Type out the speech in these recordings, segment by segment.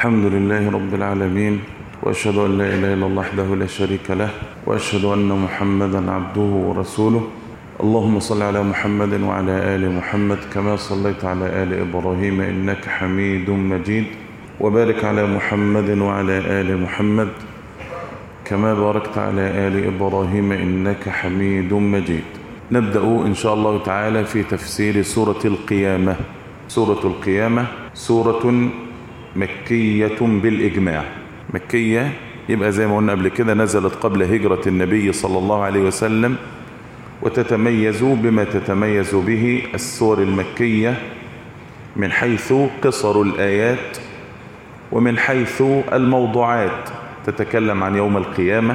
الحمد لله رب العالمين وأشهد أن لا إله إلا الله وحده لا شريك له وأشهد أن محمدا عبده ورسوله اللهم صل على محمد وعلى آل محمد كما صليت على آل إبراهيم إنك حميد مجيد وبارك على محمد وعلى آل محمد كما باركت على آل إبراهيم إنك حميد مجيد نبدأ إن شاء الله تعالى في تفسير سورة القيامة سورة القيامة سورة مكية بالإجماع مكية يبقى زي ما قلنا قبل كده نزلت قبل هجرة النبي صلى الله عليه وسلم وتتميز بما تتميز به السور المكية من حيث قصر الآيات ومن حيث الموضوعات تتكلم عن يوم القيامة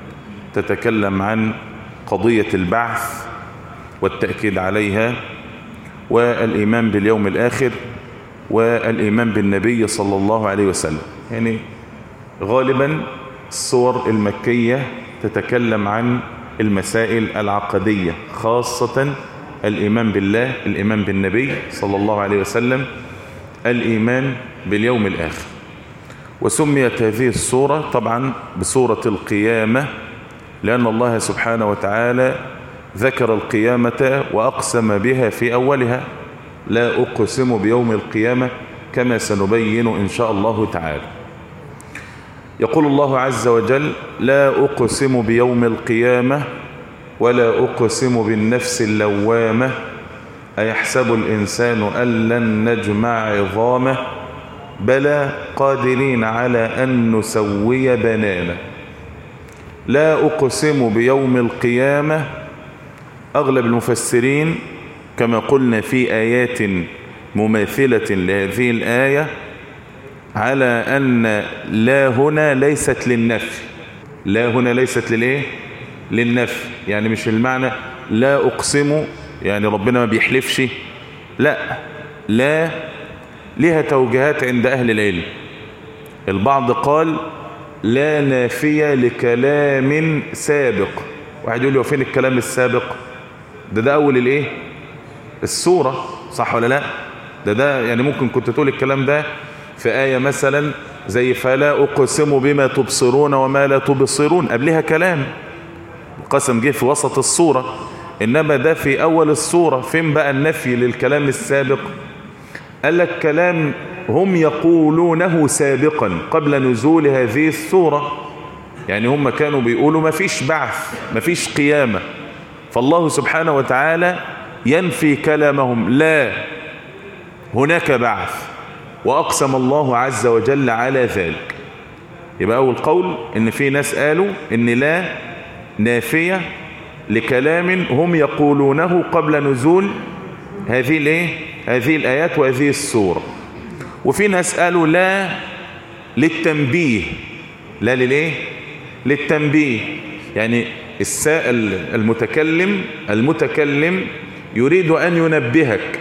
تتكلم عن قضية البعث والتأكيد عليها والإيمان باليوم الآخر والإيمان بالنبي صلى الله عليه وسلم يعني غالبا الصور المكية تتكلم عن المسائل العقدية خاصة الإيمان بالله الإيمان بالنبي صلى الله عليه وسلم الإيمان باليوم الآخر وسميت هذه السورة طبعا بسورة القيامة لأن الله سبحانه وتعالى ذكر القيامة وأقسم بها في أولها لا أقسم بيوم القيامة كما سنبين إن شاء الله تعالى يقول الله عز وجل لا أقسم بيوم القيامة ولا أقسم بالنفس اللوامة أيحسب الإنسان أن لن نجمع عظامه بلى قادرين على أن نسوي بنانه لا أقسم بيوم القيامة أغلب المفسرين كما قلنا في آيات مماثلة لهذه الآية على أن لا هنا ليست للنفي لا هنا ليست للإيه للنفي يعني مش المعنى لا أقسم يعني ربنا ما بيحلفش لا لا لها توجيهات عند أهل العلم البعض قال لا نافية لكلام سابق واحد يقول لي وفين الكلام السابق ده ده أول الإيه السورة صح ولا لا ده ده يعني ممكن كنت تقول الكلام ده في آية مثلا زي فلا أقسم بما تبصرون وما لا تبصرون قبلها كلام القسم جه في وسط السورة إنما ده في أول السورة فين بقى النفي للكلام السابق قال لك كلام هم يقولونه سابقا قبل نزول هذه السورة يعني هم كانوا بيقولوا ما فيش بعث ما فيش قيامة فالله سبحانه وتعالى ينفي كلامهم لا هناك بعث وأقسم الله عز وجل على ذلك يبقى أول قول إن في ناس قالوا إن لا نافية لكلام هم يقولونه قبل نزول هذه الايه هذه الآيات وهذه السورة وفي ناس قالوا لا للتنبيه لا للايه للتنبيه يعني السائل المتكلم المتكلم يريد أن ينبهك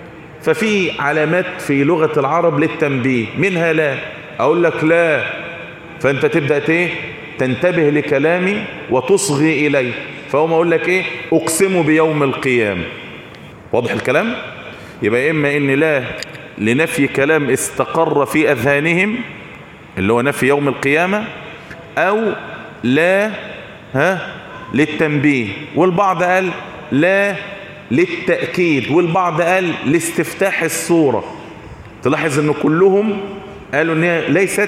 ففي علامات في لغة العرب للتنبيه منها لا أقول لك لا فأنت تبدأ ايه تنتبه لكلامي وتصغي إليه فهو أقول لك إيه أقسم بيوم القيامة واضح الكلام يبقى إما إن لا لنفي كلام استقر في أذهانهم اللي هو نفي يوم القيامة أو لا ها للتنبيه والبعض قال لا للتأكيد والبعض قال لاستفتاح الصورة تلاحظ ان كلهم قالوا ان هي ليست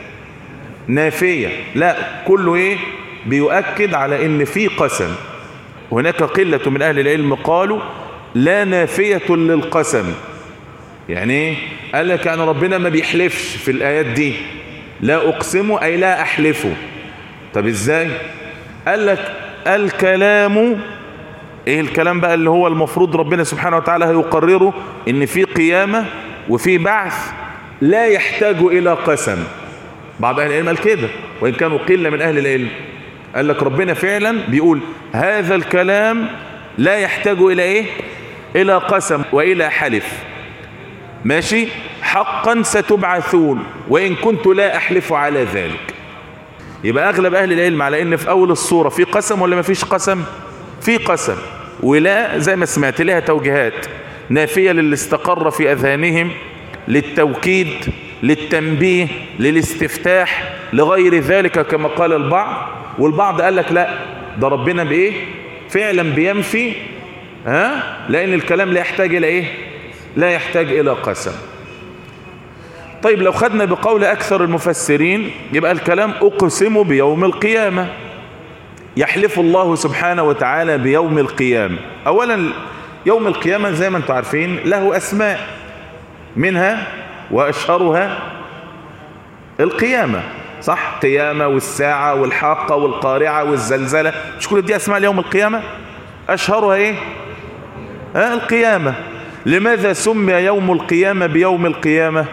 نافية لا كله ايه بيؤكد على ان في قسم هناك قلة من اهل العلم قالوا لا نافية للقسم يعني ايه قال لك يعني ربنا ما بيحلفش في الايات دي لا اقسم اي لا احلفه طب ازاي قال لك الكلام ايه الكلام بقى اللي هو المفروض ربنا سبحانه وتعالى هيقرره ان في قيامة وفي بعث لا يحتاج الى قسم بعض اهل العلم قال كده وان كانوا قلة من اهل العلم قال لك ربنا فعلا بيقول هذا الكلام لا يحتاج الى ايه الى قسم والى حلف ماشي حقا ستبعثون وان كنت لا احلف على ذلك يبقى اغلب اهل العلم على ان في اول الصورة في قسم ولا ما فيش قسم في قسم ولا زي ما سمعت لها توجيهات نافية للي استقر في أذهانهم للتوكيد للتنبيه للاستفتاح لغير ذلك كما قال البعض والبعض قال لك لا ده ربنا بايه فعلا بينفي ها لان الكلام لا يحتاج الى ايه لا يحتاج الى قسم طيب لو خدنا بقول اكثر المفسرين يبقى الكلام اقسم بيوم القيامة يحلف الله سبحانه وتعالى بيوم القيامة اولا يوم القيامة زي ما انتم عارفين له اسماء منها واشهرها القيامة صح قيامة والساعة والحاقة والقارعة والزلزلة مش كل دي اسماء ليوم القيامة اشهرها ايه آه القيامة لماذا سمي يوم القيامة بيوم القيامة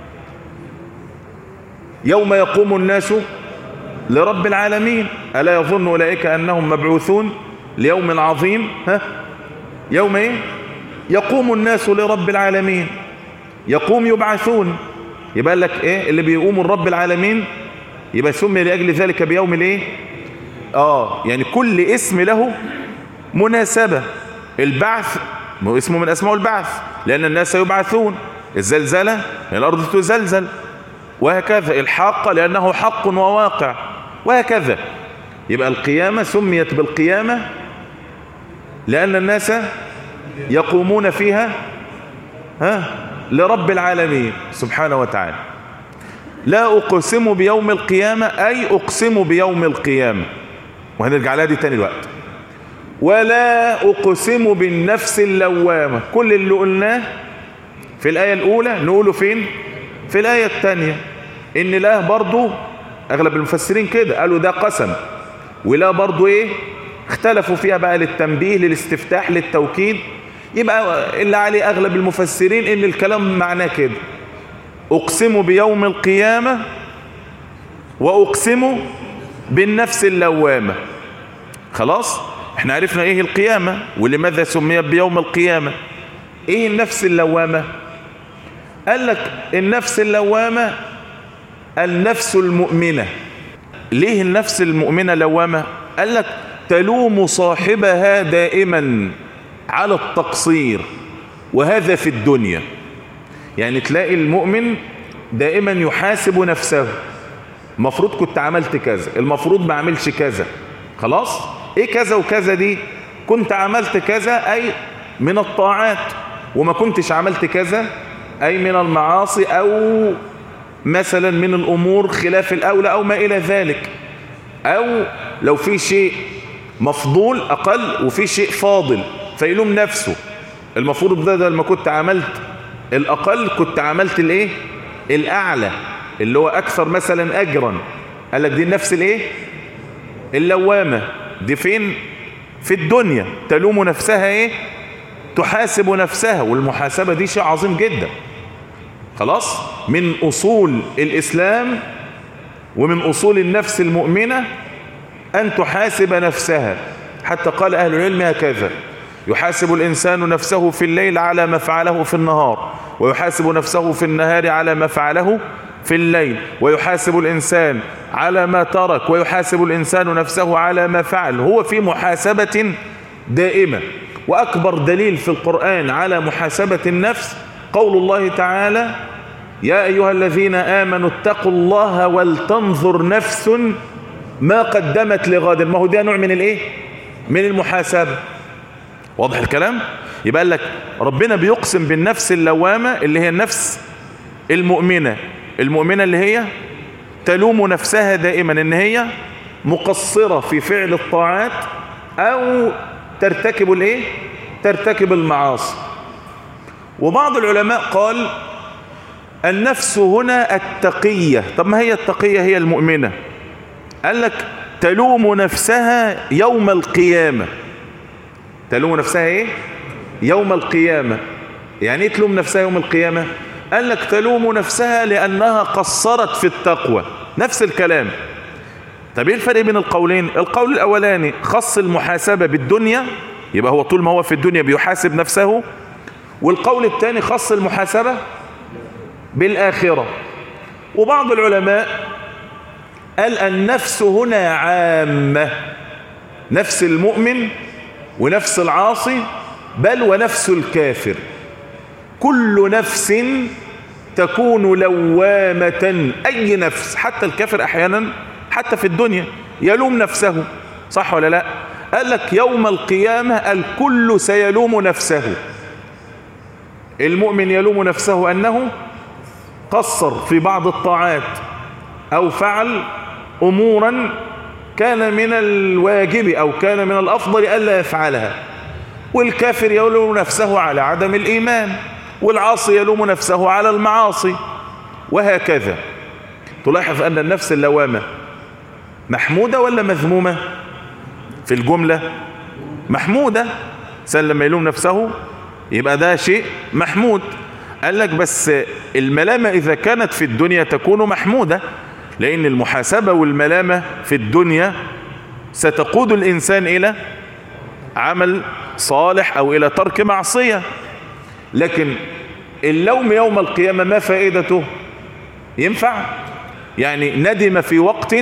يوم يقوم الناس لرب العالمين ألا يظن أولئك أنهم مبعوثون ليوم عظيم ها يوم ايه يقوم الناس لرب العالمين يقوم يبعثون يبقى لك ايه اللي بيقوموا لرب العالمين يبقى سمي لأجل ذلك بيوم الايه اه يعني كل اسم له مناسبة البعث اسمه من اسماء البعث لان الناس يبعثون الزلزلة الارض تزلزل وهكذا الحاقة لانه حق وواقع وهكذا يبقى القيامة سميت بالقيامة لان الناس يقومون فيها ها لرب العالمين سبحانه وتعالى لا اقسم بيوم القيامة اي اقسم بيوم القيامة وهنرجع لها دي تاني الوقت ولا أقسم بالنفس اللوامة كل اللي قلناه في الآية الأولى نقوله فين في الآية الثانية إن لا برضو أغلب المفسرين كده قالوا ده قسم ولا برضو إيه اختلفوا فيها بقى للتنبيه للاستفتاح للتوكيد يبقى اللي عليه أغلب المفسرين إن الكلام معناه كده أقسم بيوم القيامة وأقسم بالنفس اللوامة خلاص احنا عرفنا ايه القيامة ولماذا سميت بيوم القيامة ايه النفس اللوامة قال لك النفس اللوامة النفس المؤمنة ليه النفس المؤمنة لوامة قال لك تلوم صاحبها دائما على التقصير وهذا في الدنيا يعني تلاقي المؤمن دائما يحاسب نفسه المفروض كنت عملت كذا المفروض ما عملش كذا خلاص ايه كذا وكذا دي كنت عملت كذا اي من الطاعات وما كنتش عملت كذا اي من المعاصي او مثلا من الامور خلاف الاولى او ما الى ذلك او لو في شيء مفضول اقل وفي شيء فاضل فيلوم نفسه المفروض ده, ده لما كنت عملت الاقل كنت عملت الايه الاعلى اللي هو اكثر مثلا اجرا قال لك دي النفس الايه اللوامة دي فين في الدنيا تلوم نفسها ايه تحاسب نفسها والمحاسبة دي شيء عظيم جدا خلاص من اصول الاسلام ومن اصول النفس المؤمنة ان تحاسب نفسها حتى قال اهل العلم هكذا يحاسب الانسان نفسه في الليل على ما فعله في النهار ويحاسب نفسه في النهار على ما فعله في الليل ويحاسب الإنسان على ما ترك ويحاسب الإنسان نفسه على ما فعل هو في محاسبة دائمة وأكبر دليل في القرآن على محاسبة النفس قول الله تعالى يا أيها الذين آمنوا اتقوا الله ولتنظر نفس ما قدمت لغد ما هو ده نوع من الايه من المحاسبة واضح الكلام يبقى لك ربنا بيقسم بالنفس اللوامة اللي هي النفس المؤمنة المؤمنة اللي هي تلوم نفسها دائما ان هي مقصرة في فعل الطاعات او ترتكب الايه ترتكب المعاصي وبعض العلماء قال النفس هنا التقية طب ما هي التقية هي المؤمنة قال لك تلوم نفسها يوم القيامة تلوم نفسها ايه يوم القيامة يعني ايه تلوم نفسها يوم القيامة قال لك تلوم نفسها لأنها قصرت في التقوى نفس الكلام طب ايه الفرق بين القولين القول الأولاني خص المحاسبة بالدنيا يبقى هو طول ما هو في الدنيا بيحاسب نفسه والقول الثاني خص المحاسبة بالآخرة وبعض العلماء قال النفس هنا عامة نفس المؤمن ونفس العاصي بل ونفس الكافر كل نفس تكون لوامة أي نفس حتى الكافر أحيانا حتى في الدنيا يلوم نفسه صح ولا لا قال لك يوم القيامة الكل سيلوم نفسه المؤمن يلوم نفسه أنه قصر في بعض الطاعات أو فعل أمورا كان من الواجب أو كان من الأفضل ألا يفعلها والكافر يلوم نفسه على عدم الإيمان والعاصي يلوم نفسه على المعاصي وهكذا تلاحظ أن النفس اللوامة محمودة ولا مذمومة في الجملة محمودة سأل لما يلوم نفسه يبقى ده شيء محمود قال لك بس الملامة إذا كانت في الدنيا تكون محمودة لأن المحاسبة والملامة في الدنيا ستقود الإنسان إلى عمل صالح أو إلى ترك معصية لكن اللوم يوم القيامة ما فائدته ينفع يعني ندم في وقت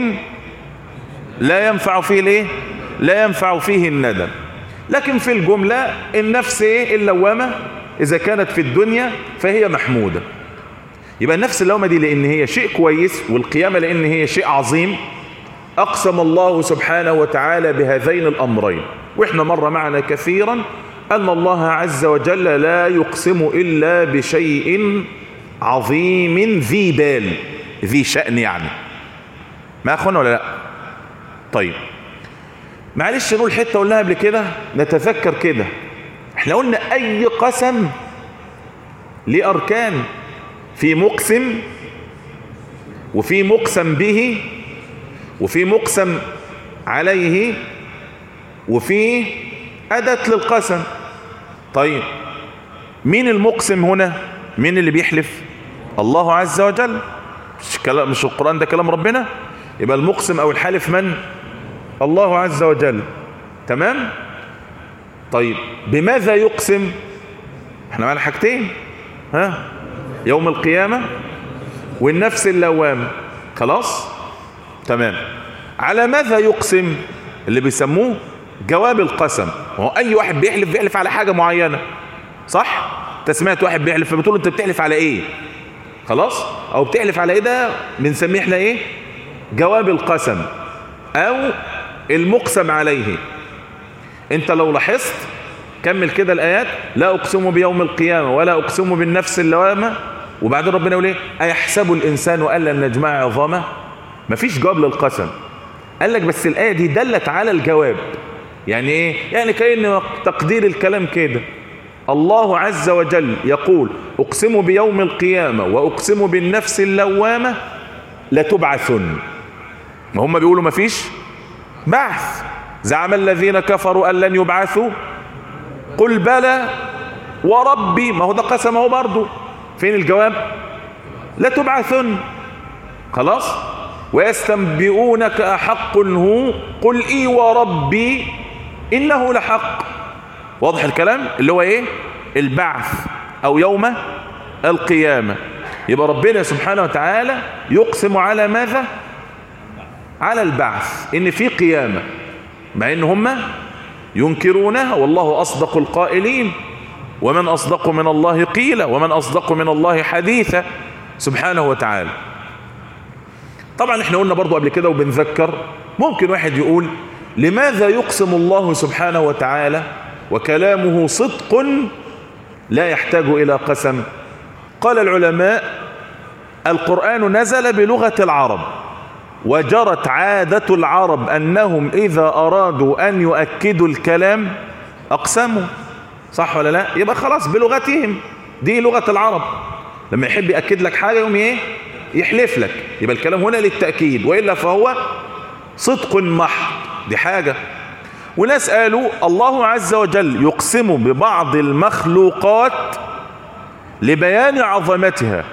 لا ينفع فيه الايه لا ينفع فيه الندم لكن في الجملة النفس ايه اللوامة اذا كانت في الدنيا فهي محمودة يبقى النفس اللوامة دي لان هي شيء كويس والقيامة لان هي شيء عظيم اقسم الله سبحانه وتعالى بهذين الامرين واحنا مر معنا كثيرا ان الله عز وجل لا يقسم الا بشيء عظيم ذي بال ذي شأن يعني ما اخونا ولا لا طيب معلش نقول حته قلناها قبل كده نتذكر كده احنا قلنا اي قسم ليه اركان في مقسم وفي مقسم به وفي مقسم عليه وفي أدت للقسم طيب مين المقسم هنا مين اللي بيحلف الله عز وجل مش, كلام مش القرآن ده كلام ربنا يبقى المقسم او الحالف من الله عز وجل تمام طيب بماذا يقسم احنا معنا حاجتين ها يوم القيامة والنفس اللوامة خلاص تمام على ماذا يقسم اللي بيسموه جواب القسم هو اي واحد بيحلف بيحلف على حاجة معينة صح انت سمعت واحد بيحلف فبتقول انت بتحلف على ايه خلاص او بتحلف على ايه ده بنسميه احنا ايه جواب القسم او المقسم عليه انت لو لاحظت كمل كده الايات لا اقسم بيوم القيامة ولا اقسم بالنفس اللوامة وبعدين ربنا يقول ايه ايحسب الانسان ان لن نجمع عظامه مفيش جواب للقسم قال لك بس الايه دي دلت على الجواب يعني ايه يعني كأن تقدير الكلام كده الله عز وجل يقول اقسم بيوم القيامة واقسم بالنفس اللوامة لتبعثن ما هم بيقولوا مفيش بعث زعم الذين كفروا أن لن يبعثوا قل بلى وربي ما هو ده قسم اهو برضه فين الجواب لا تبعثن خلاص ويستنبئونك أحق هو قل إي وربي إنه لحق واضح الكلام اللي هو إيه البعث أو يوم القيامة يبقى ربنا سبحانه وتعالى يقسم على ماذا على البعث إن في قيامة مع إن هم ينكرونها والله أصدق القائلين ومن أصدق من الله قيلا ومن أصدق من الله حديثا سبحانه وتعالى طبعا احنا قلنا برضو قبل كده وبنذكر ممكن واحد يقول لماذا يقسم الله سبحانه وتعالى وكلامه صدق لا يحتاج إلى قسم قال العلماء القرآن نزل بلغة العرب وجرت عادة العرب أنهم إذا أرادوا أن يؤكدوا الكلام أقسموا صح ولا لا يبقى خلاص بلغتهم دي لغة العرب لما يحب يأكد لك حاجة يوم ايه يحلف لك يبقى الكلام هنا للتأكيد وإلا فهو صدق محض دي حاجة وناس قالوا الله عز وجل يقسم ببعض المخلوقات لبيان عظمتها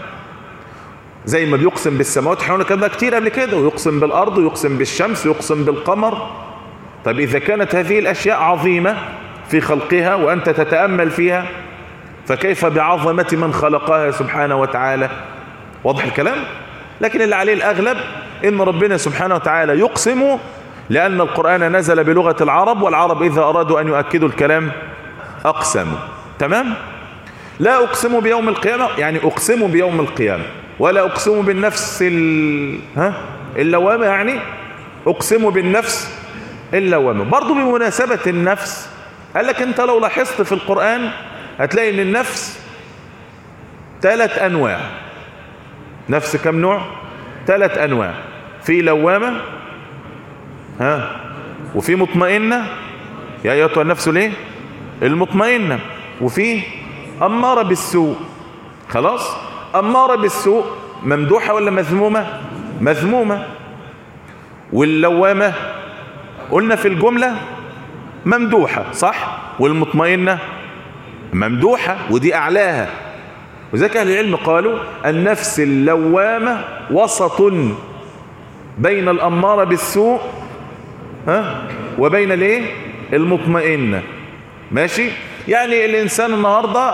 زي ما بيقسم بالسماوات احنا قلنا كتير قبل كده ويقسم بالارض ويقسم بالشمس ويقسم بالقمر طب اذا كانت هذه الاشياء عظيمة في خلقها وانت تتأمل فيها فكيف بعظمة من خلقها سبحانه وتعالى واضح الكلام لكن اللي عليه الاغلب ان ربنا سبحانه وتعالى يقسم لان القرآن نزل بلغة العرب والعرب اذا ارادوا ان يؤكدوا الكلام اقسموا تمام لا أقسم بيوم القيامة يعني أقسم بيوم القيامة ولا أقسم بالنفس ال... ها اللوامة يعني أقسم بالنفس اللوامة برضو بمناسبة النفس قال لك أنت لو لاحظت في القرآن هتلاقي أن النفس ثلاث أنواع نفس كم نوع ثلاث أنواع في لوامة ها وفي مطمئنة يا أيتها النفس ليه المطمئنة وفي أمارة بالسوء خلاص أمارة بالسوء ممدوحة ولا مذمومة مذمومة واللوامة قلنا في الجملة ممدوحة صح والمطمئنة ممدوحة ودي أعلاها وذلك أهل العلم قالوا النفس اللوامة وسط بين الأمارة بالسوء ها وبين الايه المطمئنة ماشي يعني الإنسان النهاردة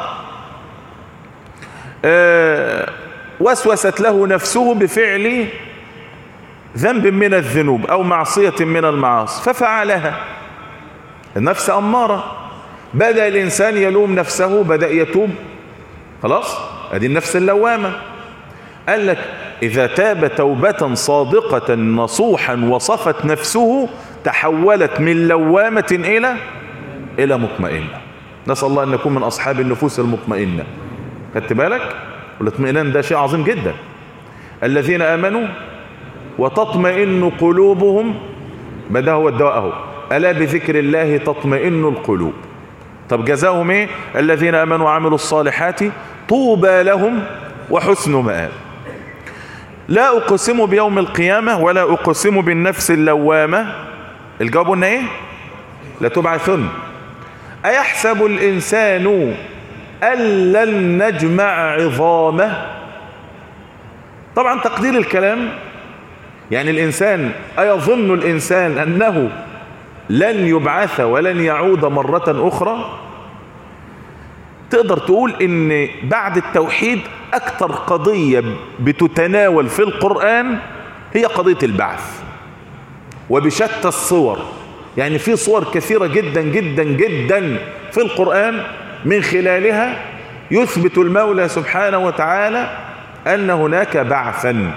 آه وسوست له نفسه بفعل ذنب من الذنوب أو معصية من المعاصي ففعلها النفس أمارة بدأ الإنسان يلوم نفسه بدأ يتوب خلاص ادي النفس اللوامة قال لك إذا تاب توبة صادقة نصوحا وصفت نفسه تحولت من لوامة إلى إلى مطمئنة نسأل الله أن نكون من أصحاب النفوس المطمئنة خدت بالك والاطمئنان ده شيء عظيم جدا الذين آمنوا وتطمئن قلوبهم ما هو الدواء اهو ألا بذكر الله تطمئن القلوب طب جزاهم ايه الذين امنوا وعملوا الصالحات طوبى لهم وحسن مآب لا اقسم بيوم القيامة ولا اقسم بالنفس اللوامة الجواب قلنا ايه لا تبعثن ايحسب الانسان ان لن نجمع عظامه طبعا تقدير الكلام يعني الانسان ايظن الانسان انه لن يبعث ولن يعود مرة أخرى تقدر تقول ان بعد التوحيد اكتر قضية بتتناول في القرآن هي قضية البعث وبشتى الصور يعني في صور كثيرة جدا جدا جدا في القرآن من خلالها يثبت المولى سبحانه وتعالى أن هناك بعثا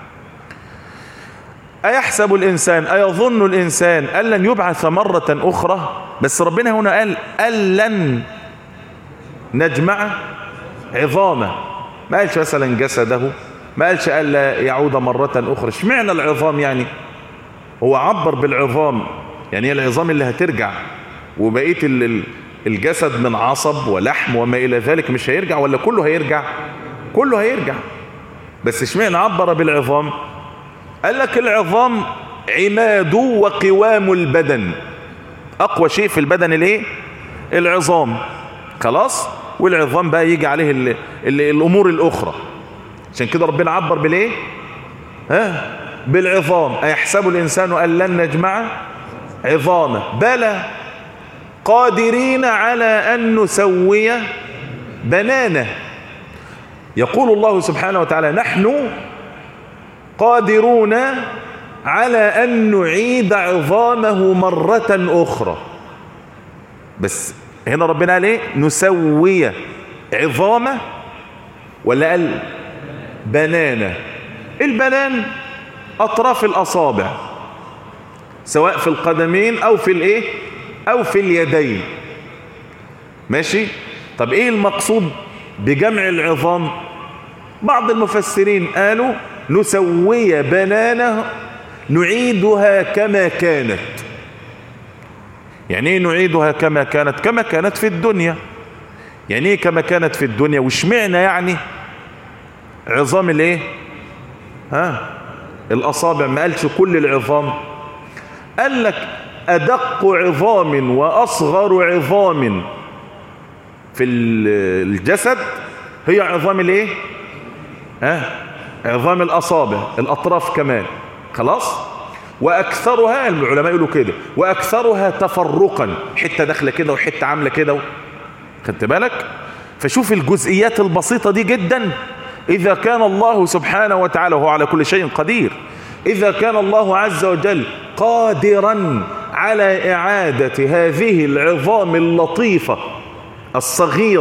أيحسب الإنسان أيظن الإنسان أن لن يبعث مرة أخرى بس ربنا هنا قال أن لن نجمع عظامه ما قالش مثلا جسده ما قالش ألا يعود مرة أخرى اشمعنى العظام يعني هو عبر بالعظام يعني هي العظام اللي هترجع وبقية الجسد من عصب ولحم وما إلى ذلك مش هيرجع ولا كله هيرجع كله هيرجع بس اشمعنى عبر بالعظام قال لك العظام عماد وقوام البدن اقوى شيء في البدن الايه العظام خلاص والعظام بقى يجي عليه ال ال الامور الاخرى عشان كده ربنا عبر بالايه ها بالعظام ايحسب الانسان ان لن نجمع عظامه بلى قادرين على ان نسوي بنانه يقول الله سبحانه وتعالى نحن قادرون على أن نعيد عظامه مرة أخرى بس هنا ربنا قال ايه نسوي عظامه ولا قال بنانه البنان أطراف الأصابع سواء في القدمين أو في الايه أو في اليدين ماشي طب ايه المقصود بجمع العظام بعض المفسرين قالوا نسوي بنانه نعيدها كما كانت يعني ايه نعيدها كما كانت كما كانت في الدنيا يعني ايه كما كانت في الدنيا وشمعنا يعني عظام الايه ها الاصابع ما قالش كل العظام قال لك ادق عظام واصغر عظام في الجسد هي عظام الايه ها عظام الأصابع الأطراف كمان خلاص وأكثرها العلماء يقولوا كده وأكثرها تفرقا حتة داخله كده وحتة عاملة كده خدت بالك فشوف الجزئيات البسيطة دي جدا إذا كان الله سبحانه وتعالى وهو على كل شيء قدير إذا كان الله عز وجل قادرا على إعادة هذه العظام اللطيفة الصغيرة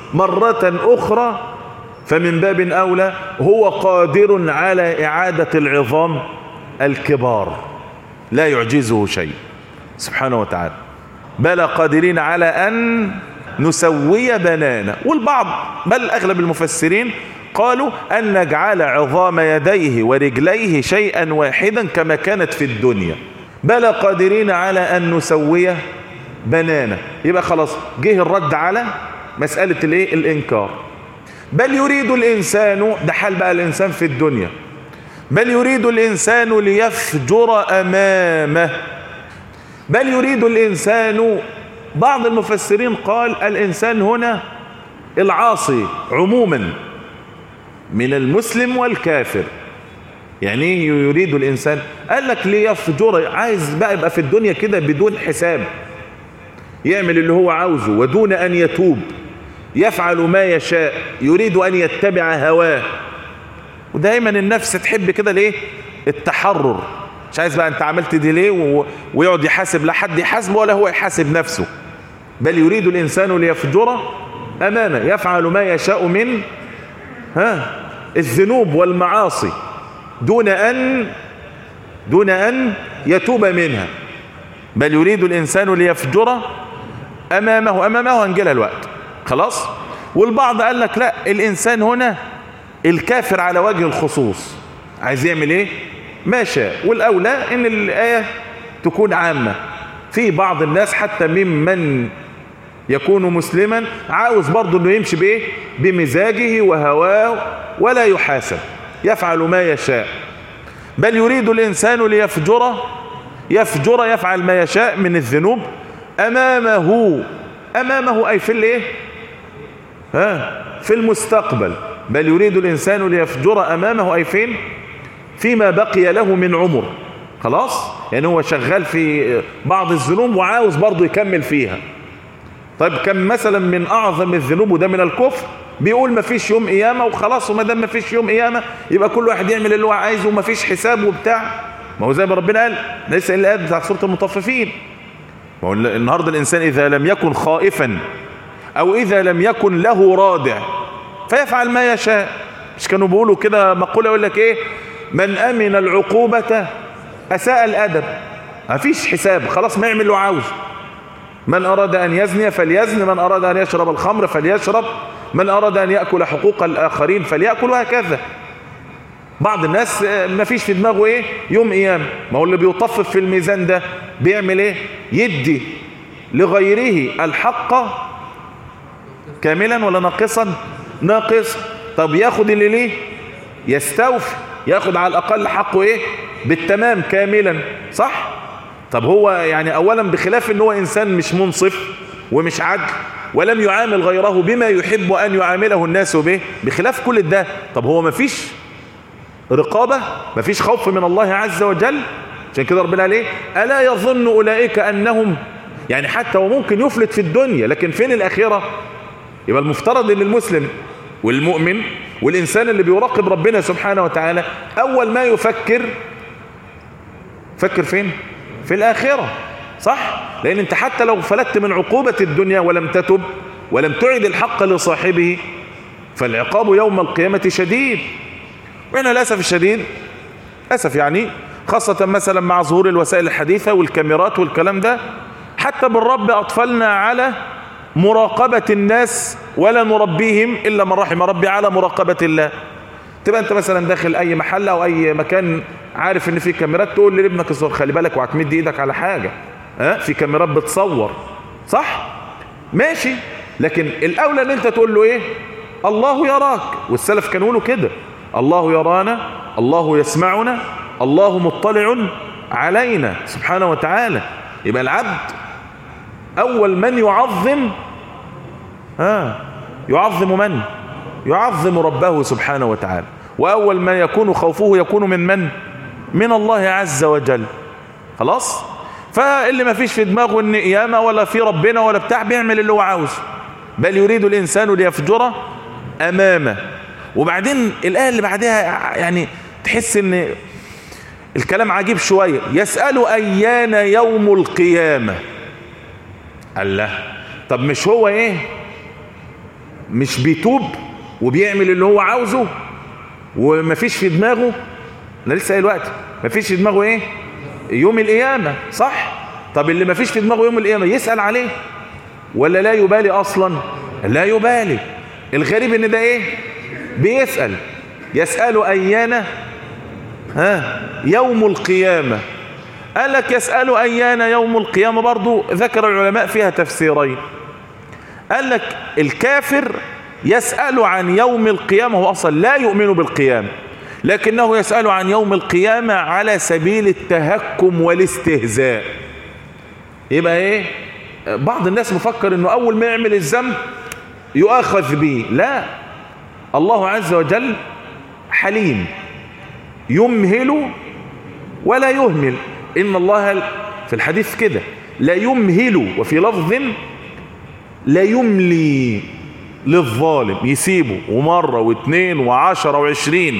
مرة أخرى فمن باب أولى هو قادر على إعادة العظام الكبار لا يعجزه شيء سبحانه وتعالى بل قادرين على أن نسوي بنانا والبعض بل أغلب المفسرين قالوا أن نجعل عظام يديه ورجليه شيئا واحدا كما كانت في الدنيا بل قادرين على أن نسوي بنانا يبقى خلاص جه الرد على مسألة الايه الإنكار بل يريد الإنسان ده حال بقى الإنسان في الدنيا بل يريد الإنسان ليفجر أمامه بل يريد الإنسان بعض المفسرين قال الإنسان هنا العاصي عموما من المسلم والكافر يعني ايه يريد الإنسان قال لك ليفجر عايز بقى يبقى في الدنيا كده بدون حساب يعمل اللي هو عاوزه ودون أن يتوب يفعل ما يشاء يريد أن يتبع هواه ودايما النفس تحب كده ليه التحرر مش عايز بقى انت عملت دي ليه و... ويقعد يحاسب لا حد يحاسبه ولا هو يحاسب نفسه بل يريد الإنسان ليفجر أمامه يفعل ما يشاء من ها الذنوب والمعاصي دون أن دون أن يتوب منها بل يريد الإنسان ليفجر أمامه أمامه هنجيلها الوقت خلاص والبعض قال لك لا الإنسان هنا الكافر على وجه الخصوص عايز يعمل ايه ما شاء والأولى ان الآية تكون عامة في بعض الناس حتى ممن يكون مسلما عاوز برضه انه يمشي بايه بمزاجه وهواه ولا يحاسب يفعل ما يشاء بل يريد الإنسان ليفجر يفجر يفعل ما يشاء من الذنوب أمامه أمامه أي في الايه ها في المستقبل بل يريد الإنسان ليفجر أمامه أي فين فيما بقي له من عمر خلاص يعني هو شغال في بعض الذنوب وعاوز برضه يكمل فيها طيب كم مثلا من أعظم الذنوب وده من الكفر بيقول ما فيش يوم قيامة وخلاص وما دام ما فيش يوم قيامة يبقى كل واحد يعمل اللي هو عايزه وما فيش حساب وبتاع ما هو زي ما ربنا قال ليس إلا الآيات بتاعت سورة المطففين ما هو النهارده الإنسان إذا لم يكن خائفا أو إذا لم يكن له رادع فيفعل ما يشاء مش كانوا بيقولوا كده مقولة يقول لك إيه من أمن العقوبة أساء الأدب ما فيش حساب خلاص ما يعمل اللي عاوز من أراد أن يزني فليزن من أراد أن يشرب الخمر فليشرب من أراد أن يأكل حقوق الآخرين فليأكل وهكذا بعض الناس ما فيش في دماغه ايه يوم قيام ما هو اللي بيطفف في الميزان ده بيعمل ايه يدي لغيره الحق كاملا ولا ناقصا ناقص طب ياخد اللي ليه يستوفي ياخد على الاقل حقه ايه بالتمام كاملا صح طب هو يعني اولا بخلاف ان هو انسان مش منصف ومش عدل ولم يعامل غيره بما يحب ان يعامله الناس به بخلاف كل ده طب هو ما فيش رقابة ما فيش خوف من الله عز وجل عشان كده ربنا قال ايه الا يظن اولئك انهم يعني حتى وممكن يفلت في الدنيا لكن فين الاخره يبقى المفترض ان المسلم والمؤمن والإنسان اللي بيراقب ربنا سبحانه وتعالى أول ما يفكر فكر فين في الآخرة صح لأن انت حتى لو فلت من عقوبة الدنيا ولم تتب ولم تعد الحق لصاحبه فالعقاب يوم القيامة شديد وإحنا للأسف الشديد أسف يعني خاصة مثلا مع ظهور الوسائل الحديثة والكاميرات والكلام ده حتى بالرب أطفالنا على مراقبة الناس ولا نربيهم إلا من رحم ربي على مراقبة الله تبقى انت مثلا داخل اي محل او اي مكان عارف ان في كاميرات تقول لابنك الصغير خلي بالك وهتمد ايدك على حاجة ها في كاميرات بتصور صح ماشي لكن الاولى ان انت تقول له ايه الله يراك والسلف كانوا يقولوا كده الله يرانا الله يسمعنا الله مطلع علينا سبحانه وتعالى يبقى العبد اول من يعظم ها يعظم من يعظم ربه سبحانه وتعالى وأول ما يكون خوفه يكون من من من الله عز وجل خلاص فاللي ما فيش في دماغه ان قيامة ولا في ربنا ولا بتاع بيعمل اللي هو عاوزه بل يريد الإنسان ليفجر أمامه وبعدين الآية اللي بعدها يعني تحس ان الكلام عجيب شوية يسأل أيان يوم القيامة الله طب مش هو ايه مش بيتوب وبيعمل اللي هو عاوزه ومفيش في دماغه انا لسه قايل دلوقتي مفيش في دماغه ايه يوم القيامة صح طب اللي مفيش في دماغه يوم القيامة يسأل عليه ولا لا يبالي اصلا لا يبالي الغريب ان ده ايه بيسأل يسأل ايانا ها يوم القيامة قال لك يسأل ايانا يوم القيامة برضو ذكر العلماء فيها تفسيرين قال لك الكافر يسأل عن يوم القيامة هو أصلا لا يؤمن بالقيامة لكنه يسأل عن يوم القيامة على سبيل التهكم والاستهزاء يبقى ايه بعض الناس مفكر انه اول ما يعمل الذنب يؤاخذ به لا الله عز وجل حليم يمهل ولا يهمل ان الله في الحديث كده لا يمهل وفي لفظ لا يملي للظالم يسيبه ومرة واثنين وعشرة وعشرين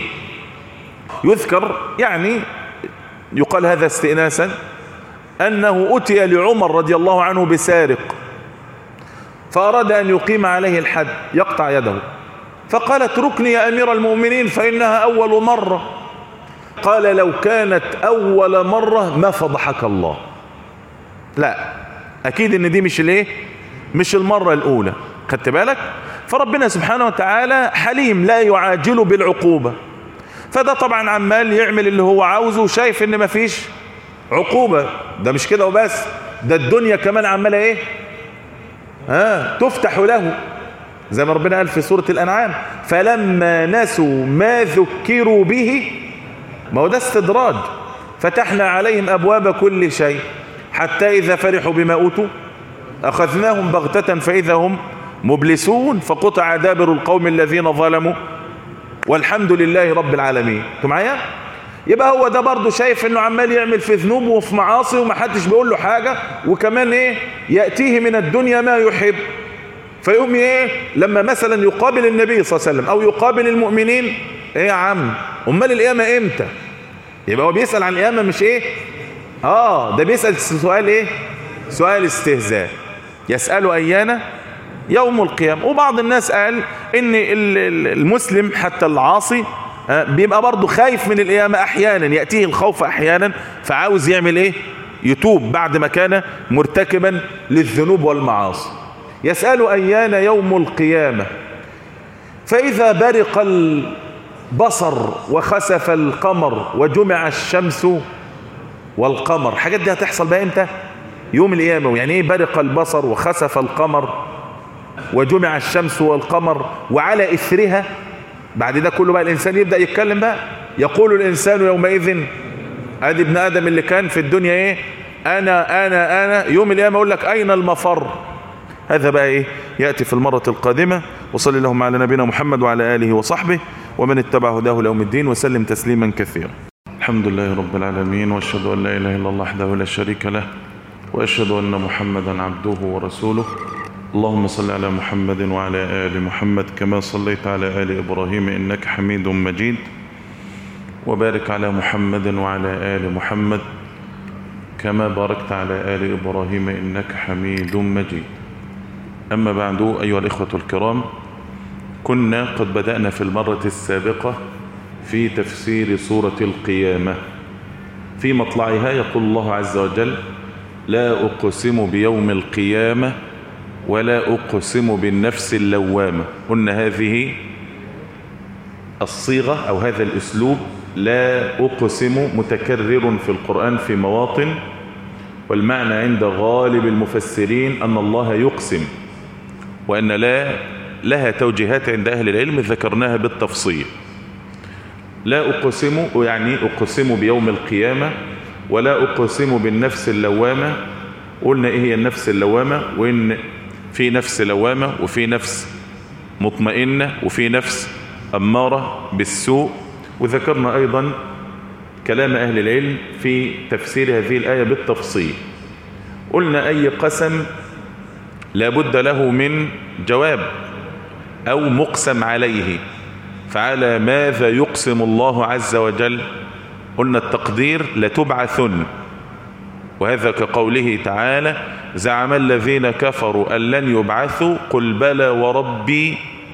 يذكر يعني يقال هذا استئناسا أنه أتي لعمر رضي الله عنه بسارق فأراد أن يقيم عليه الحد يقطع يده فقال اتركني يا أمير المؤمنين فإنها أول مرة قال لو كانت أول مرة ما فضحك الله لا أكيد إن دي مش الايه مش المرة الأولى خدت بالك فربنا سبحانه وتعالى حليم لا يعاجل بالعقوبة فده طبعا عمال يعمل اللي هو عاوزه وشايف ان مفيش عقوبة ده مش كده وبس ده الدنيا كمان عمالة ايه ها تفتح له زي ما ربنا قال في سورة الانعام فلما نسوا ما ذكروا به ما هو ده استدراج فتحنا عليهم ابواب كل شيء حتى اذا فرحوا بما اوتوا اخذناهم بغتة فاذا هم مبلسون فقطع دابر القوم الذين ظلموا والحمد لله رب العالمين انتوا معايا يبقى هو ده برضه شايف انه عمال يعمل في ذنوب وفي معاصي ومحدش بيقول له حاجة وكمان ايه يأتيه من الدنيا ما يحب فيقوم ايه لما مثلا يقابل النبي صلى الله عليه وسلم او يقابل المؤمنين ايه يا عم امال القيامة امتى يبقى هو بيسأل عن القيامة مش ايه اه ده بيسأل سؤال ايه سؤال استهزاء يسأل ايانا يوم القيامة وبعض الناس قال ان المسلم حتى العاصي بيبقى برضه خايف من القيامة احيانا يأتيه الخوف احيانا فعاوز يعمل ايه يتوب بعد ما كان مرتكبا للذنوب والمعاصي يسأل ايان يوم القيامة فاذا برق البصر وخسف القمر وجمع الشمس والقمر حاجات دي هتحصل بقى امتى يوم القيامة يعني ايه برق البصر وخسف القمر وجمع الشمس والقمر وعلى إثرها بعد ده كله بقى الإنسان يبدأ يتكلم بقى يقول الإنسان يومئذ ادي ابن آدم اللي كان في الدنيا ايه أنا أنا أنا يوم القيامة يقول لك أين المفر هذا بقى ايه يأتي في المرة القادمة وصلي اللهم على نبينا محمد وعلى آله وصحبه ومن اتبع هداه ليوم الدين وسلم تسليما كثيرا الحمد لله رب العالمين واشهد أن لا إله إلا الله وحده لا شريك له وأشهد أن محمدا عبده ورسوله اللهم صل على محمد وعلى آل محمد كما صليت على آل إبراهيم إنك حميد مجيد وبارك على محمد وعلى آل محمد كما باركت على آل إبراهيم إنك حميد مجيد أما بعد أيها الإخوة الكرام كنا قد بدأنا في المرة السابقة في تفسير سورة القيامة في مطلعها يقول الله عز وجل لا أقسم بيوم القيامة ولا أقسم بالنفس اللوامة قلنا هذه الصيغة أو هذا الأسلوب لا أقسم متكرر في القرآن في مواطن والمعنى عند غالب المفسرين أن الله يقسم وأن لا لها توجيهات عند أهل العلم ذكرناها بالتفصيل لا أقسم يعني أقسم بيوم القيامة ولا أقسم بالنفس اللوامة قلنا إيه هي النفس اللوامة وإن في نفس لوامة وفي نفس مطمئنة وفي نفس أمارة بالسوء وذكرنا أيضا كلام أهل العلم في تفسير هذه الآية بالتفصيل قلنا أي قسم لابد له من جواب أو مقسم عليه فعلى ماذا يقسم الله عز وجل قلنا التقدير لتبعثن وهذا كقوله تعالى زعم الذين كفروا أن لن يبعثوا قل بلى وربي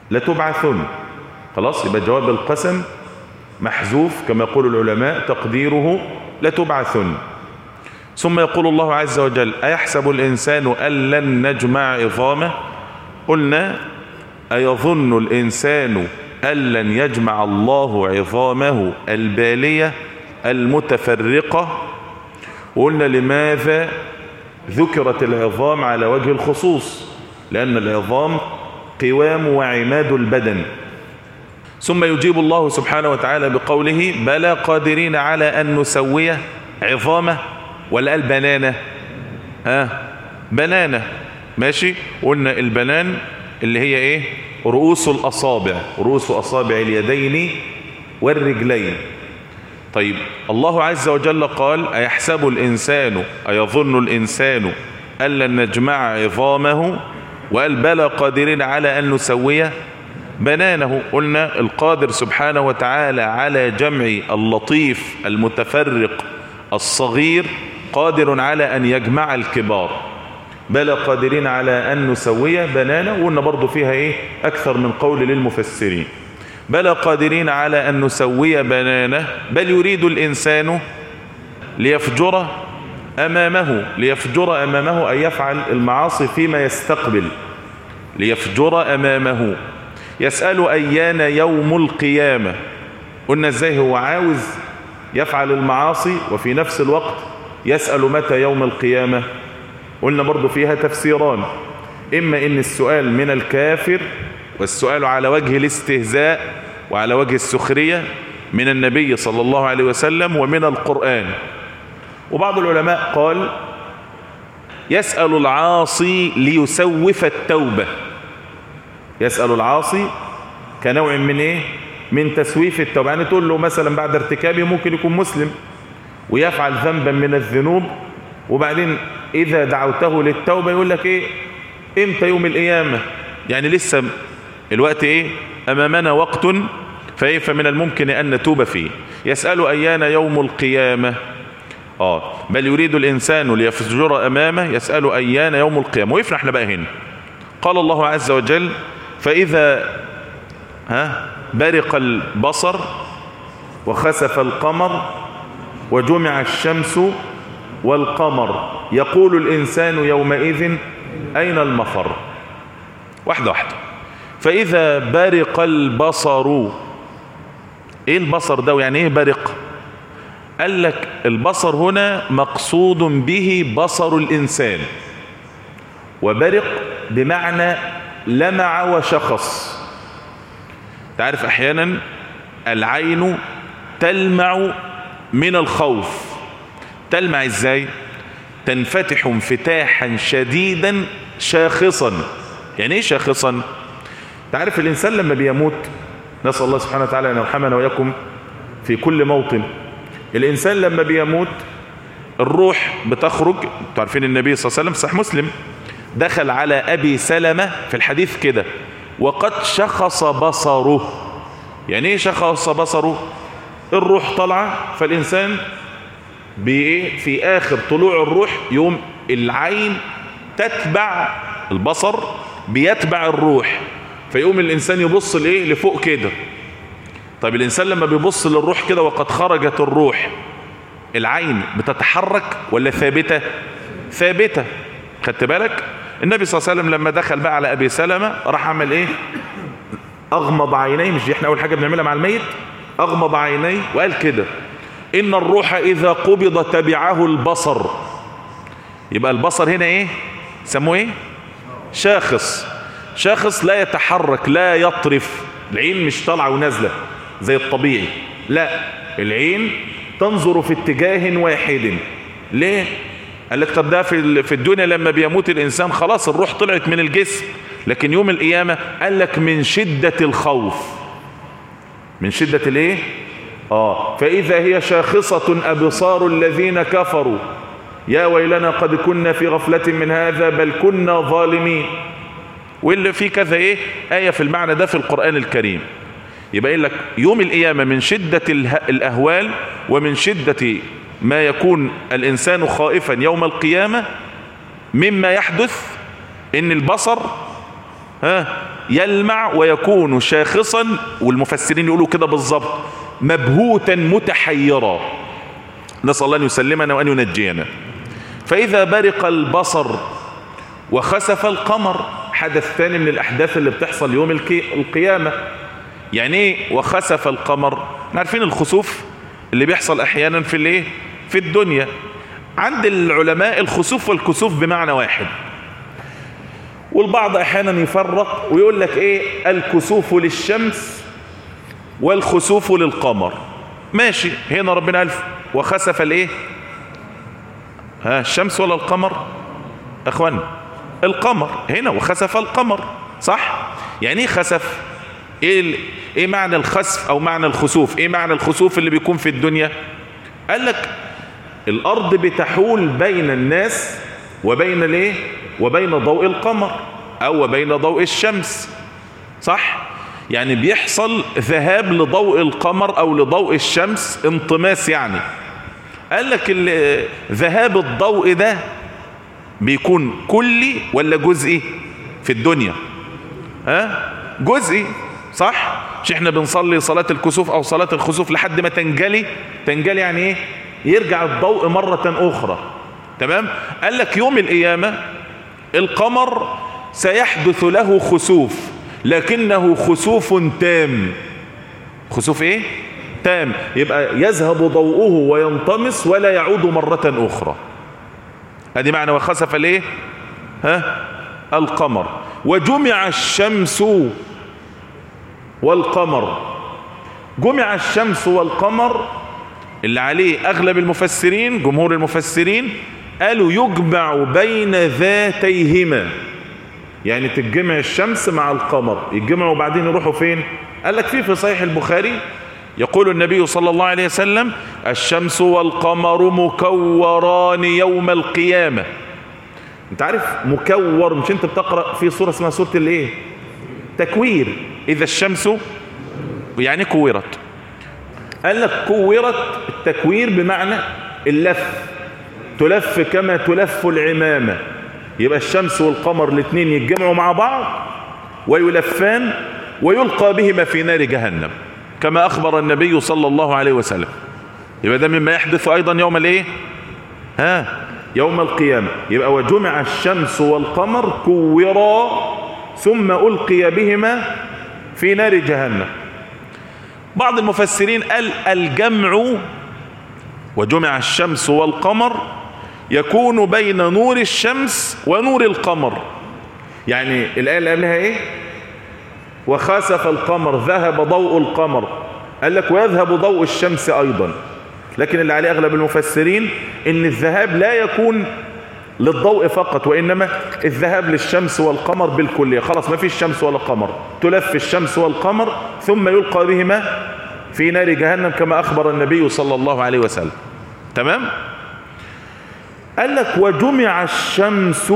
لتبعثن خلاص يبقى جواب القسم محذوف كما يقول العلماء تقديره لتبعثن ثم يقول الله عز وجل أيحسب الإنسان أن لن نجمع عظامه قلنا أيظن الإنسان أن لن يجمع الله عظامه البالية المتفرقة قلنا لماذا ذكرت العظام على وجه الخصوص لأن العظام قوام وعماد البدن ثم يجيب الله سبحانه وتعالى بقوله بلى قادرين على أن نسويه عظامه ولا قال بنانة ها آه بنانة ماشي قلنا البنان اللي هي ايه رؤوس الأصابع رؤوس أصابع اليدين والرجلين طيب الله عز وجل قال أيحسب الإنسان أيظن الإنسان أن لن نجمع عظامه وقال بلى قادرين على أن نسويه بنانه قلنا القادر سبحانه وتعالى على جمع اللطيف المتفرق الصغير قادر على أن يجمع الكبار بلى قادرين على أن نسويه بنانه وقلنا برضو فيها إيه أكثر من قول للمفسرين بلى قادرين على أن نسوي بنانه بل يريد الإنسان ليفجر أمامه ليفجر أمامه أن يفعل المعاصي فيما يستقبل ليفجر أمامه يسأل أيان يوم القيامة قلنا ازاي هو عاوز يفعل المعاصي وفي نفس الوقت يسأل متى يوم القيامة قلنا برضو فيها تفسيران إما إن السؤال من الكافر والسؤال على وجه الاستهزاء وعلى وجه السخرية من النبي صلى الله عليه وسلم ومن القرآن وبعض العلماء قال يسأل العاصي ليسوف التوبة يسأل العاصي كنوع من ايه من تسويف التوبة يعني تقول له مثلا بعد ارتكابه ممكن يكون مسلم ويفعل ذنبا من الذنوب وبعدين اذا دعوته للتوبة يقول لك ايه امتى يوم القيامة يعني لسه الوقت ايه امامنا وقت فايه فمن الممكن ان نتوب فيه يسأل ايان يوم القيامة اه بل يريد الانسان ليفجر امامه يسأل ايان يوم القيامة وقفنا احنا بقى هنا قال الله عز وجل فاذا ها برق البصر وخسف القمر وجمع الشمس والقمر يقول الإنسان يومئذ أين المفر واحدة واحدة فإذا برق البصر إيه البصر ده يعني إيه برق قال لك البصر هنا مقصود به بصر الإنسان وبرق بمعنى لمع وشخص تعرف أحيانا العين تلمع من الخوف تلمع ازاي تنفتح انفتاحا شديدا شاخصا يعني ايه شاخصا تعرف الانسان لما بيموت نسأل الله سبحانه وتعالى ان يرحمنا وياكم في كل موطن الانسان لما بيموت الروح بتخرج تعرفين النبي صلى الله عليه وسلم صح مسلم دخل على ابي سلمة في الحديث كده وقد شخص بصره يعني ايه شخص بصره الروح طالعه فالانسان بايه في اخر طلوع الروح يوم العين تتبع البصر بيتبع الروح فيقوم الانسان يبص لايه لفوق كده طيب الانسان لما بيبص للروح كده وقد خرجت الروح العين بتتحرك ولا ثابته ثابته خدت بالك النبي صلى الله عليه وسلم لما دخل بقى على ابي سلمة راح عمل ايه اغمض عينيه مش دي احنا اول حاجه بنعملها مع الميت اغمض عينيه وقال كده ان الروح اذا قبض تبعه البصر يبقى البصر هنا ايه سموه ايه شاخص شاخص لا يتحرك لا يطرف العين مش طالعه ونازله زي الطبيعي لا العين تنظر في اتجاه واحد ليه قال لك طب ده في في الدنيا لما بيموت الانسان خلاص الروح طلعت من الجسم لكن يوم القيامه قال لك من شده الخوف من شده الايه اه فاذا هي شاخصه ابصار الذين كفروا يا ويلنا قد كنا في غفله من هذا بل كنا ظالمين واللي في كذا ايه ايه في المعنى ده في القران الكريم يبقى لك يوم القيامه من شده الاهوال ومن شده ما يكون الإنسان خائفا يوم القيامة مما يحدث إن البصر ها يلمع ويكون شاخصا والمفسرين يقولوا كده بالظبط مبهوتا متحيرا نسأل الله أن يسلمنا وأن ينجينا فإذا برق البصر وخسف القمر حدث ثاني من الأحداث اللي بتحصل يوم القيامة يعني ايه وخسف القمر عارفين الخسوف اللي بيحصل احيانا في الايه في الدنيا عند العلماء الخسوف والكسوف بمعنى واحد والبعض احيانا يفرق ويقول لك ايه الكسوف للشمس والخسوف للقمر ماشي هنا ربنا قال وخسف الايه ها الشمس ولا القمر اخوان القمر هنا وخسف القمر صح يعني ايه خسف ايه ايه معنى الخسف او معنى الخسوف ايه معنى الخسوف اللي بيكون في الدنيا قال لك الارض بتحول بين الناس وبين الايه وبين ضوء القمر او وبين ضوء الشمس صح يعني بيحصل ذهاب لضوء القمر او لضوء الشمس انطماس يعني قال لك ذهاب الضوء ده بيكون كلي ولا جزئي في الدنيا ها جزئي صح مش احنا بنصلي صلاة الكسوف او صلاة الخسوف لحد ما تنجلي تنجلي يعني ايه يرجع الضوء مرة اخرى تمام قال لك يوم القيامة القمر سيحدث له خسوف لكنه خسوف تام خسوف ايه تام يبقى يذهب ضوءه وينطمس ولا يعود مرة اخرى ادي معنى وخسف الايه ها القمر وجمع الشمس والقمر جمع الشمس والقمر اللي عليه اغلب المفسرين جمهور المفسرين قالوا يجمع بين ذاتيهما يعني تتجمع الشمس مع القمر يتجمعوا وبعدين يروحوا فين قال لك في في صحيح البخاري يقول النبي صلى الله عليه وسلم الشمس والقمر مكوران يوم القيامة انت عارف مكور مش انت بتقرأ في سورة اسمها سورة الايه تكوير اذا الشمس يعني كورت قال لك كورت التكوير بمعنى اللف تلف كما تلف العمامة يبقى الشمس والقمر الاثنين يتجمعوا مع بعض ويلفان ويلقى بهما في نار جهنم كما اخبر النبي صلى الله عليه وسلم يبقى ده مما يحدث ايضا يوم الايه ها يوم القيامة يبقى وجمع الشمس والقمر كورا ثم القي بهما في نار جهنم بعض المفسرين قال الجمع وجمع الشمس والقمر يكون بين نور الشمس ونور القمر يعني الآية اللي قبلها ايه وخسف القمر ذهب ضوء القمر قال لك ويذهب ضوء الشمس ايضا لكن اللي عليه اغلب المفسرين ان الذهاب لا يكون للضوء فقط وانما الذهاب للشمس والقمر بالكلية خلاص ما فيش شمس ولا قمر تلف الشمس والقمر ثم يلقى بهما في نار جهنم كما اخبر النبي صلى الله عليه وسلم تمام قال لك وجمع الشمس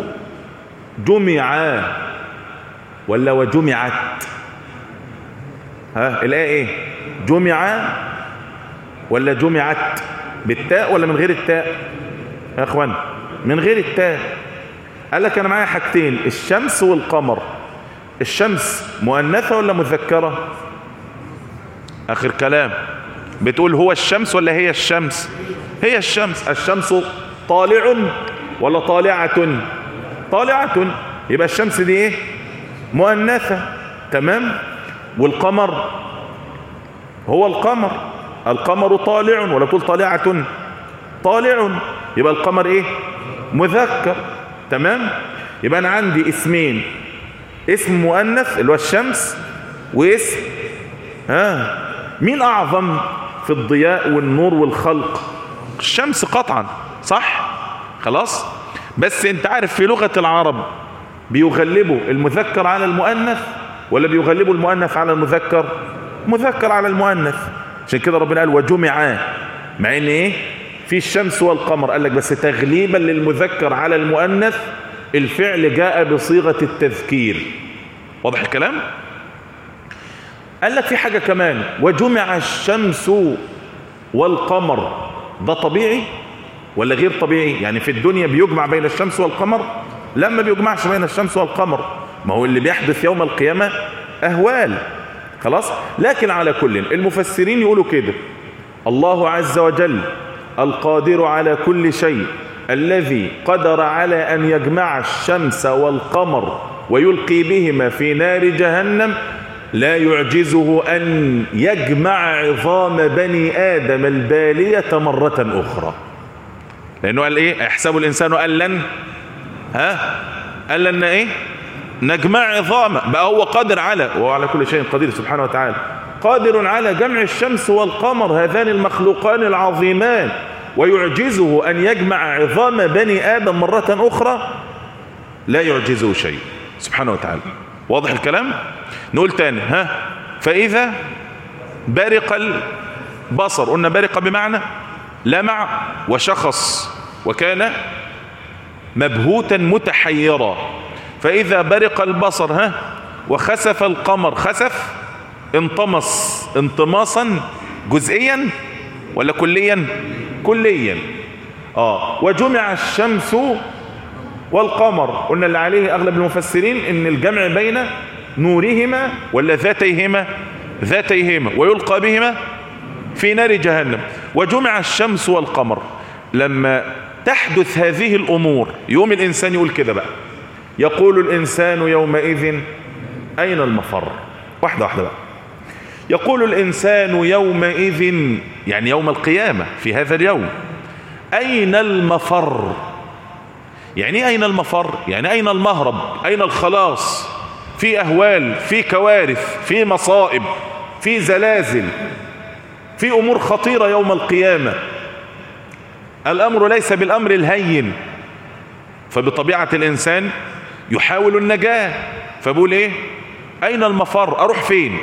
جمع ولا وجمعت ها الايه ايه جمع ولا جمعت بالتاء ولا من غير التاء يا اخوان من غير التاء قال لك انا معايا حاجتين الشمس والقمر الشمس مؤنثه ولا مذكره اخر كلام بتقول هو الشمس ولا هي الشمس هي الشمس الشمس طالع ولا طالعة طالعة يبقى الشمس دي ايه مؤنثة تمام والقمر هو القمر القمر طالع ولا تقول طالعة طالع يبقى القمر ايه مذكر تمام يبقى انا عندي اسمين اسم مؤنث اللي هو الشمس واسم ها مين اعظم في الضياء والنور والخلق الشمس قطعا صح خلاص بس انت عارف في لغة العرب بيغلبوا المذكر على المؤنث ولا بيغلبوا المؤنث على المذكر مذكر على المؤنث عشان كده ربنا قال وجمعا مع ان ايه في الشمس والقمر قال لك بس تغليبا للمذكر على المؤنث الفعل جاء بصيغة التذكير واضح الكلام قال لك في حاجة كمان وجمع الشمس والقمر ده طبيعي ولا غير طبيعي يعني في الدنيا بيجمع بين الشمس والقمر لا ما بيجمعش بين الشمس والقمر ما هو اللي بيحدث يوم القيامة أهوال خلاص لكن على كل المفسرين يقولوا كده الله عز وجل القادر على كل شيء الذي قدر على أن يجمع الشمس والقمر ويلقي بهما في نار جهنم لا يعجزه أن يجمع عظام بني آدم البالية مرة أخرى لأنه قال إيه يحسب الإنسان أن لن ها قال لن إيه نجمع عظامه بقى هو قادر على وهو على كل شيء قدير سبحانه وتعالى قادر على جمع الشمس والقمر هذان المخلوقان العظيمان ويعجزه أن يجمع عظام بني آدم مرة أخرى لا يعجزه شيء سبحانه وتعالى واضح الكلام نقول تاني ها فإذا برق البصر قلنا برق بمعنى لمع وشخص وكان مبهوتا متحيرا فإذا برق البصر ها وخسف القمر خسف انطمس انطماسا جزئيا ولا كليا كليا اه وجمع الشمس والقمر قلنا اللي عليه اغلب المفسرين ان الجمع بين نورهما ولا ذاتيهما ذاتيهما ويلقى بهما في نار جهنم وجمع الشمس والقمر لما تحدث هذه الامور يوم الانسان يقول كده بقى يقول الانسان يومئذ اين المفر واحده واحده بقى يقول الإنسان يومئذ يعني يوم القيامة في هذا اليوم أين المفر يعني أين المفر يعني أين المهرب أين الخلاص في أهوال في كوارث في مصائب في زلازل في أمور خطيرة يوم القيامة الأمر ليس بالأمر الهين فبطبيعة الإنسان يحاول النجاة فبقول إيه أين المفر أروح فين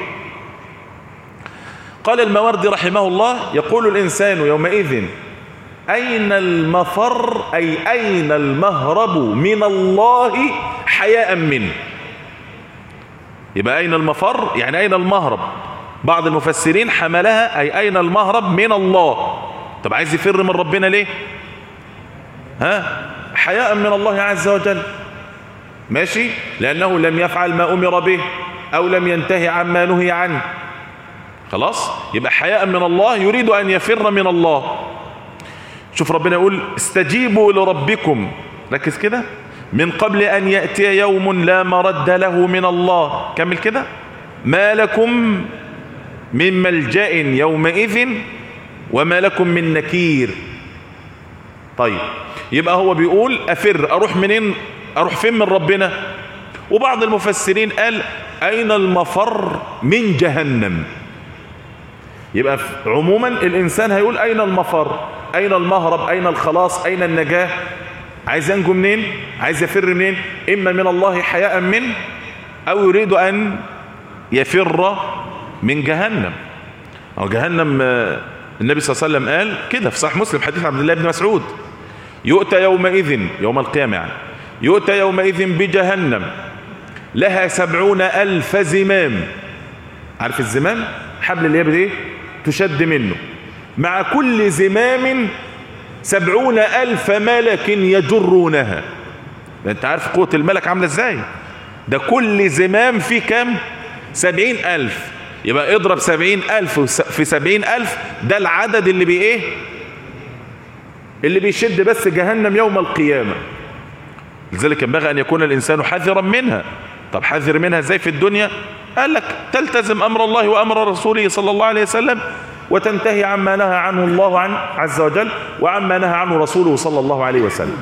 قال الموردي رحمه الله يقول الإنسان يومئذ أين المفر أي أين المهرب من الله حياء منه يبقى أين المفر يعني أين المهرب بعض المفسرين حملها أي أين المهرب من الله طب عايز يفر من ربنا ليه ها حياء من الله عز وجل ماشي لأنه لم يفعل ما أمر به أو لم ينتهي عما نهي عنه خلاص يبقى حياء من الله يريد أن يفر من الله شوف ربنا يقول استجيبوا لربكم ركز كده من قبل أن يأتي يوم لا مرد له من الله كمل كده ما لكم من ملجأ يومئذ وما لكم من نكير طيب يبقى هو بيقول أفر أروح منين أروح فين من ربنا وبعض المفسرين قال أين المفر من جهنم يبقى عموما الإنسان هيقول أين المفر أين المهرب أين الخلاص أين النجاة عايز ينجو منين عايز يفر منين إما من الله حياء منه أو يريد أن يفر من جهنم أو جهنم النبي صلى الله عليه وسلم قال كده في صحيح مسلم حديث عبد الله بن مسعود يؤتى يومئذ يوم القيامة يعني يؤتى يومئذ بجهنم لها سبعون ألف زمام عارف الزمام حبل اليابد ايه تشد منه مع كل زمام سبعون ألف ملك يجرونها انت عارف قوة الملك عاملة ازاي ده كل زمام فيه كام سبعين ألف يبقى اضرب سبعين ألف في سبعين ألف ده العدد اللي بي ايه اللي بيشد بس جهنم يوم القيامة لذلك ينبغي أن يكون الإنسان حذرا منها طب حذر منها ازاي في الدنيا قال لك تلتزم أمر الله وأمر رسوله صلى الله عليه وسلم وتنتهي عما نهى عنه الله عن عز وجل وعما نهى عنه رسوله صلى الله عليه وسلم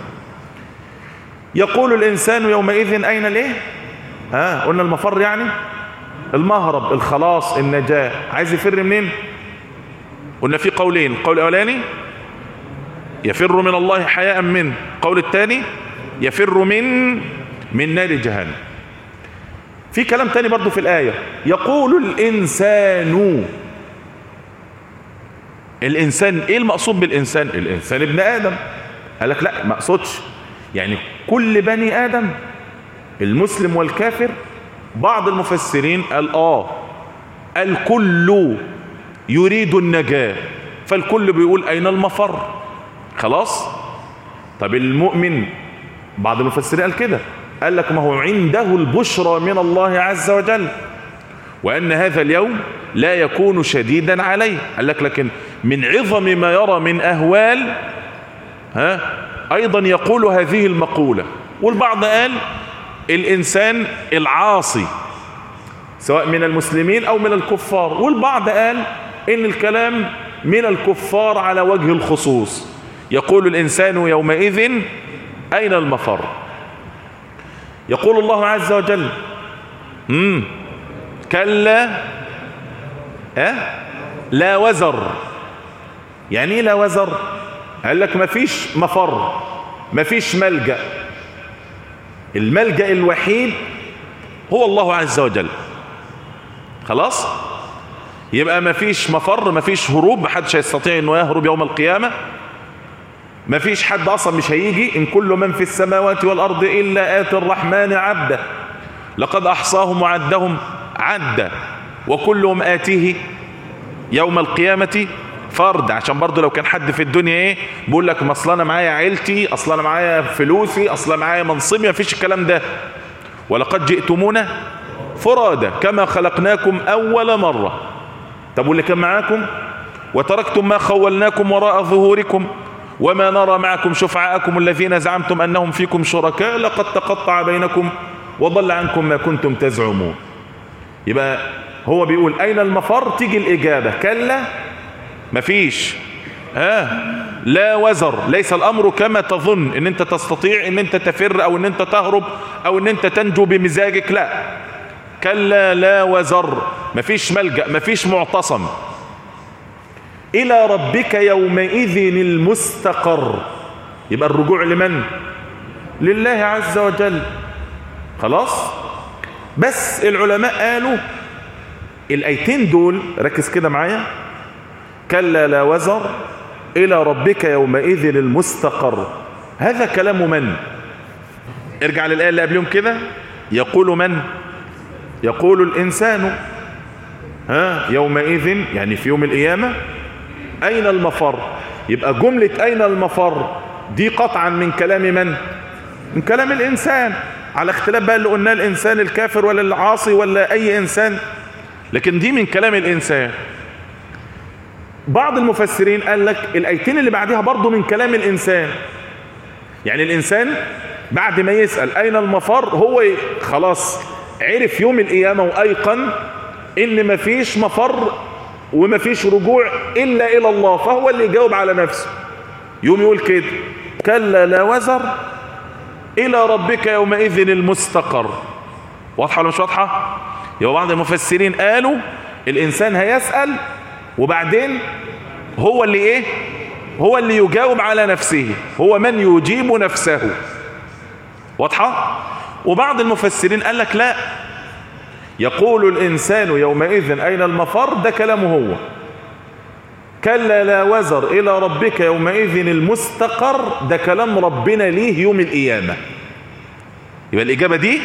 يقول الإنسان يومئذ أين ليه ها قلنا المفر يعني المهرب الخلاص النجاة عايز يفر منين قلنا في قولين القول الأولاني يفر من الله حياء منه القول الثاني يفر من من نار جهنم في كلام تاني برضو في الآية يقول الإنسان الإنسان إيه المقصود بالإنسان الإنسان ابن آدم قال لك لا ما أقصدش يعني كل بني آدم المسلم والكافر بعض المفسرين قال آه الكل يريد النجاة فالكل بيقول أين المفر خلاص طب المؤمن بعض المفسرين قال كده قال لك ما هو عنده البشرى من الله عز وجل وأن هذا اليوم لا يكون شديدا عليه قال لك لكن من عظم ما يرى من أهوال ها أيضا يقول هذه المقولة والبعض قال الإنسان العاصي سواء من المسلمين أو من الكفار والبعض قال إن الكلام من الكفار على وجه الخصوص يقول الإنسان يومئذ أين المفر يقول الله عز وجل مم. كلا أه؟ لا وزر يعني ايه لا وزر قال لك مفيش مفر مفيش ملجأ الملجأ الوحيد هو الله عز وجل خلاص يبقى مفيش مفر مفيش هروب محدش هيستطيع انه يهرب يوم القيامة مفيش حد اصلا مش هيجي ان كل من في السماوات والارض الا اتي الرحمن عبدا لقد احصاهم وعدهم عدا وكلهم آتيه يوم القيامة فرد عشان برضه لو كان حد في الدنيا ايه بيقول لك ما اصل انا معايا عيلتي اصل انا معايا فلوسي اصل انا معايا منصبي ما فيش الكلام ده ولقد جئتمونا فرادا كما خلقناكم اول مرة طب واللي كان معاكم وتركتم ما خولناكم وراء ظهوركم وما نرى معكم شفعاءكم الذين زعمتم انهم فيكم شركاء لقد تقطع بينكم وضل عنكم ما كنتم تزعمون يبقى هو بيقول اين المفر تيجي الاجابة كلا مفيش ها آه لا وزر ليس الامر كما تظن ان انت تستطيع ان انت تفر او ان انت تهرب او ان انت تنجو بمزاجك لا كلا لا وزر مفيش ملجأ مفيش معتصم الى ربك يومئذ المستقر يبقى الرجوع لمن لله عز وجل خلاص بس العلماء قالوا الايتين دول ركز كده معايا كلا لا وزر الى ربك يومئذ المستقر هذا كلام من ارجع للآية اللي قبلهم كده يقول من يقول الانسان ها يومئذ يعني في يوم القيامة اين المفر يبقى جملة اين المفر دي قطعا من كلام من من كلام الانسان على اختلاف بقى اللي قلناه الانسان الكافر ولا العاصي ولا اي انسان لكن دي من كلام الانسان بعض المفسرين قال لك الايتين اللي بعدها برضو من كلام الانسان يعني الانسان بعد ما يسأل اين المفر هو خلاص عرف يوم القيامة وايقن ان مفيش مفر ومفيش رجوع الا الى الله فهو اللي يجاوب على نفسه يوم يقول كده كلا لا وزر الى ربك يومئذ المستقر واضحة ولا مش واضحة يبقى بعض المفسرين قالوا الانسان هيسأل وبعدين هو اللي ايه هو اللي يجاوب على نفسه هو من يجيب نفسه واضحة وبعض المفسرين قال لك لا يقول الانسان يومئذ اين المفر ده كلامه هو كلا لا وزر الى ربك يومئذ المستقر ده كلام ربنا ليه يوم القيامة يبقى الاجابة دي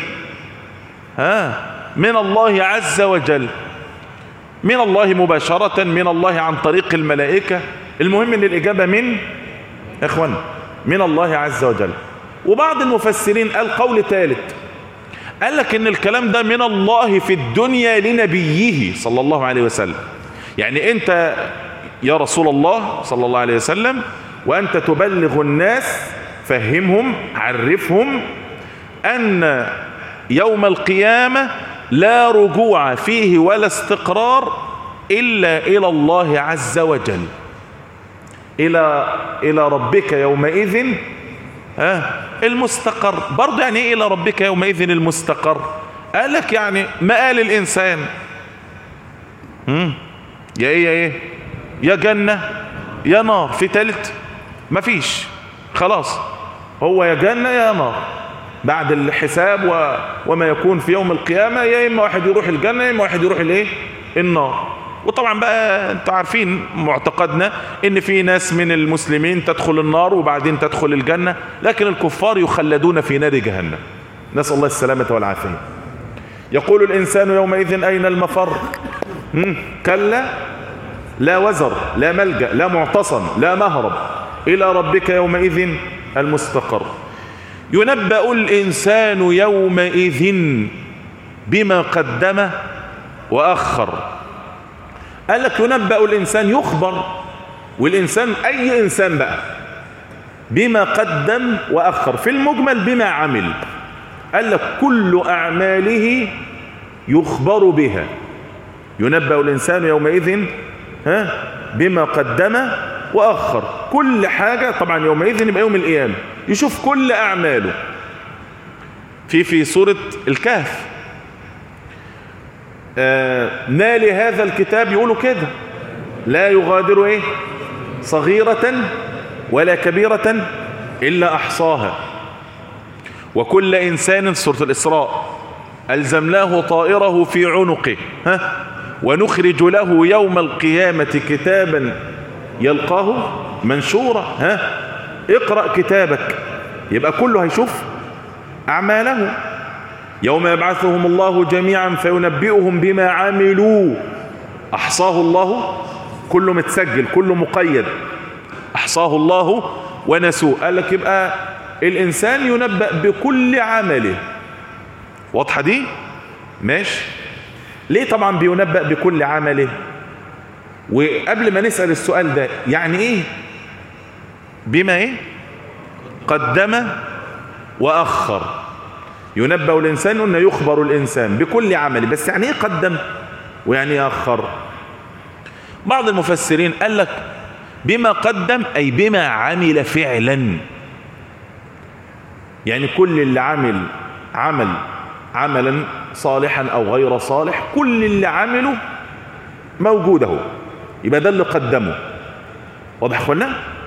ها من الله عز وجل من الله مباشرة من الله عن طريق الملائكة المهم ان الاجابة من يا اخوان من الله عز وجل وبعض المفسرين قال قول ثالث قال لك ان الكلام ده من الله في الدنيا لنبيه صلى الله عليه وسلم يعني انت يا رسول الله صلى الله عليه وسلم وانت تبلغ الناس فهمهم عرفهم ان يوم القيامة لا رجوع فيه ولا استقرار إلا إلى الله عز وجل إلى إلى ربك يومئذ ها المستقر برضه يعني إيه إلى ربك يومئذ المستقر قال لك يعني مآل الإنسان هم؟ يا إيه يا إيه يا جنة يا نار في تالت مفيش خلاص هو يا جنة يا نار بعد الحساب و... وما يكون في يوم القيامة يا إما واحد يروح الجنة يا إما واحد يروح الإيه النار وطبعا بقى انتوا عارفين معتقدنا ان في ناس من المسلمين تدخل النار وبعدين تدخل الجنة لكن الكفار يخلدون في نار جهنم نسأل الله السلامة والعافية يقول الإنسان يومئذ أين المفر هم؟ كلا لا وزر لا ملجأ لا معتصم لا مهرب إلى ربك يومئذ المستقر ينبأ الإنسان يومئذ بما قدم وأخر قال لك ينبأ الإنسان يخبر والإنسان أي إنسان بقى بما قدم وأخر في المجمل بما عمل قال لك كل أعماله يخبر بها ينبأ الإنسان يومئذ ها بما قدم وأخر كل حاجة طبعا يومئذ يبقى يوم القيامة يشوف كل أعماله في في سورة الكهف آه نال هذا الكتاب يقولوا كده لا يغادر ايه صغيرة ولا كبيرة إلا أحصاها وكل إنسان سورة الإسراء ألزمناه طائره في عنقه ها ونخرج له يوم القيامة كتابا يلقاه منشورا ها اقرأ كتابك يبقى كله هيشوف أعماله يوم يبعثهم الله جميعا فينبئهم بما عملوا أحصاه الله كله متسجل كله مقيد أحصاه الله ونسوه قال لك يبقى الإنسان ينبأ بكل عمله واضحة دي ماشي ليه طبعا بينبأ بكل عمله وقبل ما نسأل السؤال ده يعني ايه بما ايه قدم وأخر ينبأ الإنسان أنه يخبر الإنسان بكل عمله بس يعني ايه قدم ويعني ايه أخر بعض المفسرين قال لك بما قدم أي بما عمل فعلا يعني كل اللي عمل عمل عملا صالحا أو غير صالح كل اللي عمله موجود اهو يبقى ده اللي قدمه واضح اخوانا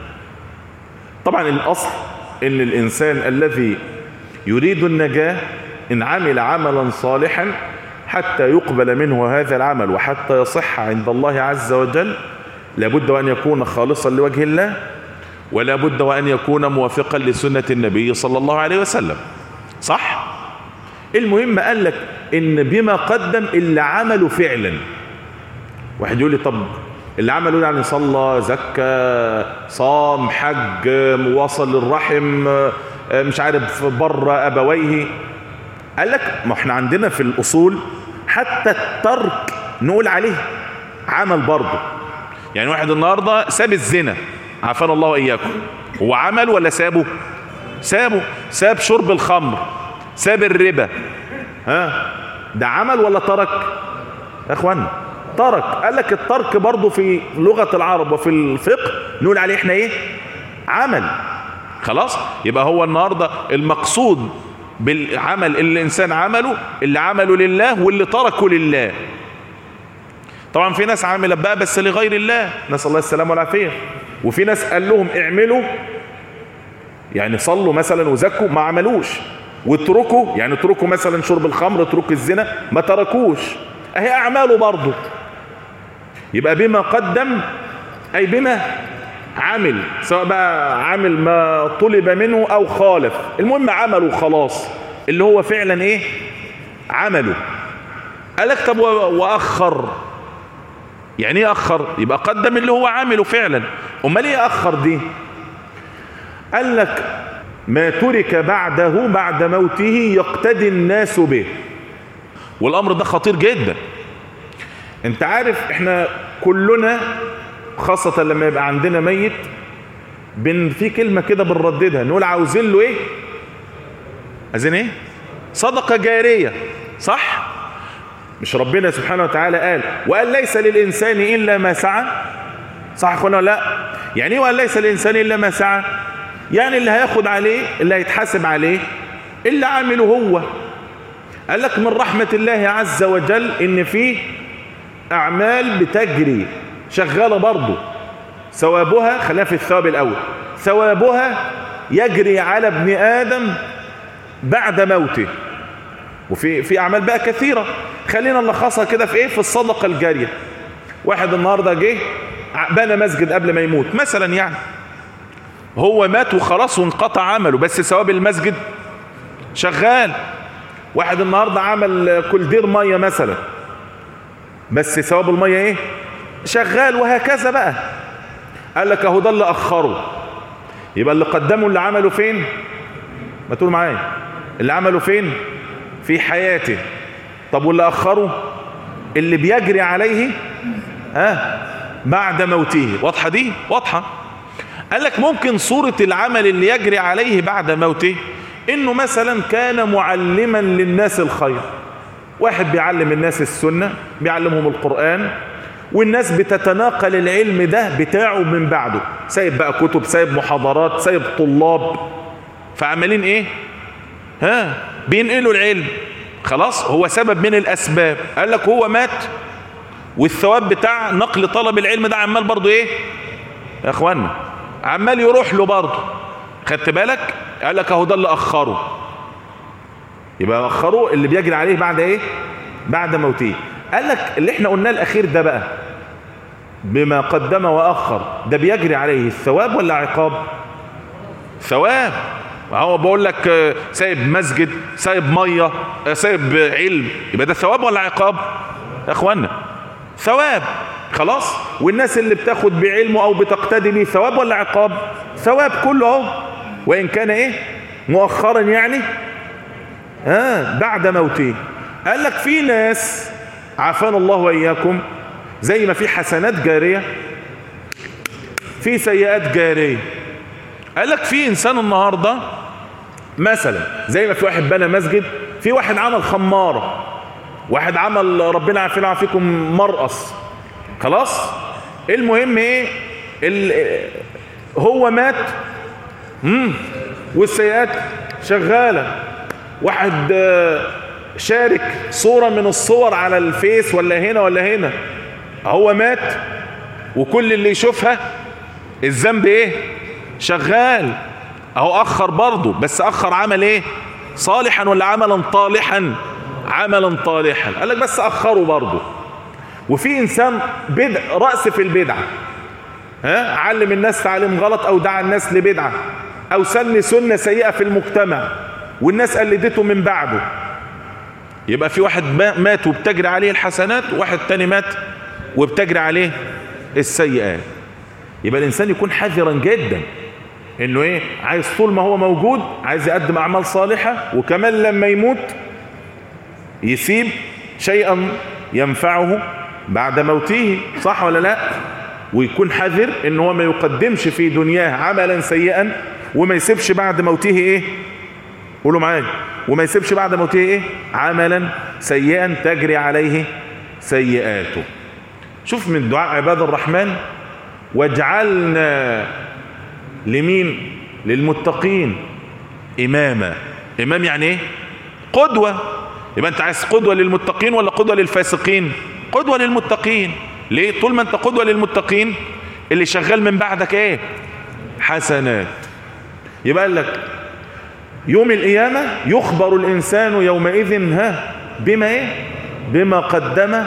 طبعا الأصل ان الإنسان الذي يريد النجاة إن عمل عملا صالحا حتى يقبل منه هذا العمل وحتى يصح عند الله عز وجل لابد وأن يكون خالصا لوجه الله ولا بد وأن يكون موافقا لسنة النبي صلى الله عليه وسلم صح المهم قال لك ان بما قدم اللي عمله فعلا واحد يقول لي طب اللي عمله يعني صلى زكى صام حج وصل للرحم مش عارف بر ابويه قال لك ما احنا عندنا في الاصول حتى الترك نقول عليه عمل برضه يعني واحد النهارده ساب الزنا عافانا الله واياكم هو عمل ولا سابه سابه ساب شرب الخمر ساب الربا ها ده عمل ولا ترك يا اخوانا ترك قال لك الترك برضه في لغة العرب وفي الفقه نقول عليه احنا ايه عمل خلاص يبقى هو النهاردة المقصود بالعمل اللي الانسان عمله اللي عمله لله واللي تركه لله طبعا في ناس عاملة بقى بس لغير الله نسأل الله السلامة والعافية وفي ناس قال لهم اعملوا يعني صلوا مثلا وزكوا ما عملوش واتركوا يعني اتركوا مثلا شرب الخمر اتركوا الزنا ما تركوش اهي اعماله برضه يبقى بما قدم اي بما عمل سواء بقى عمل ما طلب منه او خالف المهم عمله خلاص اللي هو فعلا ايه عمله قالك طب واخر يعني ايه اخر يبقى قدم اللي هو عامله فعلا امال ايه اخر دي قال لك ما ترك بعده بعد موته يقتدي الناس به والامر ده خطير جدا انت عارف احنا كلنا خاصة لما يبقى عندنا ميت بن في كلمة كده بنرددها نقول عاوزين له ايه عايزين ايه صدقة جارية صح مش ربنا سبحانه وتعالى قال وقال ليس للإنسان إلا ما سعى صح اخوانا لا يعني ايه وقال ليس للإنسان إلا ما سعى يعني اللي هياخد عليه اللي هيتحاسب عليه اللي عامله هو قال لك من رحمة الله عز وجل ان فيه اعمال بتجري شغالة برضه ثوابها خلينا في الثواب الاول ثوابها يجري على ابن ادم بعد موته وفي في اعمال بقى كثيرة خلينا نلخصها كده في ايه في الصدقة الجارية واحد النهاردة جه بنى مسجد قبل ما يموت مثلا يعني هو مات وخلاص وانقطع عمله بس ثواب المسجد شغال واحد النهاردة عمل كولدير مية مثلا بس ثواب المية ايه شغال وهكذا بقى قال لك اهو ده اللي اخره يبقى اللي قدمه اللي عمله فين ما تقول معايا اللي عمله فين في حياته طب واللي اخره اللي بيجري عليه ها بعد موته واضحه دي واضحه قال لك ممكن صورة العمل اللي يجري عليه بعد موته انه مثلا كان معلما للناس الخير واحد بيعلم الناس السنة بيعلمهم القرآن والناس بتتناقل العلم ده بتاعه من بعده سايب بقى كتب سايب محاضرات سايب طلاب فعمالين ايه ها بينقلوا العلم خلاص هو سبب من الاسباب قال لك هو مات والثواب بتاع نقل طلب العلم ده عمال برضو ايه يا اخوانا عمال يروح له برضه خدت بالك قال لك اهو ده اللي اخره يبقى اخره اللي بيجري عليه بعد ايه بعد موته قال لك اللي احنا قلناه الاخير ده بقى بما قدم واخر ده بيجري عليه الثواب ولا عقاب ثواب هو بقول لك سايب مسجد سايب ميه سايب علم يبقى ده ثواب ولا عقاب يا اخوانا ثواب خلاص والناس اللي بتاخد بعلمه او بتقتدي به ثواب ولا عقاب ثواب كله اهو وان كان ايه مؤخرا يعني ها بعد موته قال لك في ناس عافانا الله واياكم زي ما في حسنات جاريه في سيئات جاريه قال لك في انسان النهارده مثلا زي ما في واحد بنى مسجد في واحد عمل خماره واحد عمل ربنا يعافينا ويعافيكم مرقص خلاص المهم ايه هو مات مم. والسيئات شغاله واحد شارك صورة من الصور على الفيس ولا هنا ولا هنا هو مات وكل اللي يشوفها الذنب ايه شغال اهو اخر برضه بس اخر عمل ايه صالحا ولا عملا طالحا عملا طالحا قال لك بس اخره برضه وفي انسان بدع رأس في البدعة ها علم الناس تعليم غلط او دعا الناس لبدعة او سن سنة سيئة في المجتمع والناس قلدته من بعده يبقى في واحد مات وبتجري عليه الحسنات وواحد تاني مات وبتجري عليه السيئات يبقى الانسان يكون حذرا جدا انه ايه عايز طول ما هو موجود عايز يقدم اعمال صالحة وكمان لما يموت يسيب شيئا ينفعه بعد موته صح ولا لا ويكون حذر ان هو ما يقدمش في دنياه عملا سيئا وما يسيبش بعد موته ايه قولوا معايا وما يسيبش بعد موته ايه عملا سيئا تجري عليه سيئاته شوف من دعاء عباد الرحمن واجعلنا لمين للمتقين اماما امام يعني ايه قدوة يبقى انت عايز قدوة للمتقين ولا قدوة للفاسقين قدوة للمتقين ليه طول ما انت قدوة للمتقين اللي شغال من بعدك ايه حسنات يبقى قال لك يوم القيامة يخبر الإنسان يومئذ ها بما إيه بما قدم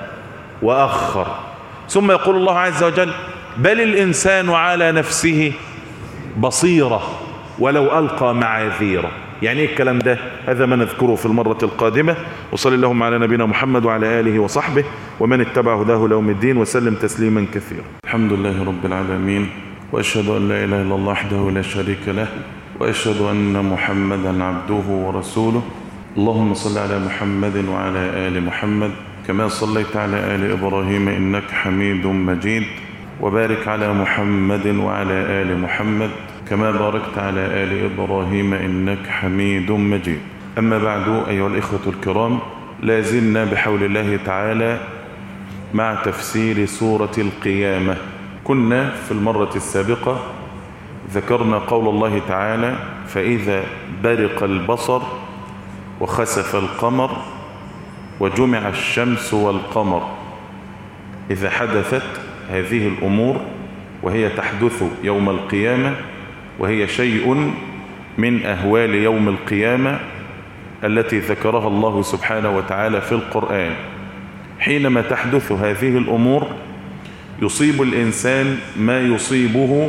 وأخر ثم يقول الله عز وجل بل الإنسان على نفسه بصيرة ولو ألقى معاذيره يعني ايه الكلام ده هذا ما نذكره في المرة القادمة وصل اللهم على نبينا محمد وعلى آله وصحبه ومن اتبع هداه لوم الدين وسلم تسليما كثيرا الحمد لله رب العالمين وأشهد أن لا إله إلا الله وحده لا شريك له وأشهد أن محمدا عبده ورسوله اللهم صل على محمد وعلى آل محمد كما صليت على آل إبراهيم إنك حميد مجيد وبارك على محمد وعلى آل محمد كما باركت على آل إبراهيم إنك حميد مجيد أما بعد أيها الإخوة الكرام لازلنا بحول الله تعالى مع تفسير سورة القيامة كنا في المرة السابقة ذكرنا قول الله تعالى فإذا برق البصر وخسف القمر وجمع الشمس والقمر إذا حدثت هذه الأمور وهي تحدث يوم القيامة وهي شيء من أهوال يوم القيامة التي ذكرها الله سبحانه وتعالى في القرآن حينما تحدث هذه الأمور يصيب الإنسان ما يصيبه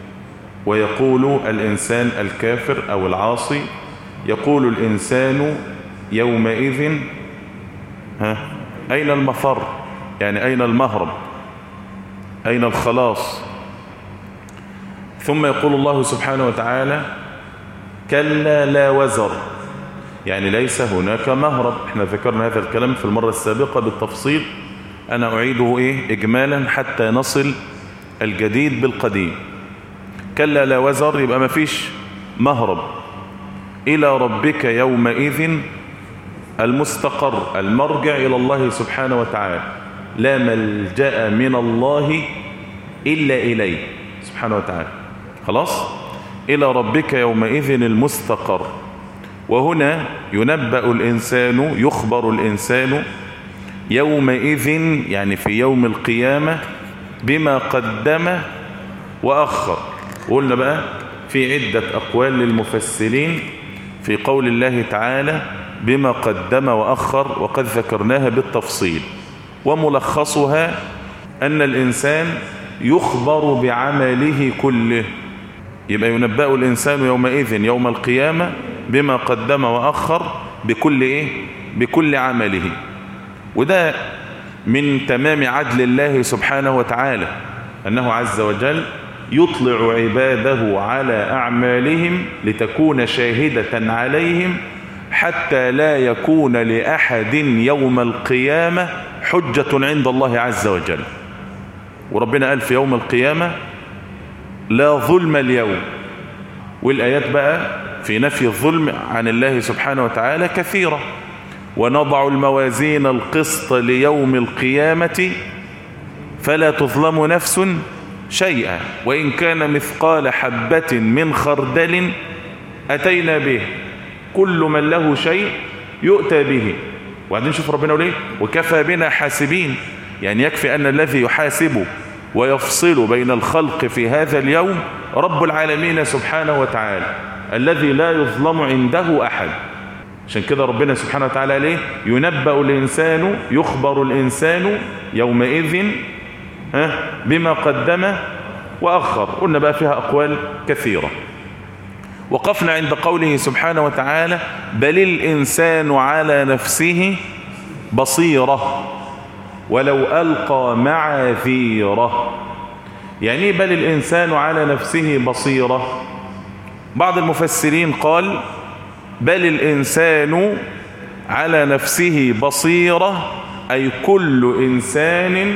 ويقول الإنسان الكافر أو العاصي يقول الإنسان يومئذ ها أين المفر يعني أين المهرب أين الخلاص ثم يقول الله سبحانه وتعالى كلا لا وزر يعني ليس هناك مهرب احنا ذكرنا هذا الكلام في المرة السابقة بالتفصيل أنا أعيده إيه إجمالا حتى نصل الجديد بالقديم كلا لا وزر يبقى ما فيش مهرب إلى ربك يومئذ المستقر المرجع إلى الله سبحانه وتعالى لا ملجأ من الله إلا إليه سبحانه وتعالى خلاص إلى ربك يومئذ المستقر وهنا ينبأ الإنسان يخبر الإنسان يومئذ يعني في يوم القيامة بما قدم وأخر قلنا بقى في عدة أقوال للمفسرين في قول الله تعالى بما قدم وأخر وقد ذكرناها بالتفصيل وملخصها أن الإنسان يخبر بعمله كله يبقى ينبأ الإنسان يومئذ يوم القيامة بما قدم وأخر بكل إيه؟ بكل عمله وده من تمام عدل الله سبحانه وتعالى أنه عز وجل يطلع عباده على أعمالهم لتكون شاهدة عليهم حتى لا يكون لأحد يوم القيامة حجة عند الله عز وجل وربنا قال في يوم القيامة لا ظلم اليوم والآيات بقى في نفي الظلم عن الله سبحانه وتعالى كثيرة ونضع الموازين القسط ليوم القيامة فلا تظلم نفس شيئا وإن كان مثقال حبة من خردل أتينا به كل من له شيء يؤتى به وبعدين شوف ربنا يقول ايه وكفى بنا حاسبين يعني يكفي أن الذي يحاسب ويفصل بين الخلق في هذا اليوم رب العالمين سبحانه وتعالى الذي لا يظلم عنده أحد عشان كده ربنا سبحانه وتعالى ليه ينبأ الإنسان يخبر الإنسان يومئذ ها بما قدم وأخر قلنا بقى فيها أقوال كثيرة وقفنا عند قوله سبحانه وتعالى بل الإنسان على نفسه بصيرة ولو ألقى معاذيره يعني بل الإنسان على نفسه بصيرة بعض المفسرين قال بل الإنسان على نفسه بصيرة أي كل إنسان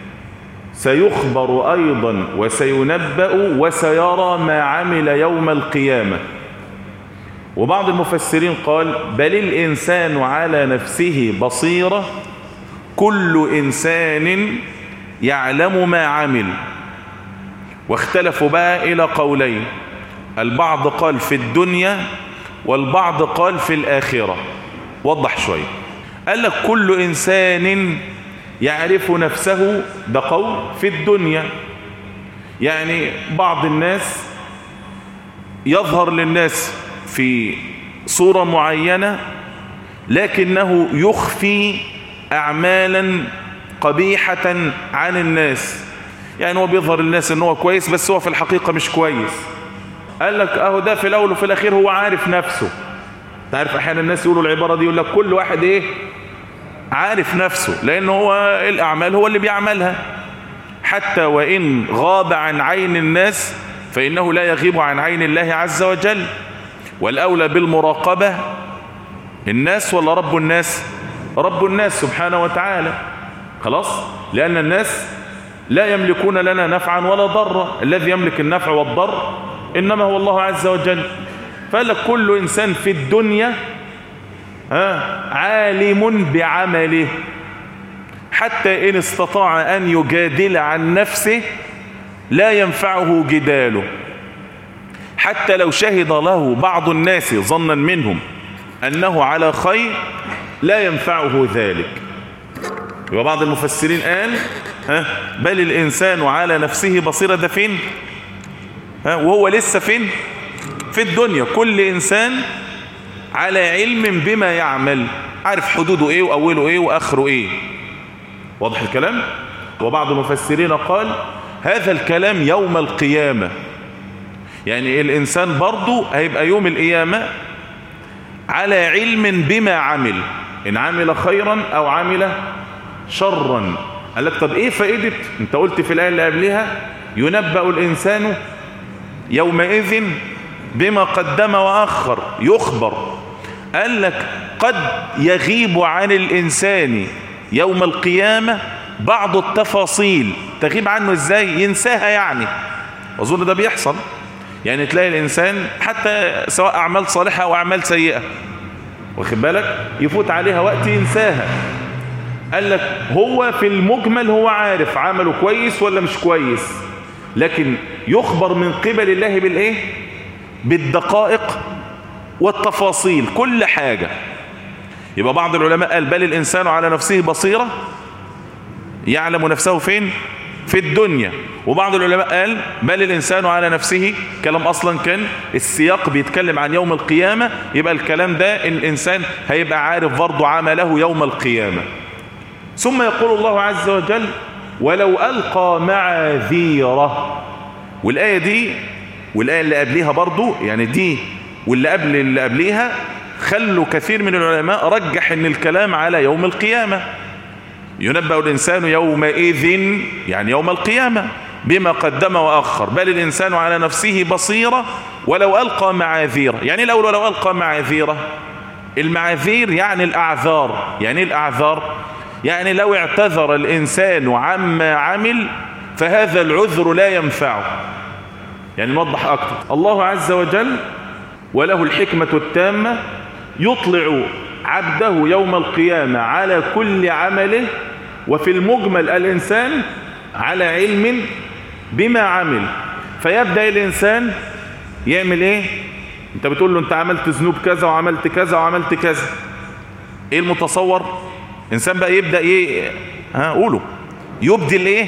سيخبر أيضا وسينبأ وسيرى ما عمل يوم القيامة وبعض المفسرين قال بل الإنسان على نفسه بصيرة كل إنسان يعلم ما عمل واختلفوا بقى إلى قولين البعض قال في الدنيا والبعض قال في الآخرة وضح شوية قال لك كل إنسان يعرف نفسه ده قول في الدنيا يعني بعض الناس يظهر للناس في صورة معينة لكنه يخفي أعمالا قبيحة عن الناس يعني هو بيظهر للناس ان هو كويس بس هو في الحقيقة مش كويس قال لك اهو ده في الاول وفي الاخير هو عارف نفسه تعرف احيانا الناس يقولوا العبارة دي يقول لك كل واحد ايه عارف نفسه لان هو الاعمال هو اللي بيعملها حتى وان غاب عن عين الناس فانه لا يغيب عن عين الله عز وجل والاولى بالمراقبة الناس ولا رب الناس رب الناس سبحانه وتعالى خلاص لان الناس لا يملكون لنا نفعا ولا ضرا الذي يملك النفع والضر إنما هو الله عز وجل فقال لك كل إنسان في الدنيا عالم بعمله حتى إن استطاع أن يجادل عن نفسه لا ينفعه جداله حتى لو شهد له بعض الناس ظنا منهم أنه على خير لا ينفعه ذلك وبعض المفسرين قال ها بل الإنسان على نفسه بصيرة ده فين ها وهو لسه فين في الدنيا كل إنسان على علم بما يعمل عارف حدوده ايه وأوله ايه وآخره ايه واضح الكلام وبعض المفسرين قال هذا الكلام يوم القيامة يعني الإنسان برضو هيبقى يوم القيامة على علم بما عمل إن عمل خيرا أو عمل شرا قال لك طب ايه فائدة انت قلت في الآية اللي قبلها ينبأ الإنسان يومئذ بما قدم وأخر يخبر قال لك قد يغيب عن الإنسان يوم القيامة بعض التفاصيل تغيب عنه ازاي ينساها يعني أظن ده بيحصل يعني تلاقي الإنسان حتى سواء أعمال صالحة أو أعمال سيئة واخد بالك يفوت عليها وقت ينساها قال لك هو في المجمل هو عارف عمله كويس ولا مش كويس لكن يخبر من قبل الله بالايه بالدقائق والتفاصيل كل حاجة يبقى بعض العلماء قال بل الإنسان على نفسه بصيرة يعلم نفسه فين في الدنيا وبعض العلماء قال بل الإنسان على نفسه كلام أصلا كان السياق بيتكلم عن يوم القيامة يبقى الكلام ده الإنسان هيبقى عارف برضه عمله يوم القيامة ثم يقول الله عز وجل ولو ألقى معاذيره والآية دي والآية اللي قبليها برضو يعني دي واللي قبل اللي قبليها خلوا كثير من العلماء رجح ان الكلام على يوم القيامة ينبأ الإنسان يومئذ يعني يوم القيامة بما قدم وأخر بل الإنسان على نفسه بصيرة ولو ألقى معاذيره يعني الأول ولو ألقى معاذيره المعاذير يعني الأعذار يعني الأعذار يعني لو اعتذر الإنسان عما عمل فهذا العذر لا ينفعه يعني نوضح أكتر الله عز وجل وله الحكمة التامة يطلع عبده يوم القيامة على كل عمله وفي المجمل الإنسان على علم بما عمل فيبدأ الإنسان يعمل ايه انت بتقول له انت عملت ذنوب كذا وعملت كذا وعملت كذا ايه المتصور انسان بقى يبدأ ايه ها قولوا يبدي الايه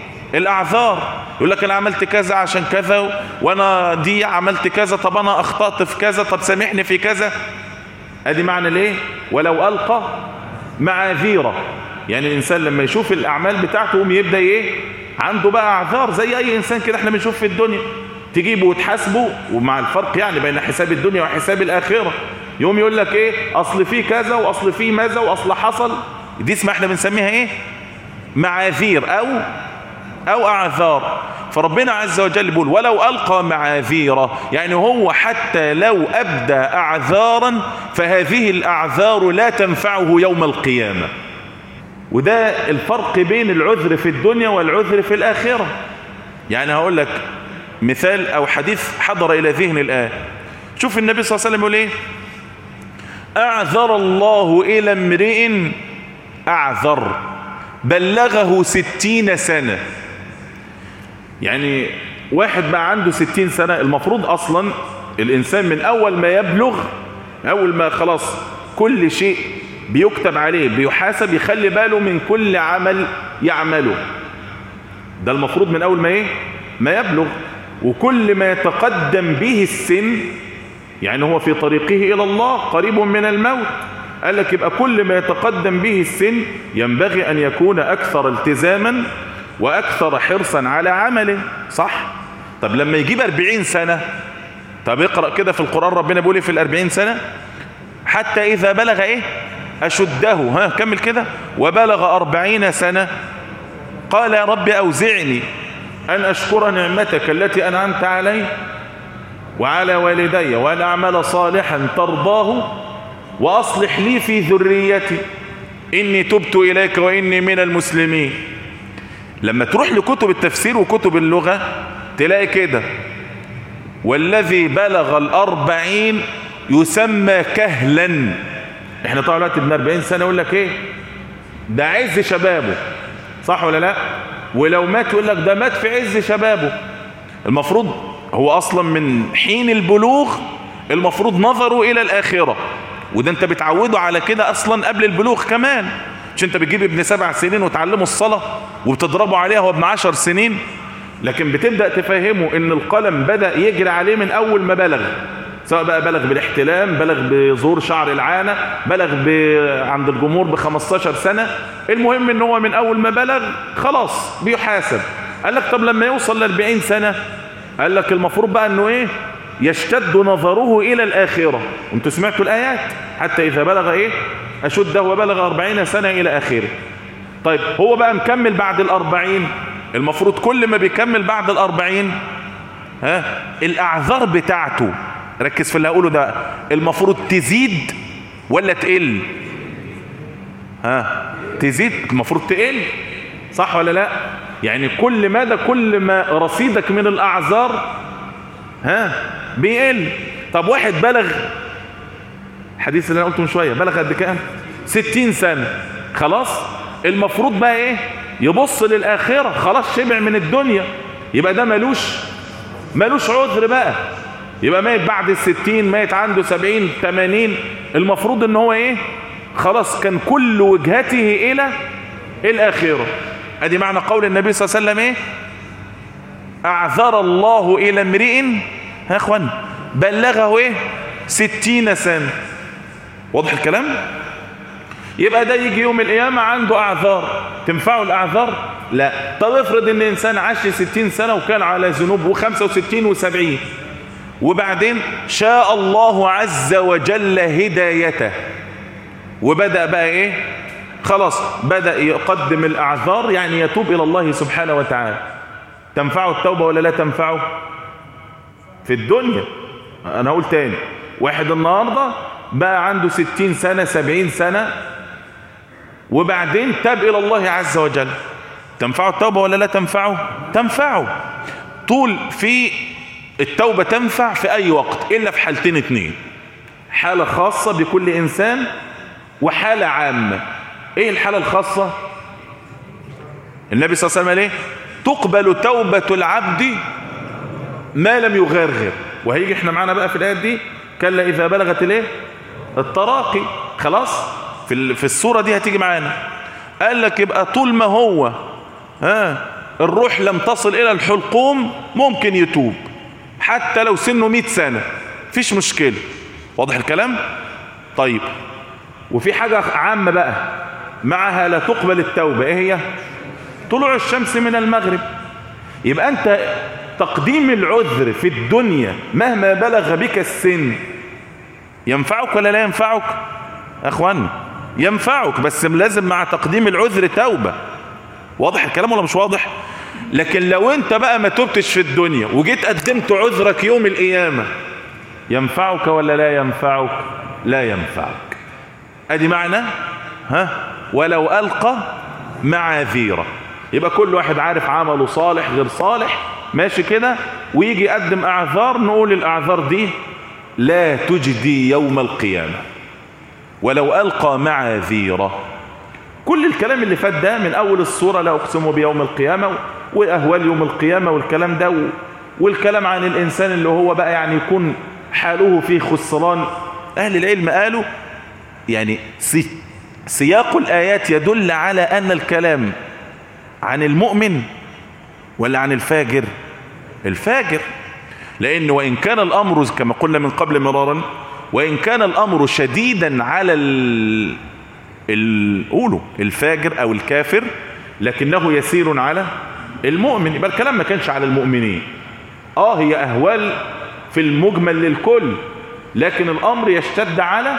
الاعذار يقول لك انا عملت كذا عشان كذا وانا دي عملت كذا طب انا اخطأت في كذا طب سامحني في كذا ادي معنى الايه ولو القى معاذيره يعني الانسان لما يشوف الاعمال بتاعته يقوم يبدا ايه عنده بقى اعذار زي اي انسان كده احنا بنشوف في الدنيا تجيبه وتحاسبه ومع الفرق يعني بين حساب الدنيا وحساب الاخره يقوم يقول لك ايه اصل في كذا واصل في ماذا واصل حصل دي اسمها احنا بنسميها ايه معاذير او او اعذار فربنا عز وجل بيقول ولو القى معاذيره يعني هو حتى لو ابدى اعذارا فهذه الاعذار لا تنفعه يوم القيامه وده الفرق بين العذر في الدنيا والعذر في الاخره يعني هقول لك مثال او حديث حضر الى ذهن الان شوف النبي صلى الله عليه وسلم يقول ايه اعذر الله الى امرئ اعذر بلغه ستين سنه يعني واحد بقى عنده ستين سنة المفروض أصلا الإنسان من أول ما يبلغ أول ما خلاص كل شيء بيكتب عليه بيحاسب يخلي باله من كل عمل يعمله ده المفروض من أول ما إيه ما يبلغ وكل ما يتقدم به السن يعني هو في طريقه إلى الله قريب من الموت قال لك يبقى كل ما يتقدم به السن ينبغي أن يكون أكثر التزاما واكثر حرصا على عمله صح طب لما يجيب اربعين سنة طب اقرأ كده في القرآن ربنا بيقول في الاربعين سنة حتى اذا بلغ ايه اشده ها كمل كده وبلغ اربعين سنة قال يا رب اوزعني ان اشكر نعمتك التي انعمت علي وعلى والدي وان اعمل صالحا ترضاه واصلح لي في ذريتي اني تبت اليك واني من المسلمين لما تروح لكتب التفسير وكتب اللغة تلاقي كده والذي بلغ الأربعين يسمى كهلا احنا طبعا دلوقتي ابن 40 سنة يقول لك ايه ده عز شبابه صح ولا لا ولو مات يقول لك ده مات في عز شبابه المفروض هو اصلا من حين البلوغ المفروض نظره الى الاخرة وده انت بتعوده على كده اصلا قبل البلوغ كمان مش انت بتجيب ابن سبع سنين وتعلمه الصلاة وبتضربه عليها وهو ابن عشر سنين لكن بتبدأ تفهمه ان القلم بدأ يجري عليه من اول ما بلغ سواء بقى بلغ بالاحتلام بلغ بظهور شعر العانة بلغ ب... عند الجمهور ب 15 سنة المهم ان هو من اول ما بلغ خلاص بيحاسب قال لك طب لما يوصل ل 40 سنة قال لك المفروض بقى انه ايه يشتد نظره الى الاخرة وانتوا سمعتوا الايات حتى اذا بلغ ايه أشده وبلغ أربعين سنة إلى آخره طيب هو بقى مكمل بعد الأربعين المفروض كل ما بيكمل بعد الأربعين ها الأعذار بتاعته ركز في اللي هقوله ده المفروض تزيد ولا تقل ها تزيد المفروض تقل صح ولا لا يعني كل مدى كل ما رصيدك من الاعذار ها بيقل طب واحد بلغ الحديث اللي انا قلته من شويه بلغ قد كام 60 سنه خلاص المفروض بقى ايه يبص للاخره خلاص شبع من الدنيا يبقى ده ملوش ملوش عذر بقى يبقى ميت بعد الستين ميت عنده سبعين تمانين المفروض ان هو ايه خلاص كان كل وجهته الى الاخره ادي معنى قول النبي صلى الله عليه وسلم ايه اعذر الله الى امرئ ها اخوان بلغه ايه ستين سنة واضح الكلام يبقى ده يجي يوم القيامة عنده اعذار تنفعه الاعذار لا طب افرض ان انسان عاش ستين سنة وكان على ذنوب وخمسة وستين وسبعين وبعدين شاء الله عز وجل هدايته وبدأ بقى ايه خلاص بدأ يقدم الاعذار يعني يتوب الى الله سبحانه وتعالى تنفعه التوبة ولا لا تنفعه في الدنيا انا اقول تاني واحد النهاردة بقى عنده ستين سنة سبعين سنة وبعدين تاب الى الله عز وجل تنفعه التوبة ولا لا تنفعه تنفعه طول في التوبة تنفع في اي وقت الا في حالتين اتنين حالة خاصة بكل انسان وحالة عامة ايه الحالة الخاصة النبي صلى الله عليه وسلم ايه تقبل توبة العبد ما لم يغرغر وهيجي احنا معانا بقى في الايات دي كلا اذا بلغت الايه التراقي خلاص في في الصورة دي هتيجي معانا قال لك يبقى طول ما هو ها الروح لم تصل الى الحلقوم ممكن يتوب حتى لو سنه 100 سنة فيش مشكلة واضح الكلام طيب وفي حاجة عامة بقى معها لا تقبل التوبة ايه هي طلوع الشمس من المغرب يبقى انت تقديم العذر في الدنيا مهما بلغ بك السن ينفعك ولا لا ينفعك اخوان ينفعك بس لازم مع تقديم العذر توبة واضح الكلام ولا مش واضح لكن لو انت بقى ما تبتش في الدنيا وجيت قدمت عذرك يوم القيامة ينفعك ولا لا ينفعك لا ينفعك ادي معنى ها ولو القى معاذيره يبقى كل واحد عارف عمله صالح غير صالح ماشي كده ويجي يقدم اعذار نقول الاعذار دي لا تجدي يوم القيامة ولو القى معاذيره كل الكلام اللي فات ده من اول الصورة لا اقسم بيوم القيامة واهوال يوم القيامة والكلام ده والكلام عن الانسان اللي هو بقى يعني يكون حاله فيه خسران اهل العلم قالوا يعني سياق الايات يدل على ان الكلام عن المؤمن ولا عن الفاجر الفاجر لان وان كان الامر كما قلنا من قبل مرارا وان كان الامر شديدا على ال... ال... قولوا الفاجر او الكافر لكنه يسير على المؤمن يبقى الكلام ما كانش على المؤمنين اه هي اهوال في المجمل للكل لكن الامر يشتد على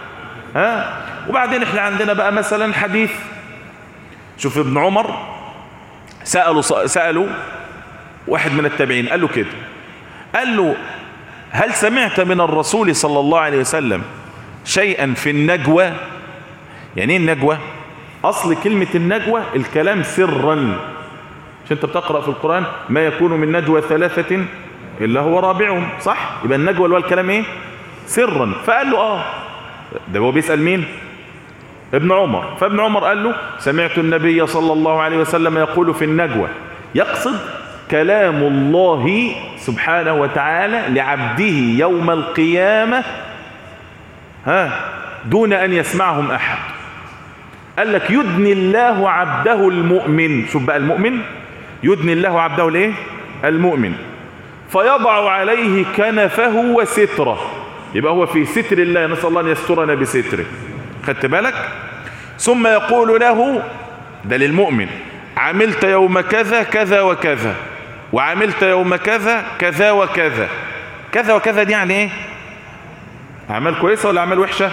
ها وبعدين احنا عندنا بقى مثلا حديث شوف ابن عمر سألوا سألوا واحد من التابعين قال له كده قال له هل سمعت من الرسول صلى الله عليه وسلم شيئا في النجوى يعني ايه النجوى اصل كلمة النجوى الكلام سرا مش انت بتقرأ في القرآن ما يكون من نجوى ثلاثة الا هو رابعهم صح يبقى النجوى اللي هو الكلام ايه سرا فقال له اه ده هو بيسأل مين ابن عمر فابن عمر قال له سمعت النبي صلى الله عليه وسلم يقول في النجوى يقصد كلام الله سبحانه وتعالى لعبده يوم القيامة ها دون أن يسمعهم أحد قال لك يدني الله عبده المؤمن شوف بقى المؤمن يدني الله عبده الايه المؤمن فيضع عليه كنفه وستره يبقى هو في ستر الله نسأل الله أن يسترنا بستره خدت بالك ثم يقول له ده للمؤمن عملت يوم كذا كذا وكذا وعملت يوم كذا كذا وكذا كذا وكذا دي يعني ايه اعمال كويسة ولا اعمال وحشة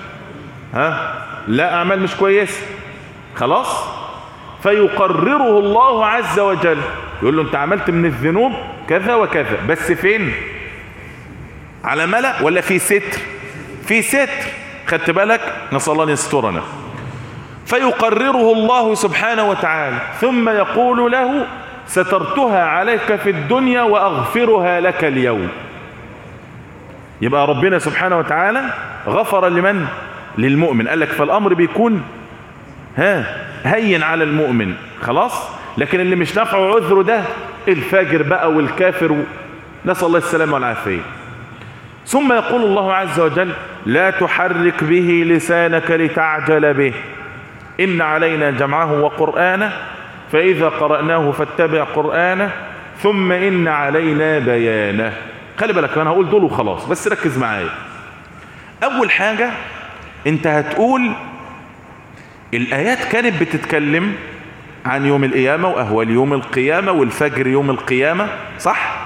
ها لا اعمال مش كويسة خلاص فيقرره الله عز وجل يقول له انت عملت من الذنوب كذا وكذا بس فين على ملأ ولا في ستر في ستر خدت بالك نسأل الله أن يسترنا فيقرره الله سبحانه وتعالى ثم يقول له سترتها عليك في الدنيا وأغفرها لك اليوم يبقى ربنا سبحانه وتعالى غفر لمن للمؤمن قال لك فالأمر بيكون ها هين على المؤمن خلاص لكن اللي مش نافعه عذره ده الفاجر بقى والكافر و... نسأل الله السلامة والعافية ثم يقول الله عز وجل لا تحرك به لسانك لتعجل به إن علينا جمعه وقرآنه فإذا قرأناه فاتبع قرآنه ثم إن علينا بيانه خلي بالك أنا هقول دول وخلاص بس ركز معايا أول حاجة أنت هتقول الآيات كانت بتتكلم عن يوم القيامة وأهوال يوم القيامة والفجر يوم القيامة صح؟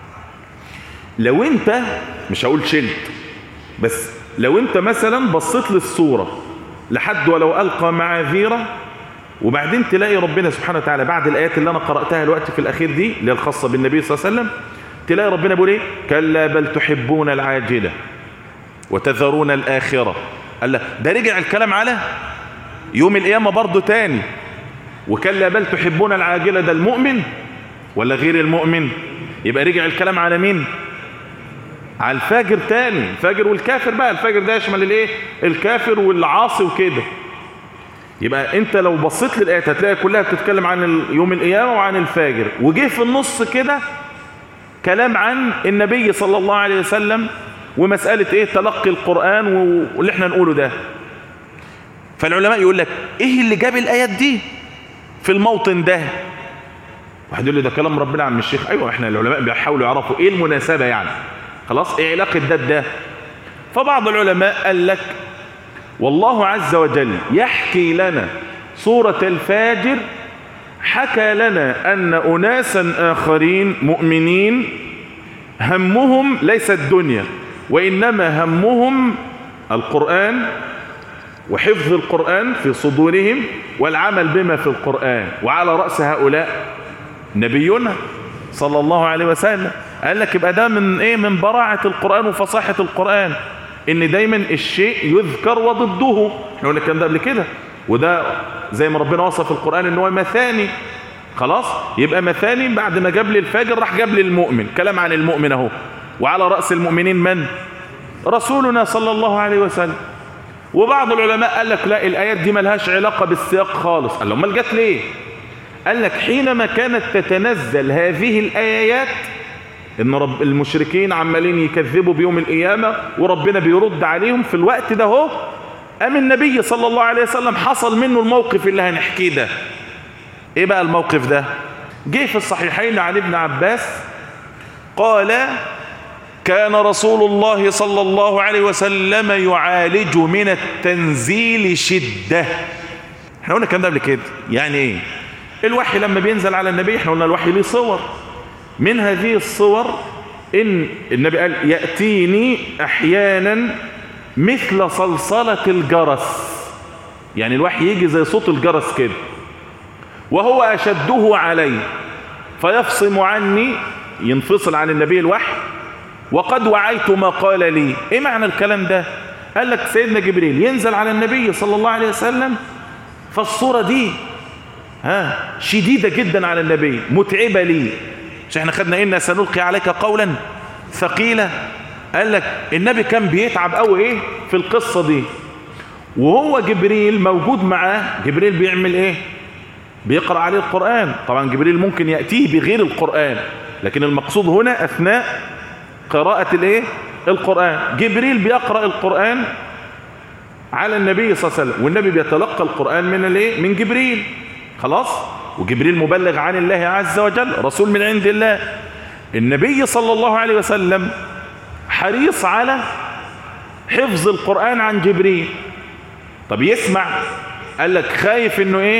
لو أنت مش هقول شلت بس لو أنت مثلا بصيت للصورة لحد ولو ألقى معاذيره وبعدين تلاقي ربنا سبحانه وتعالى بعد الآيات اللي أنا قرأتها الوقت في الأخير دي اللي هي الخاصة بالنبي صلى الله عليه وسلم تلاقي ربنا بيقول إيه كلا بل تحبون العاجلة وتذرون الآخرة قال لا ده رجع الكلام على يوم القيامة برضه تاني وكلا بل تحبون العاجلة ده المؤمن ولا غير المؤمن يبقى رجع الكلام على مين على الفاجر تاني الفاجر والكافر بقى الفاجر ده يشمل الايه الكافر والعاصي وكده يبقى انت لو بصيت للايات هتلاقي كلها بتتكلم عن يوم القيامه وعن الفاجر وجه في النص كده كلام عن النبي صلى الله عليه وسلم ومساله ايه تلقي القران واللي احنا نقوله ده فالعلماء يقول لك ايه اللي جاب الايات دي في الموطن ده واحد يقول لي ده كلام ربنا عم الشيخ ايوه احنا العلماء بيحاولوا يعرفوا ايه المناسبه يعني خلاص ايه علاقه ده بده فبعض العلماء قال لك والله عز وجل يحكي لنا سورة الفاجر حكى لنا أن أناسا آخرين مؤمنين همهم ليس الدنيا وإنما همهم القرآن وحفظ القرآن في صدورهم والعمل بما في القرآن وعلى رأس هؤلاء نبينا صلى الله عليه وسلم قال لك يبقى ده من ايه من براعة القرآن وفصاحة القرآن ان دايما الشيء يذكر وضده احنا قلنا الكلام ده قبل كده وده زي ما ربنا وصف القرآن ان هو مثاني خلاص يبقى مثاني بعد ما جاب لي الفاجر راح جاب لي المؤمن كلام عن المؤمن اهو وعلى رأس المؤمنين من رسولنا صلى الله عليه وسلم وبعض العلماء قال لك لا الآيات دي ملهاش علاقة بالسياق خالص قال لهم جت ليه قال لك حينما كانت تتنزل هذه الآيات ان رب المشركين عمالين يكذبوا بيوم القيامة وربنا بيرد عليهم في الوقت ده هو قام النبي صلى الله عليه وسلم حصل منه الموقف اللي هنحكيه ده ايه بقى الموقف ده جه في الصحيحين عن ابن عباس قال كان رسول الله صلى الله عليه وسلم يعالج من التنزيل شدة احنا قلنا الكلام ده قبل كده يعني ايه الوحي لما بينزل على النبي احنا قلنا الوحي ليه صور من هذه الصور ان النبي قال يأتيني احيانا مثل صلصلة الجرس يعني الوحي يجي زي صوت الجرس كده وهو اشده علي فيفصم عني ينفصل عن النبي الوحي وقد وعيت ما قال لي ايه معنى الكلام ده قال لك سيدنا جبريل ينزل على النبي صلى الله عليه وسلم فالصورة دي ها شديدة جدا على النبي متعبة لي مش احنا خدنا إنا سنلقي عليك قولا ثقيلة قال لك النبي كان بيتعب قوي ايه في القصة دي وهو جبريل موجود معاه جبريل بيعمل ايه بيقرأ عليه القرآن طبعا جبريل ممكن يأتيه بغير القرآن لكن المقصود هنا أثناء قراءة الايه القرآن جبريل بيقرأ القرآن على النبي صلى الله عليه وسلم والنبي بيتلقى القرآن من الايه من جبريل خلاص وجبريل مبلغ عن الله عز وجل رسول من عند الله النبي صلى الله عليه وسلم حريص على حفظ القرآن عن جبريل طب يسمع قال لك خايف انه ايه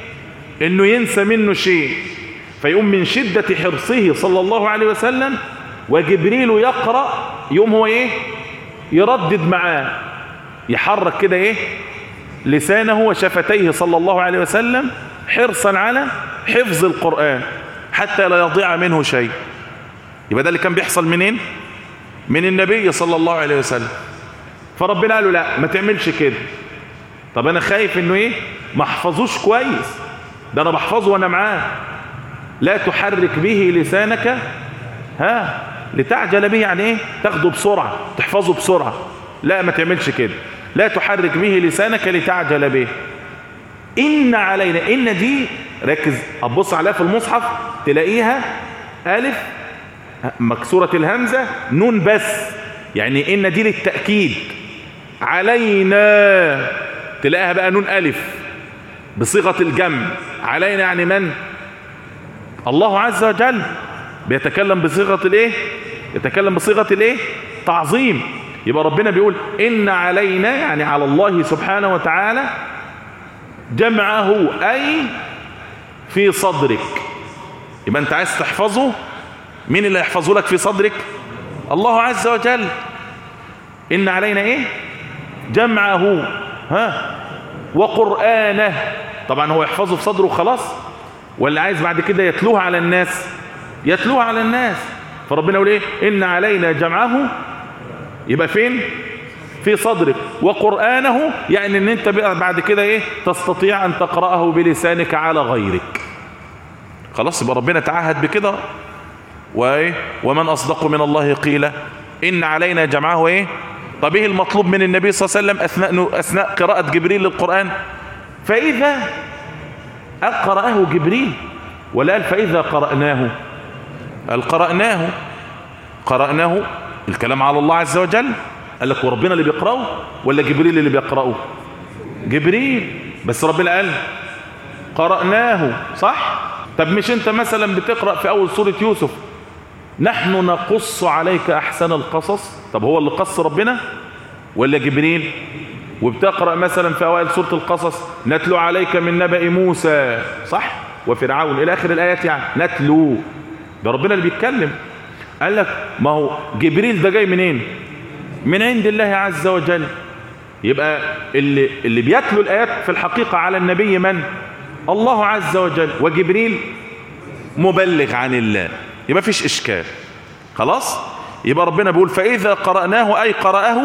انه ينسى منه شيء فيقوم من شدة حرصه صلى الله عليه وسلم وجبريل يقرأ يوم هو ايه يردد معاه يحرك كده ايه لسانه وشفتيه صلى الله عليه وسلم حرصا على حفظ القرآن حتى لا يضيع منه شيء يبقى ده اللي كان بيحصل منين من النبي صلى الله عليه وسلم فربنا قال له لا ما تعملش كده طب انا خايف انه ايه ما احفظوش كويس ده انا بحفظه وانا معاه لا تحرك به لسانك ها لتعجل به يعني ايه تاخده بسرعة تحفظه بسرعة لا ما تعملش كده لا تحرك به لسانك لتعجل به إن علينا إن دي ركز أبص عليها في المصحف تلاقيها ألف مكسورة الهمزة نون بس يعني إن دي للتأكيد علينا تلاقيها بقى نون ألف بصيغة الجمع علينا يعني من الله عز وجل بيتكلم بصيغة الايه يتكلم بصيغة الايه تعظيم يبقى ربنا بيقول إن علينا يعني على الله سبحانه وتعالى جمعه أي في صدرك يبقى أنت عايز تحفظه مين اللي يحفظه لك في صدرك الله عز وجل إن علينا إيه جمعه ها وقرآنه طبعا هو يحفظه في صدره خلاص ولا عايز بعد كده يتلوها على الناس يتلوها على الناس فربنا يقول ايه ان علينا جمعه يبقى فين في صدرك وقرآنه يعني ان انت بقى بعد كده ايه تستطيع ان تقرأه بلسانك على غيرك خلاص يبقى ربنا تعهد بكده وايه ومن اصدق من الله قيل ان علينا جمعه ايه طب ايه المطلوب من النبي صلى الله عليه وسلم اثناء اثناء قراءة جبريل للقرآن فاذا قرأه جبريل ولا قال فاذا قرأناه قال قرأناه قرأناه الكلام على الله عز وجل قال لك وربنا اللي بيقرأه ولا جبريل اللي بيقرأه جبريل بس ربنا قال قرأناه صح طب مش انت مثلا بتقرأ في اول سورة يوسف نحن نقص عليك احسن القصص طب هو اللي قص ربنا ولا جبريل وبتقرأ مثلا في اوائل سورة القصص نتلو عليك من نبأ موسى صح وفرعون الى اخر الايات يعني نتلو ده ربنا اللي بيتكلم قال لك ما هو جبريل ده جاي منين من عند الله عز وجل يبقى اللي, اللي بيتلو الآيات في الحقيقة على النبي من الله عز وجل وجبريل مبلغ عن الله يبقى فيش إشكال خلاص يبقى ربنا بيقول فإذا قرأناه أي قرأه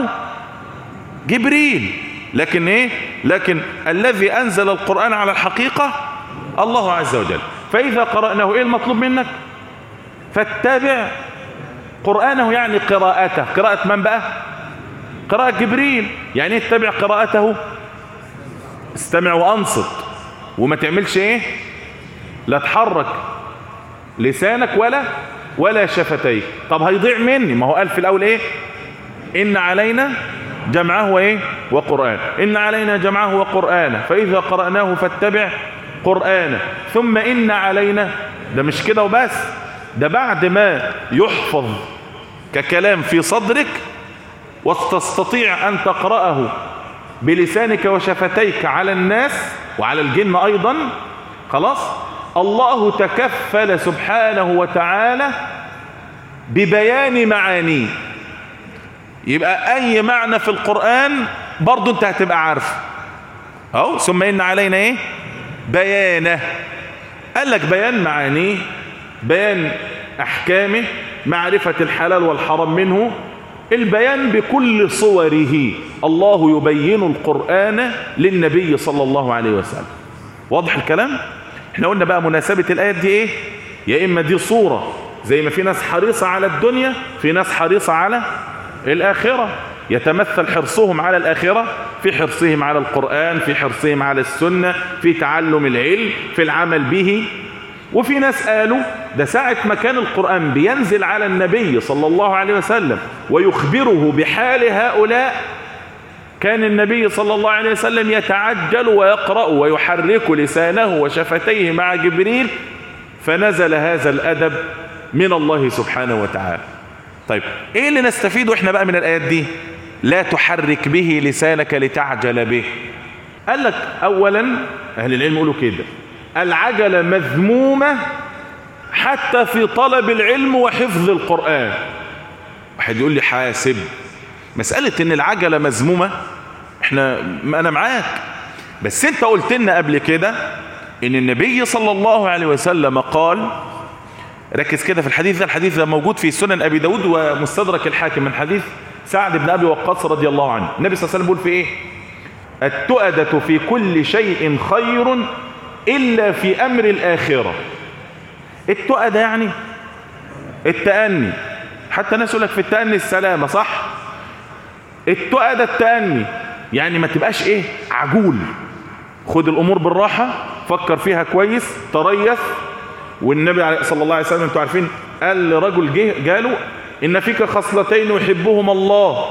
جبريل لكن إيه لكن الذي أنزل القرآن على الحقيقة الله عز وجل فإذا قرأناه إيه المطلوب منك فاتبع قرآنه يعني قراءته قراءة من بقى قراءة جبريل يعني اتبع قراءته استمع وانصت وما تعملش ايه لا تحرك لسانك ولا ولا شفتيك طب هيضيع مني ما هو قال في الاول ايه ان علينا جمعه وايه وقرآن ان علينا جمعه وقرآنه فاذا قرأناه فاتبع قرآنه ثم ان علينا ده مش كده وبس ده بعد ما يحفظ ككلام في صدرك وتستطيع أن تقرأه بلسانك وشفتيك على الناس وعلى الجن أيضا خلاص الله تكفل سبحانه وتعالى ببيان معانيه يبقى أي معنى في القرآن برضو انت هتبقى عارف أو ثم إن علينا إيه بيانه قال لك بيان معانيه بيان أحكامه معرفة الحلال والحرام منه البيان بكل صوره الله يبين القرآن للنبي صلى الله عليه وسلم واضح الكلام احنا قلنا بقى مناسبة الآيات دي ايه يا إما دي صورة زي ما في ناس حريصة على الدنيا في ناس حريصة على الآخرة يتمثل حرصهم على الآخرة في حرصهم على القرآن في حرصهم على السنة في تعلم العلم في العمل به وفي ناس قالوا ده ساعة ما كان القرآن بينزل على النبي صلى الله عليه وسلم ويخبره بحال هؤلاء كان النبي صلى الله عليه وسلم يتعجل ويقرأ ويحرك لسانه وشفتيه مع جبريل فنزل هذا الأدب من الله سبحانه وتعالى طيب ايه اللي نستفيده احنا بقى من الآيات دي لا تحرك به لسانك لتعجل به قال لك اولا اهل العلم يقولوا كده العجلة مذمومة حتى في طلب العلم وحفظ القرآن واحد يقول لي حاسب مسألة ان العجلة مذمومة احنا انا معاك بس انت قلت لنا قبل كده ان النبي صلى الله عليه وسلم قال ركز كده في الحديث ده الحديث ده موجود في سنن ابي داود ومستدرك الحاكم من حديث سعد بن ابي وقاص رضي الله عنه النبي صلى الله عليه وسلم بيقول في ايه التؤدة في كل شيء خير الا في امر الاخره التؤدة يعني التأني حتى الناس يقول لك في التأني السلامة صح التؤدة التأني يعني ما تبقاش ايه عجول خد الامور بالراحة فكر فيها كويس تريث والنبي صلى الله عليه وسلم انتوا عارفين قال لرجل جه جاله ان فيك خصلتين يحبهما الله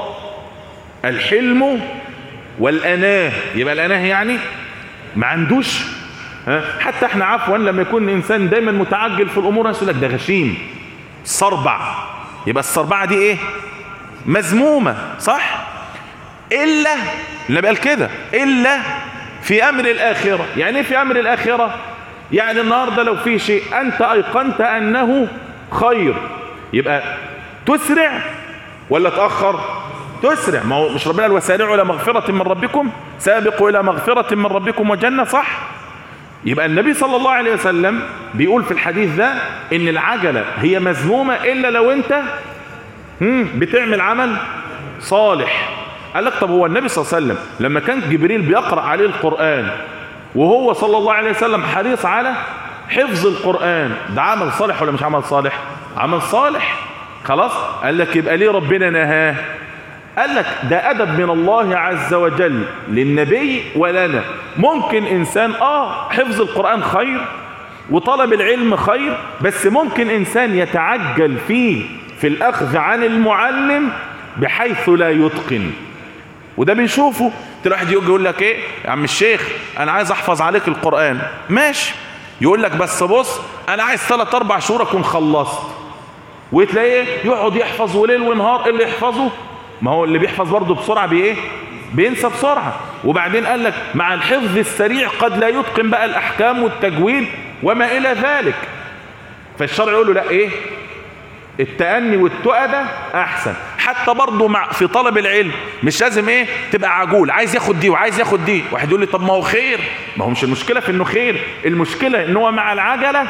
الحلم والاناه يبقى الاناه يعني ما عندوش ها حتى احنا عفوا لما يكون الانسان دايما متعجل في الامور يقول لك ده غشيم صربع يبقى الصربعه دي ايه مذمومه صح الا النبي قال كده الا في امر الاخره يعني ايه في امر الاخره يعني النهارده لو في شيء انت ايقنت انه خير يبقى تسرع ولا تاخر تسرع ما هو مش ربنا قال وسارعوا الى مغفره من ربكم سابقوا الى مغفره من ربكم وجنه صح يبقى النبي صلى الله عليه وسلم بيقول في الحديث ده ان العجله هي مذمومه الا لو انت بتعمل عمل صالح قال لك طب هو النبي صلى الله عليه وسلم لما كان جبريل بيقرا عليه القران وهو صلى الله عليه وسلم حريص على حفظ القرآن ده عمل صالح ولا مش عمل صالح عمل صالح خلاص قال لك يبقى ليه ربنا نهاه قال لك ده أدب من الله عز وجل للنبي ولنا ممكن إنسان آه حفظ القرآن خير وطلب العلم خير بس ممكن إنسان يتعجل فيه في الأخذ عن المعلم بحيث لا يتقن وده بنشوفه واحد يجي يقول لك ايه يا عم الشيخ انا عايز احفظ عليك القرآن ماشي يقول لك بس بص انا عايز ثلاث اربع شهور اكون خلصت وتلاقيه يقعد يحفظ وليل ونهار اللي يحفظه ما هو اللي بيحفظ برضه بسرعة بايه بينسى بسرعة وبعدين قال لك مع الحفظ السريع قد لا يتقن بقى الاحكام والتجويد وما الى ذلك فالشرع يقول له لا ايه التأني والتؤدة احسن حتى برضه مع في طلب العلم مش لازم ايه تبقى عجول عايز ياخد دي وعايز ياخد دي واحد يقول لي طب ما هو خير ما هو مش المشكلة في انه خير المشكلة ان هو مع العجلة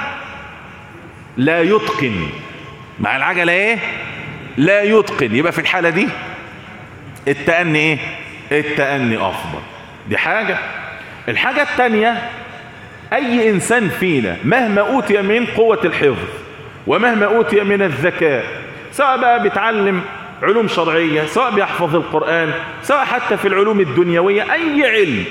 لا يتقن مع العجلة ايه لا يتقن يبقى في الحالة دي التأني ايه التأني افضل دي حاجة الحاجة التانية اي انسان فينا مهما اوتي من قوة الحفظ ومهما اوتي من الذكاء سواء بقى بيتعلم علوم شرعية سواء بيحفظ القرآن سواء حتى في العلوم الدنيوية اي علم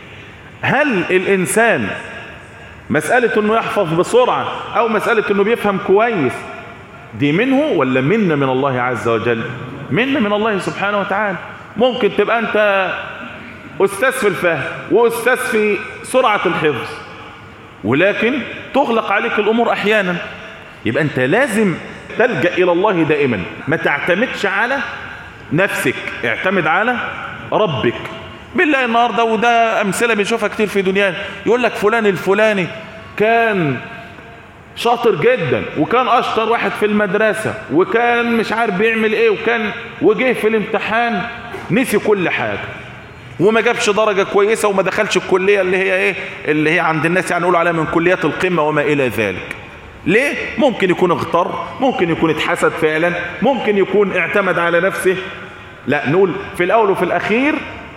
هل الانسان مسألة انه يحفظ بسرعة او مسألة انه بيفهم كويس دي منه ولا منا من الله عز وجل منا من الله سبحانه وتعالى ممكن تبقى انت استاذ في الفهم واستاذ في سرعة الحفظ ولكن تغلق عليك الامور احيانا يبقى انت لازم تلجأ الى الله دائما ما تعتمدش على نفسك اعتمد على ربك بالله النهارده وده امثله بنشوفها كتير في دنيانا يقول لك فلان الفلاني كان شاطر جدا وكان اشطر واحد في المدرسة وكان مش عارف بيعمل ايه وكان وجه في الامتحان نسي كل حاجة وما جابش درجة كويسة وما دخلش الكلية اللي هي ايه اللي هي عند الناس يعني نقول عليها من كليات القمة وما الى ذلك ليه ممكن يكون اغتر ممكن يكون اتحسد فعلا ممكن يكون اعتمد على نفسه لا نقول في الاول وفي الاخير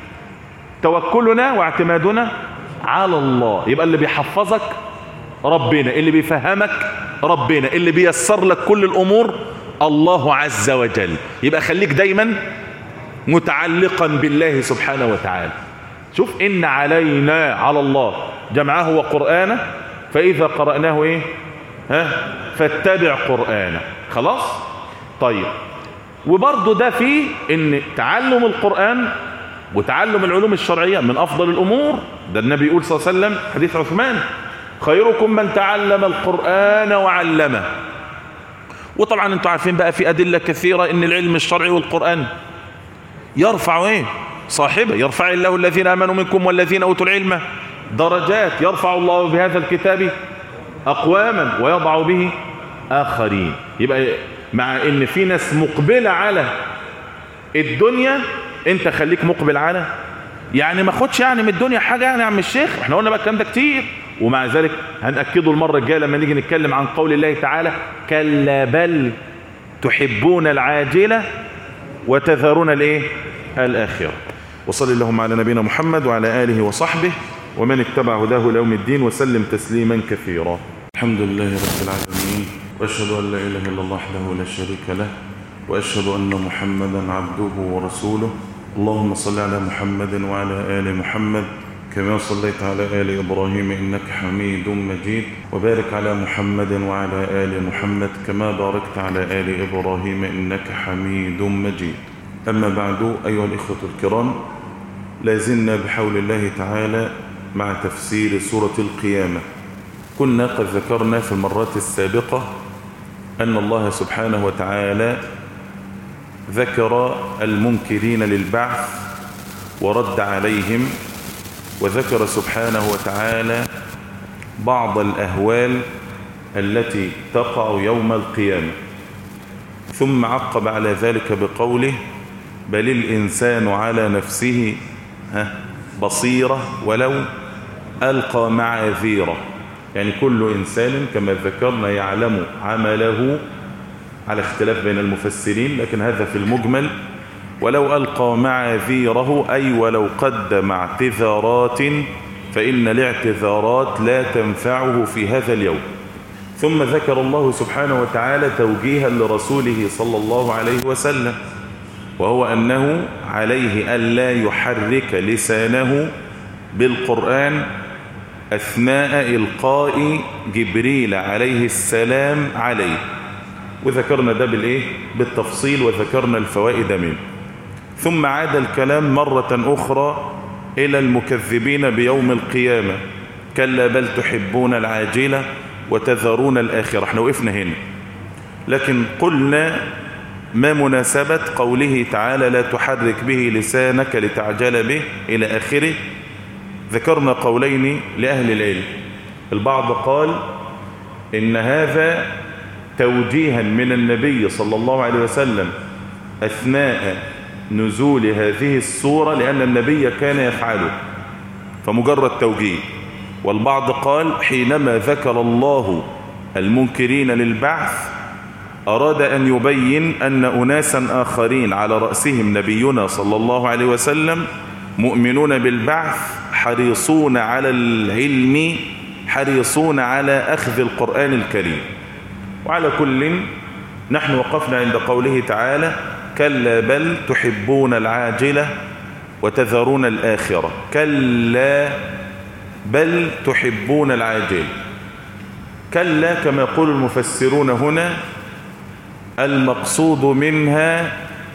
توكلنا واعتمادنا على الله يبقى اللي بيحفظك ربنا اللي بيفهمك ربنا اللي بيسر لك كل الامور الله عز وجل يبقى خليك دايما متعلقا بالله سبحانه وتعالى شوف ان علينا على الله جمعه وقرآنه فاذا قرأناه ايه ها فاتبع قرآنه خلاص طيب وبرضه ده فيه ان تعلم القرآن وتعلم العلوم الشرعية من افضل الامور ده النبي يقول صلى الله عليه وسلم حديث عثمان خيركم من تعلم القرآن وعلمه وطبعا انتم عارفين بقى في أدلة كثيرة ان العلم الشرعي والقرآن يرفع ايه صاحبه يرفع الله الذين آمنوا منكم والذين أوتوا العلم درجات يرفع الله بهذا الكتاب أقواما ويضع به آخرين يبقى مع ان في ناس مقبلة على الدنيا انت خليك مقبل على يعني ما خدش يعني من الدنيا حاجة يعني يا عم الشيخ احنا قلنا بقى الكلام ده كتير ومع ذلك هنأكده المرة الجاية لما نيجي نتكلم عن قول الله تعالى كلا بل تحبون العاجلة وتذرون الايه الآخرة وصل اللهم على نبينا محمد وعلى آله وصحبه ومن اتبع هداه ليوم الدين وسلم تسليما كثيرا الحمد لله رب العالمين واشهد ان لا اله الا الله وحده لا شريك له واشهد ان محمدا عبده ورسوله اللهم صل على محمد وعلى ال محمد كما صليت على ال ابراهيم انك حميد مجيد وبارك على محمد وعلى ال محمد كما باركت على ال ابراهيم انك حميد مجيد اما بعد ايها الاخوه الكرام لازلنا بحول الله تعالى مع تفسير سوره القيامه كنا قد ذكرنا في المرات السابقة أن الله سبحانه وتعالى ذكر المنكرين للبعث ورد عليهم وذكر سبحانه وتعالى بعض الأهوال التي تقع يوم القيامة ثم عقب على ذلك بقوله بل الإنسان على نفسه بصيرة ولو ألقى معاذيره يعني كل إنسان كما ذكرنا يعلم عمله على اختلاف بين المفسرين لكن هذا في المجمل ولو ألقى معاذيره أي ولو قدم اعتذارات فإن الاعتذارات لا تنفعه في هذا اليوم ثم ذكر الله سبحانه وتعالى توجيها لرسوله صلى الله عليه وسلم وهو أنه عليه ألا يحرك لسانه بالقرآن أثناء إلقاء جبريل عليه السلام عليه وذكرنا ده بالإيه؟ بالتفصيل وذكرنا الفوائد منه ثم عاد الكلام مرة أخرى إلى المكذبين بيوم القيامة كلا بل تحبون العاجلة وتذرون الآخرة احنا وقفنا هنا لكن قلنا ما مناسبة قوله تعالى لا تحرك به لسانك لتعجل به إلى آخره ذكرنا قولين لأهل العلم البعض قال إن هذا توجيها من النبي صلى الله عليه وسلم أثناء نزول هذه الصورة لأن النبي كان يفعله فمجرد توجيه والبعض قال حينما ذكر الله المنكرين للبعث أراد أن يبين أن أناسا آخرين على رأسهم نبينا صلى الله عليه وسلم مؤمنون بالبعث حريصون على العلم حريصون على أخذ القرآن الكريم وعلى كل نحن وقفنا عند قوله تعالى كلا بل تحبون العاجلة وتذرون الآخرة كلا بل تحبون العاجلة كلا كما يقول المفسرون هنا المقصود منها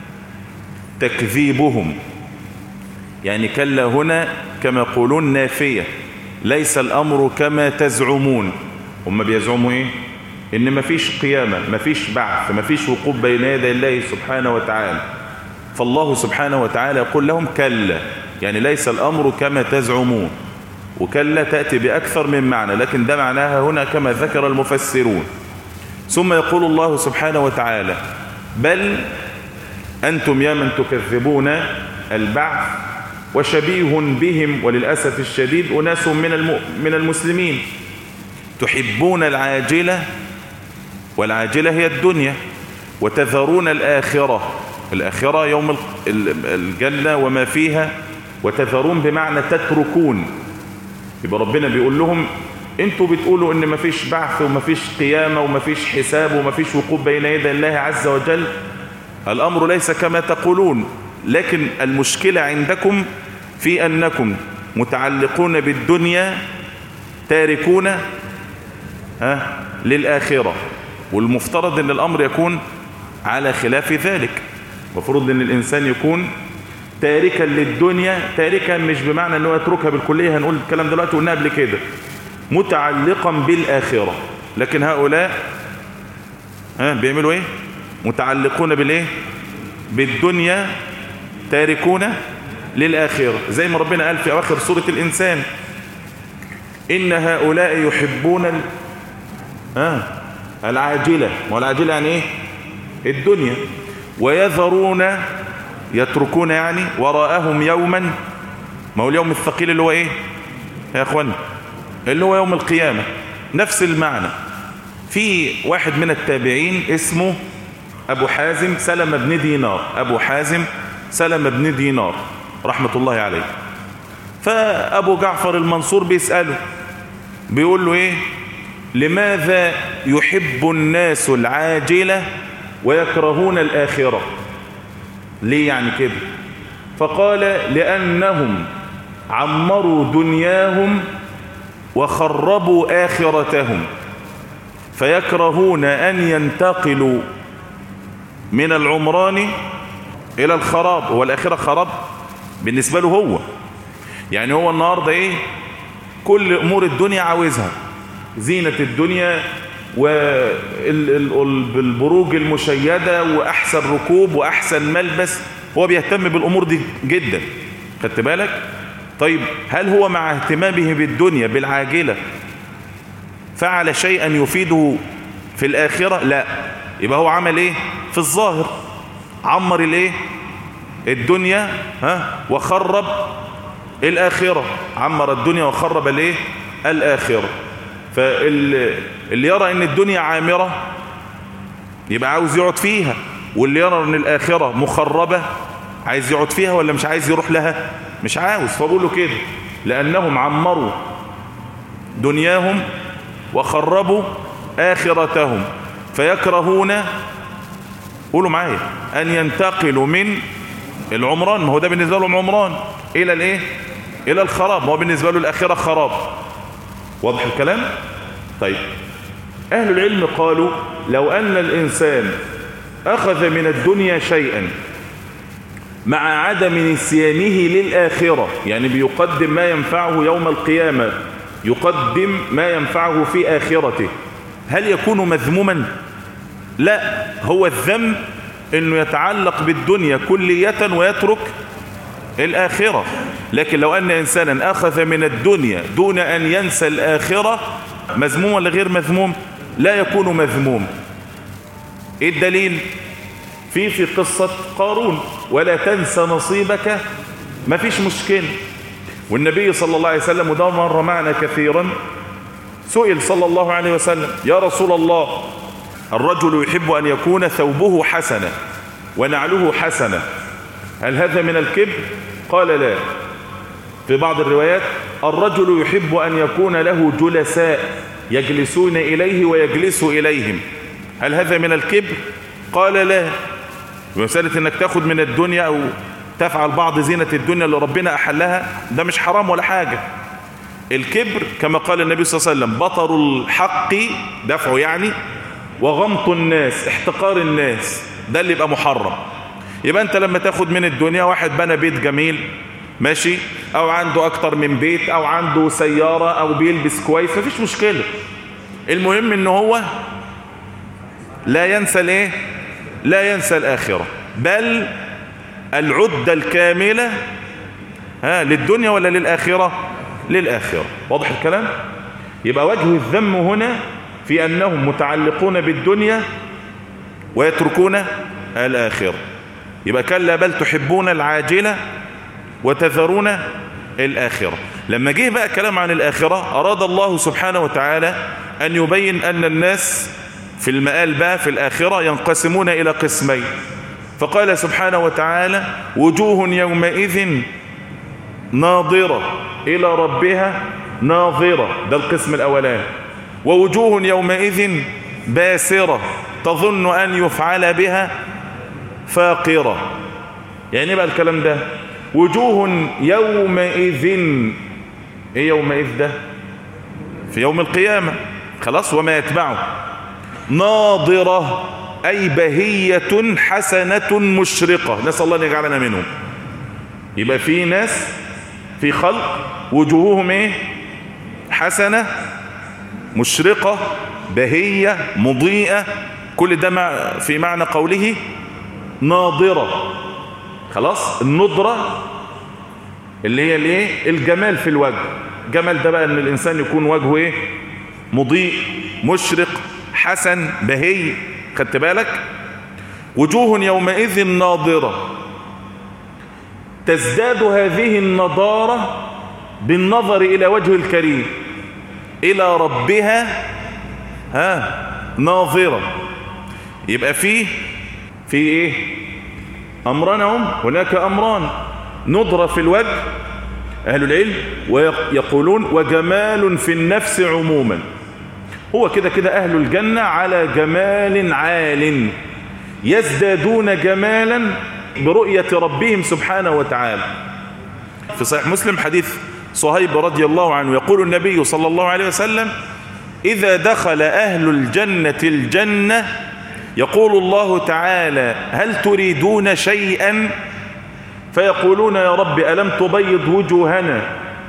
تكذيبهم يعني كلا هنا كما يقولون نافية ليس الأمر كما تزعمون هم بيزعموا إيه إن مفيش قيامة مفيش بعث مفيش وقوف بين يدي الله سبحانه وتعالى فالله سبحانه وتعالى يقول لهم كلا يعني ليس الأمر كما تزعمون وكلا تأتي بأكثر من معنى لكن ده معناها هنا كما ذكر المفسرون ثم يقول الله سبحانه وتعالى بل أنتم يا من تكذبون البعث وشبيه بهم وللأسف الشديد أناس من من المسلمين تحبون العاجلة والعاجلة هي الدنيا وتذرون الآخرة الآخرة يوم الجنة وما فيها وتذرون بمعنى تتركون يبقى ربنا بيقول لهم انتوا بتقولوا ان مفيش بعث ومفيش قيامة ومفيش حساب ومفيش وقوف بين يدي الله عز وجل الأمر ليس كما تقولون لكن المشكلة عندكم في أنكم متعلقون بالدنيا تاركون ها للآخرة والمفترض أن الأمر يكون على خلاف ذلك المفروض أن الإنسان يكون تاركا للدنيا تاركا مش بمعنى أنه يتركها بالكلية هنقول الكلام دلوقتي قلنا قبل كده متعلقا بالآخرة لكن هؤلاء ها بيعملوا ايه متعلقون بالايه بالدنيا تاركون للآخرة زي ما ربنا قال في أواخر سورة الإنسان إن هؤلاء يحبون ال... آه العاجلة والعاجلة يعني إيه الدنيا ويذرون يتركون يعني وراءهم يوما ما هو اليوم الثقيل اللي هو إيه يا أخوان اللي هو يوم القيامة نفس المعنى في واحد من التابعين اسمه أبو حازم سلم بن دينار أبو حازم سلم بن دينار رحمة الله عليه فأبو جعفر المنصور بيسأله بيقول له إيه لماذا يحب الناس العاجلة ويكرهون الآخرة ليه يعني كده فقال لأنهم عمروا دنياهم وخربوا آخرتهم فيكرهون أن ينتقلوا من العمران إلى الخراب هو الآخرة خراب بالنسبة له هو يعني هو النهاردة إيه كل أمور الدنيا عاوزها زينة الدنيا والبروج المشيدة وأحسن ركوب وأحسن ملبس هو بيهتم بالأمور دي جدا خدت بالك طيب هل هو مع اهتمامه بالدنيا بالعاجلة فعل شيئا يفيده في الآخرة لا يبقى هو عمل ايه في الظاهر عمر الايه الدنيا ها وخرب الآخرة عمر الدنيا وخرب الايه الآخرة فاللي يرى ان الدنيا عامرة يبقى عاوز يقعد فيها واللي يرى ان الآخرة مخربة عايز يقعد فيها ولا مش عايز يروح لها مش عاوز فبقول له كده لأنهم عمروا دنياهم وخربوا آخرتهم فيكرهون قولوا معايا أن ينتقلوا من العمران ما هو ده بالنسبة لهم عمران إلى الإيه إلى الخراب ما هو بالنسبة له الأخيرة خراب واضح الكلام طيب أهل العلم قالوا لو أن الإنسان أخذ من الدنيا شيئا مع عدم نسيانه للآخرة يعني بيقدم ما ينفعه يوم القيامة يقدم ما ينفعه في آخرته هل يكون مذموما لا هو الذم انه يتعلق بالدنيا كلية ويترك الآخرة لكن لو أن إنسانا أخذ من الدنيا دون أن ينسى الآخرة مذموم ولا غير مذموم لا يكون مذموم إيه الدليل في في قصة قارون ولا تنسى نصيبك ما فيش مشكلة والنبي صلى الله عليه وسلم وده مر معنا كثيرا سئل صلى الله عليه وسلم يا رسول الله الرجل يحب أن يكون ثوبه حسنة ونعله حسنة هل هذا من الكبر قال لا في بعض الروايات الرجل يحب أن يكون له جلساء يجلسون إليه ويجلس إليهم هل هذا من الكبر قال لا مسألة انك تاخد من الدنيا او تفعل بعض زينة الدنيا اللي ربنا احلها ده مش حرام ولا حاجة الكبر كما قال النبي صلى الله عليه وسلم بطر الحق دفعه يعني وغمط الناس احتقار الناس ده اللي يبقى محرم يبقى انت لما تاخد من الدنيا واحد بنى بيت جميل ماشي او عنده اكتر من بيت او عنده سيارة او بيلبس كويس مفيش مشكلة المهم ان هو لا ينسى الايه لا ينسى الآخرة بل العدة الكاملة ها للدنيا ولا للآخرة للآخرة واضح الكلام يبقى وجه الذم هنا في أنهم متعلقون بالدنيا ويتركون الآخرة يبقى كلا بل تحبون العاجلة وتذرون الآخرة لما جه بقى كلام عن الآخرة أراد الله سبحانه وتعالى أن يبين أن الناس في المآل بقى في الآخرة ينقسمون إلى قسمين فقال سبحانه وتعالى وجوه يومئذ ناظرة إلى ربها ناظرة ده القسم الأولاني ووجوه يومئذ باسرة تظن أن يفعل بها فاقرة يعني بقى الكلام ده وجوه يومئذ ايه يومئذ ده في يوم القيامة خلاص وما يتبعه ناظرة أي بهية حسنة مشرقة نسأل الله أن يجعلنا منهم يبقى في ناس في خلق وجوههم ايه حسنة مشرقة بهية مضيئة كل ده في معنى قوله ناظرة خلاص النضرة اللي هي الايه الجمال في الوجه جمال ده بقى ان الانسان يكون وجهه ايه مضيء مشرق حسن بهي خدت بالك وجوه يومئذ ناظرة تزداد هذه النضارة بالنظر إلى وجه الكريم إلى ربها ها ناظرة يبقى فيه في ايه امران هم هناك امران نضرة في الوجه اهل العلم ويقولون وجمال في النفس عموما هو كده كده اهل الجنة على جمال عال يزدادون جمالا برؤية ربهم سبحانه وتعالى في صحيح مسلم حديث صهيب رضي الله عنه يقول النبي صلى الله عليه وسلم إذا دخل أهل الجنة الجنة يقول الله تعالى هل تريدون شيئا فيقولون يا رب ألم تبيض وجوهنا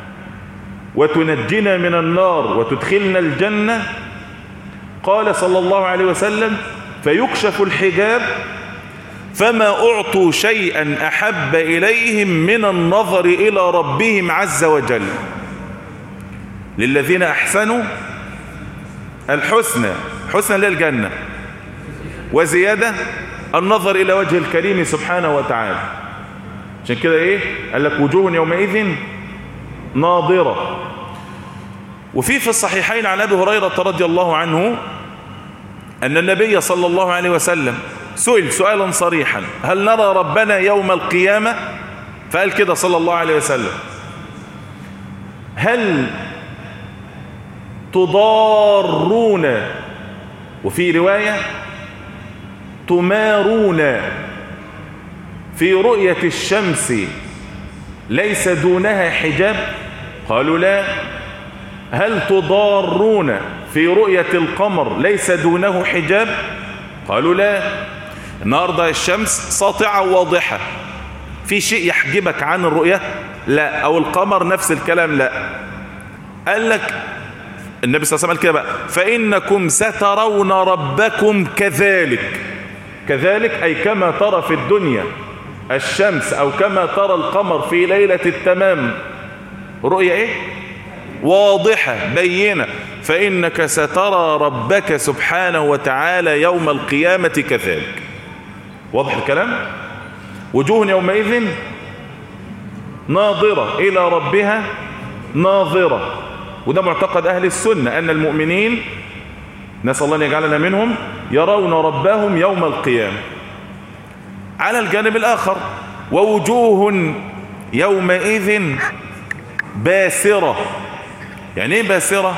وتنجنا من النار وتدخلنا الجنة قال صلى الله عليه وسلم فيكشف الحجاب فما أعطوا شيئا أحب إليهم من النظر إلى ربهم عز وجل للذين أحسنوا الحسنى حسنى للجنة وزيادة النظر إلى وجه الكريم سبحانه وتعالى عشان كده إيه قال لك وجوه يومئذ ناظرة وفي في الصحيحين عن أبي هريرة رضي الله عنه أن النبي صلى الله عليه وسلم سئل سؤالا صريحا هل نرى ربنا يوم القيامة فقال كده صلى الله عليه وسلم هل تضارون وفي رواية تمارون في رؤية الشمس ليس دونها حجاب قالوا لا هل تضارون في رؤية القمر ليس دونه حجاب قالوا لا النهاردة الشمس ساطعة واضحة في شيء يحجبك عن الرؤية لا او القمر نفس الكلام لا قال لك النبي صلى الله عليه وسلم قال كده بقى فإنكم سترون ربكم كذلك كذلك أي كما ترى في الدنيا الشمس أو كما ترى القمر في ليلة التمام رؤية إيه واضحة بينة فإنك سترى ربك سبحانه وتعالى يوم القيامة كذلك واضح الكلام وجوه يومئذ ناظرة إلى ربها ناظرة وده معتقد أهل السنة أن المؤمنين نسأل الله أن يجعلنا منهم يرون ربهم يوم القيامة على الجانب الآخر ووجوه يومئذ باسرة يعني ايه باسرة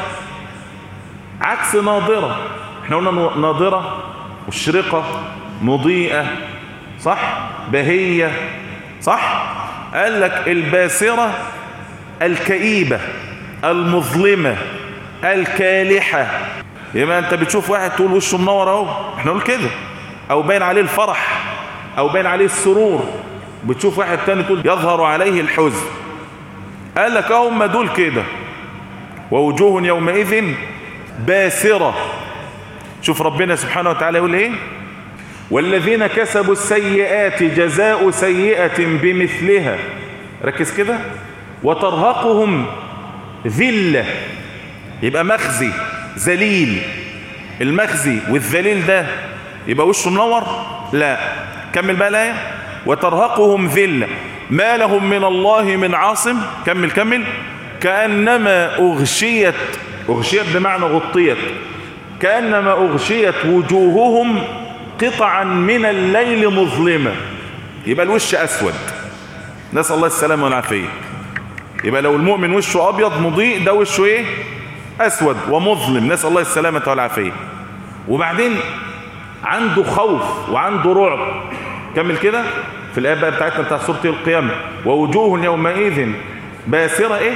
عكس ناظرة احنا قلنا ناظرة مشرقة مضيئة صح بهية صح قال لك الباسرة الكئيبة المظلمة الكالحة يبقى انت بتشوف واحد تقول وشه منور اهو احنا نقول كده او باين عليه الفرح او باين عليه السرور بتشوف واحد تاني تقول يظهر عليه الحزن قال لك هم دول كده ووجوه يومئذ باسرة شوف ربنا سبحانه وتعالى يقول ايه والذين كسبوا السيئات جزاء سيئة بمثلها ركز كده وترهقهم ذلة يبقى مخزي ذليل المخزي والذليل ده يبقى وشه منور لا كمل بقى الآية وترهقهم ذلة ما لهم من الله من عاصم كمل كمل كأنما أغشيت أغشيت بمعنى غطيت كأنما أغشيت وجوههم قطعا من الليل مظلمة يبقى الوش أسود نسأل الله السلامة والعافية يبقى لو المؤمن وشه أبيض مضيء ده وشه إيه أسود ومظلم نسأل الله السلامة والعافية وبعدين عنده خوف وعنده رعب كمل كده في الآية بقى بتاعتنا بتاع سورة القيامة ووجوه يومئذ باسرة إيه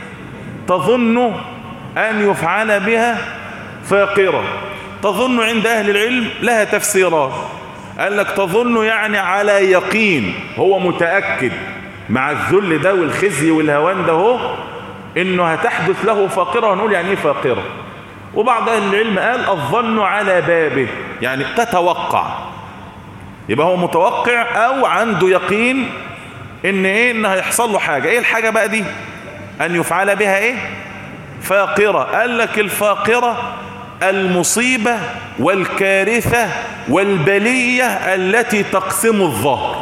تظن أن يفعل بها فاقرة تظن عند أهل العلم لها تفسيرات قال لك تظن يعني على يقين هو متأكد مع الذل ده والخزي والهوان ده هو انه هتحدث له فاقرة ونقول يعني ايه فاقرة وبعض اهل العلم قال الظن على بابه يعني تتوقع يبقى هو متوقع او عنده يقين ان ايه ان هيحصل له حاجة ايه الحاجة بقى دي ان يفعل بها ايه فاقرة قال لك الفاقرة المصيبة والكارثة والبلية التي تقسم الظهر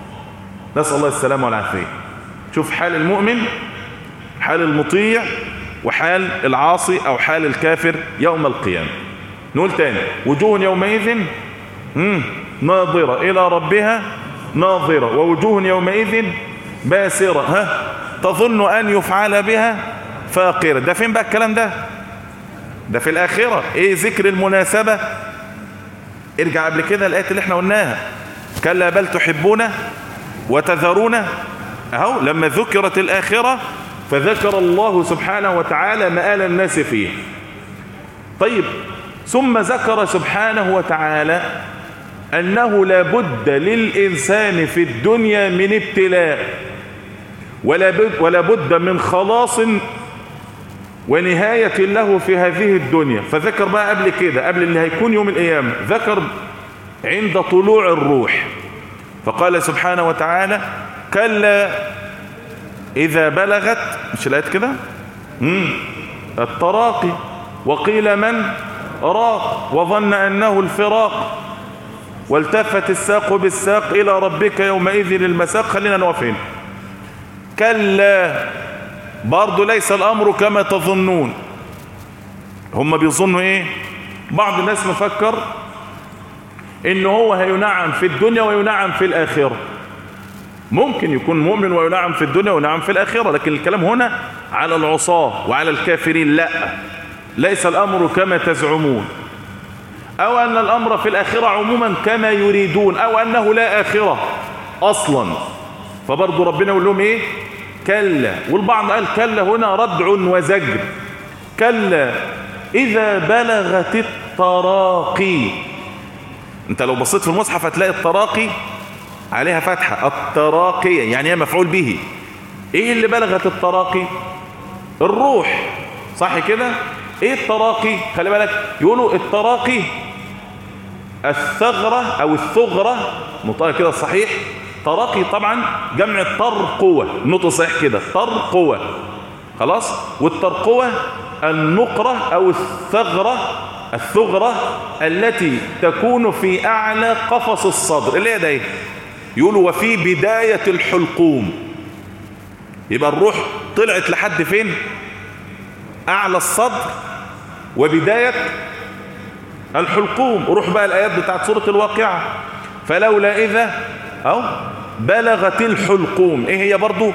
نسأل الله السلامة والعافية شوف حال المؤمن حال المطيع وحال العاصي او حال الكافر يوم القيامة نقول تاني وجوه يومئذ مم، ناظرة الى ربها ناظرة ووجوه يومئذ باسرة ها تظن ان يفعل بها فاقرة ده فين بقى الكلام ده ده في الاخرة ايه ذكر المناسبة ارجع قبل كده الايات اللي احنا قلناها كلا بل تحبون وتذرون اهو لما ذكرت الاخرة فذكر الله سبحانه وتعالى مآل الناس فيه طيب ثم ذكر سبحانه وتعالى انه لابد للانسان في الدنيا من ابتلاء ولا بد, ولا بد من خلاص ونهاية له في هذه الدنيا فذكر بقى قبل كده قبل اللي هيكون يوم القيامة ذكر عند طلوع الروح فقال سبحانه وتعالى كلا إذا بلغت مش الآيات كده مم. التراقي وقيل من راق وظن أنه الفراق والتفت الساق بالساق إلى ربك يومئذ المساق خلينا نقف هنا كلا برضو ليس الأمر كما تظنون هم بيظنوا ايه بعض الناس مفكر ان هو هينعم في الدنيا وينعم في الآخرة ممكن يكون مؤمن وينعم في الدنيا وينعم في الآخرة لكن الكلام هنا على العصاة وعلى الكافرين لا ليس الأمر كما تزعمون أو أن الأمر في الآخرة عموما كما يريدون أو أنه لا آخرة أصلا فبرضو ربنا يقول لهم إيه كلا والبعض قال كلا هنا ردع وزجر كلا إذا بلغت التراقي انت لو بصيت في المصحف هتلاقي التراقي عليها فتحة التراقي يعني هي مفعول به ايه اللي بلغت التراقي الروح صح كده ايه التراقي خلي بالك يقولوا التراقي الثغرة او الثغرة نطقها كده صحيح تراقي طبعا جمع ترقوة نطق صحيح كده ترقوة خلاص والترقوة النقرة او الثغرة الثغرة التي تكون في اعلى قفص الصدر اللي هي ده ايه يقولوا وفي بداية الحلقوم يبقى الروح طلعت لحد فين اعلى الصدر وبداية الحلقوم روح بقى الايات بتاعت سورة الواقعة فلولا اذا او بلغت الحلقوم ايه هي برضو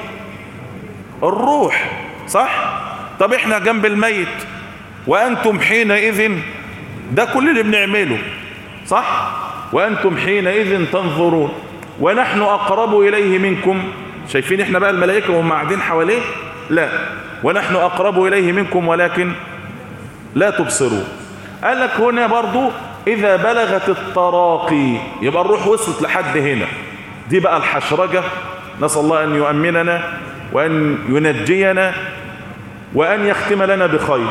الروح صح طب احنا جنب الميت وانتم حينئذ ده كل اللي بنعمله صح وانتم حينئذ تنظرون ونحن اقرب اليه منكم شايفين احنا بقى الملائكه وهم قاعدين حواليه لا ونحن اقرب اليه منكم ولكن لا تبصرون قال لك هنا برضو اذا بلغت التراقي يبقى الروح وصلت لحد هنا دي بقى الحشرجه نسال الله ان يؤمننا وان ينجينا وان يختم لنا بخير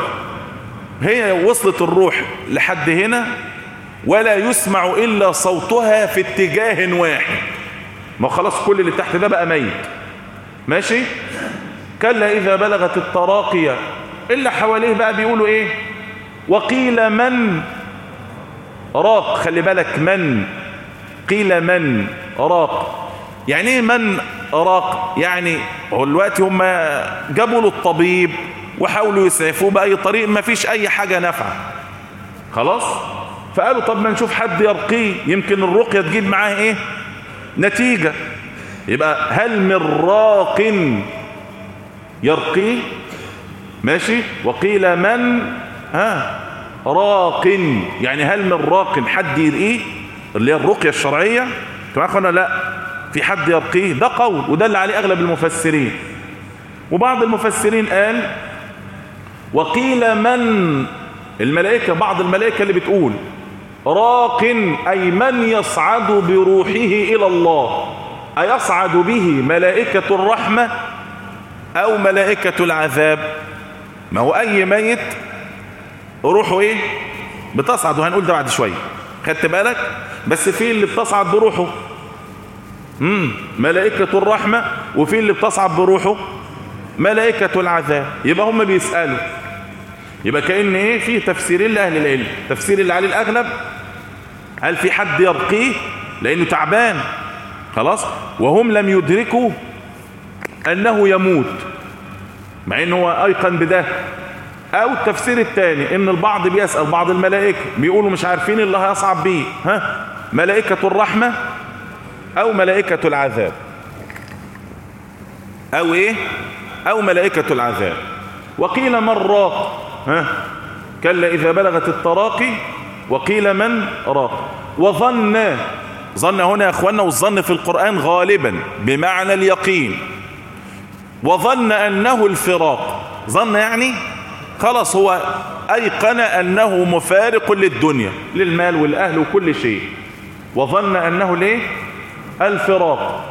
هي وصلت الروح لحد هنا ولا يسمع إلا صوتها في اتجاه واحد ما خلاص كل اللي تحت ده بقى ميت ماشي كلا إذا بلغت التراقية إلا حواليه بقى بيقولوا إيه وقيل من راق خلي بالك من قيل من راق يعني ايه من راق يعني هو دلوقتي هم جابوا له الطبيب وحاولوا يسعفوه بأي طريق ما فيش أي حاجة نافعه خلاص فقالوا طب ما نشوف حد يرقيه يمكن الرقية تجيب معاه ايه نتيجة يبقى هل من راق يرقيه ماشي وقيل من ها راق يعني هل من راق حد يرقيه اللي هي الرقية الشرعية كما قلنا لا في حد يرقيه ده قول وده اللي عليه اغلب المفسرين وبعض المفسرين قال وقيل من الملائكة بعض الملائكة اللي بتقول راق أي من يصعد بروحه إلى الله أيصعد به ملائكة الرحمة أو ملائكة العذاب ما هو أي ميت روحه إيه بتصعد وهنقول ده بعد شوية خدت بالك بس في اللي بتصعد بروحه مم. ملائكة الرحمة وفي اللي بتصعد بروحه ملائكة العذاب يبقى هم بيسألوا يبقى كأن ايه في تفسيرين لأهل العلم تفسير اللي عليه الأغلب هل في حد يرقيه لأنه تعبان خلاص وهم لم يدركوا أنه يموت مع أنه هو أيقن بده او التفسير الثاني ان البعض بيسأل بعض الملائكة بيقولوا مش عارفين اللي هيصعب بيه ها ملائكة الرحمة او ملائكة العذاب او ايه او ملائكة العذاب وقيل من راق ها كلا اذا بلغت التراقي وقيل من راق وظن ظن هنا يا اخوانا والظن في القرآن غالبا بمعنى اليقين وظن انه الفراق ظن يعني خلاص هو ايقن انه مفارق للدنيا للمال والاهل وكل شيء وظن انه ليه الفراق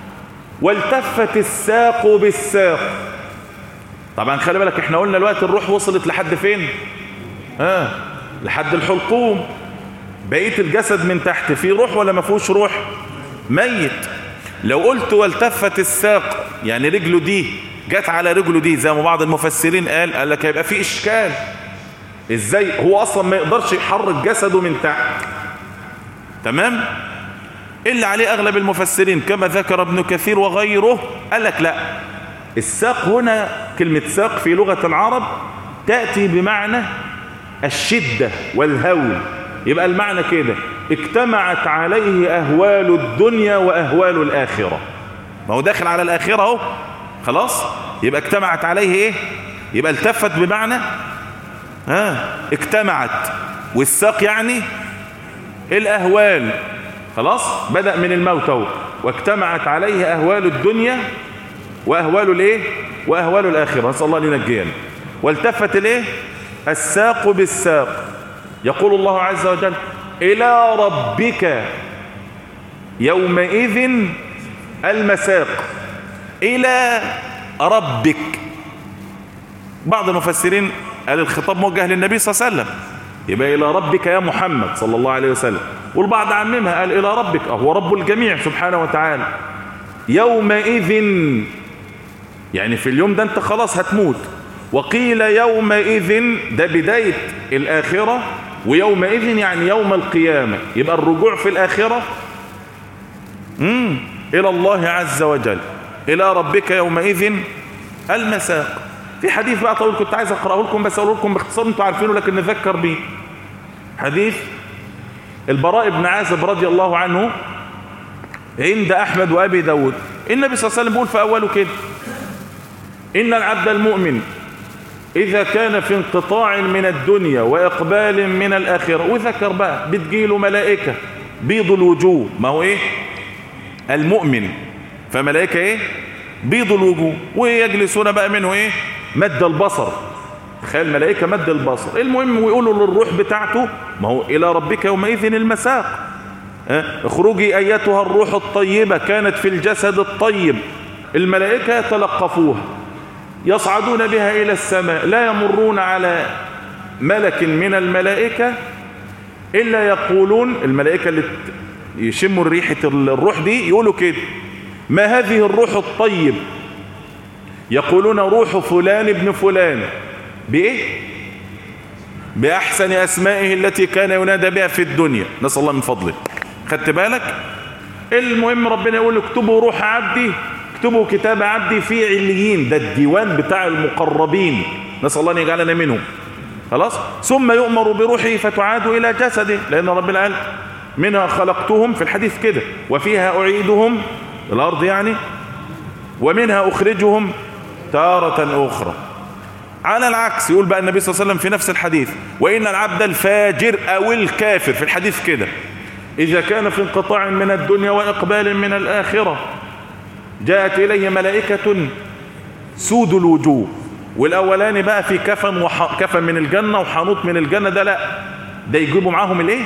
والتفت الساق بالساق طبعا خلي بالك احنا قلنا الوقت الروح وصلت لحد فين اه لحد الحلقوم بقيه الجسد من تحت فيه روح ولا ما فيهوش روح ميت لو قلت والتفت الساق يعني رجله دي جت على رجله دي زي ما بعض المفسرين قال قال لك هيبقى في اشكال ازاي هو اصلا ما يقدرش يحرك جسده من تحت تمام اللي عليه اغلب المفسرين كما ذكر ابن كثير وغيره قال لك لا الساق هنا كلمة ساق في لغة العرب تأتي بمعنى الشدة والهول يبقى المعنى كده اجتمعت عليه أهوال الدنيا وأهوال الآخرة ما هو داخل على الآخرة اهو خلاص يبقى اجتمعت عليه ايه يبقى التفت بمعنى ها اجتمعت والساق يعني الأهوال خلاص بدأ من الموت اهو واجتمعت عليه أهوال الدنيا وأهوال الايه وأهوال الآخرة نسأل الله لنجينا والتفت الايه الساق بالساق يقول الله عز وجل إلى ربك يومئذ المساق إلى ربك بعض المفسرين قال الخطاب موجه للنبي صلى الله عليه وسلم يبقى إلى ربك يا محمد صلى الله عليه وسلم والبعض عممها قال إلى ربك هو رب الجميع سبحانه وتعالى يومئذ يعني في اليوم ده انت خلاص هتموت وقيل يومئذ ده بداية الآخرة ويومئذ يعني يوم القيامة يبقى الرجوع في الآخرة مم. إلى الله عز وجل إلى ربك يومئذ المساق في حديث بقى طويل كنت عايز أقرأه لكم بس أقول لكم باختصار أنتوا عارفينه لكن نذكر بيه حديث البراء بن عازب رضي الله عنه عند أحمد وأبي داود النبي صلى الله عليه وسلم بيقول في أوله كده إن العبد المؤمن إذا كان في انقطاع من الدنيا وإقبال من الآخرة وذكر بقى بتجيله ملائكة بيض الوجوه ما هو إيه المؤمن فملائكة إيه بيض الوجوه ويجلسون بقى منه إيه مد البصر تخيل ملائكة مد البصر المهم ويقولوا للروح بتاعته ما هو إلى ربك يومئذ المساق اخرجي أيتها الروح الطيبة كانت في الجسد الطيب الملائكة يتلقفوها يصعدون بها إلى السماء لا يمرون على ملك من الملائكة إلا يقولون الملائكة اللي يشموا ريحة الروح دي يقولوا كده ما هذه الروح الطيب يقولون روح فلان ابن فلان بإيه بأحسن أسمائه التي كان ينادى بها في الدنيا نسأل الله من فضله خدت بالك المهم ربنا يقول اكتبوا روح عبدي اكتبوا كتاب عبدي في عليين ده الديوان بتاع المقربين نسأل الله أن يجعلنا منهم خلاص ثم يؤمر بروحه فتعاد إلى جسده لأن ربنا قال منها خلقتهم في الحديث كده وفيها أعيدهم الأرض يعني ومنها أخرجهم تارة أخرى على العكس يقول بقى النبي صلى الله عليه وسلم في نفس الحديث وإن العبد الفاجر أو الكافر في الحديث كده إذا كان في انقطاع من الدنيا وإقبال من الآخرة جاءت إليه ملائكة سود الوجوه والأولاني بقى في كفن وح... كفن من الجنة وحانوط من الجنة ده لا ده يجيبوا معاهم الايه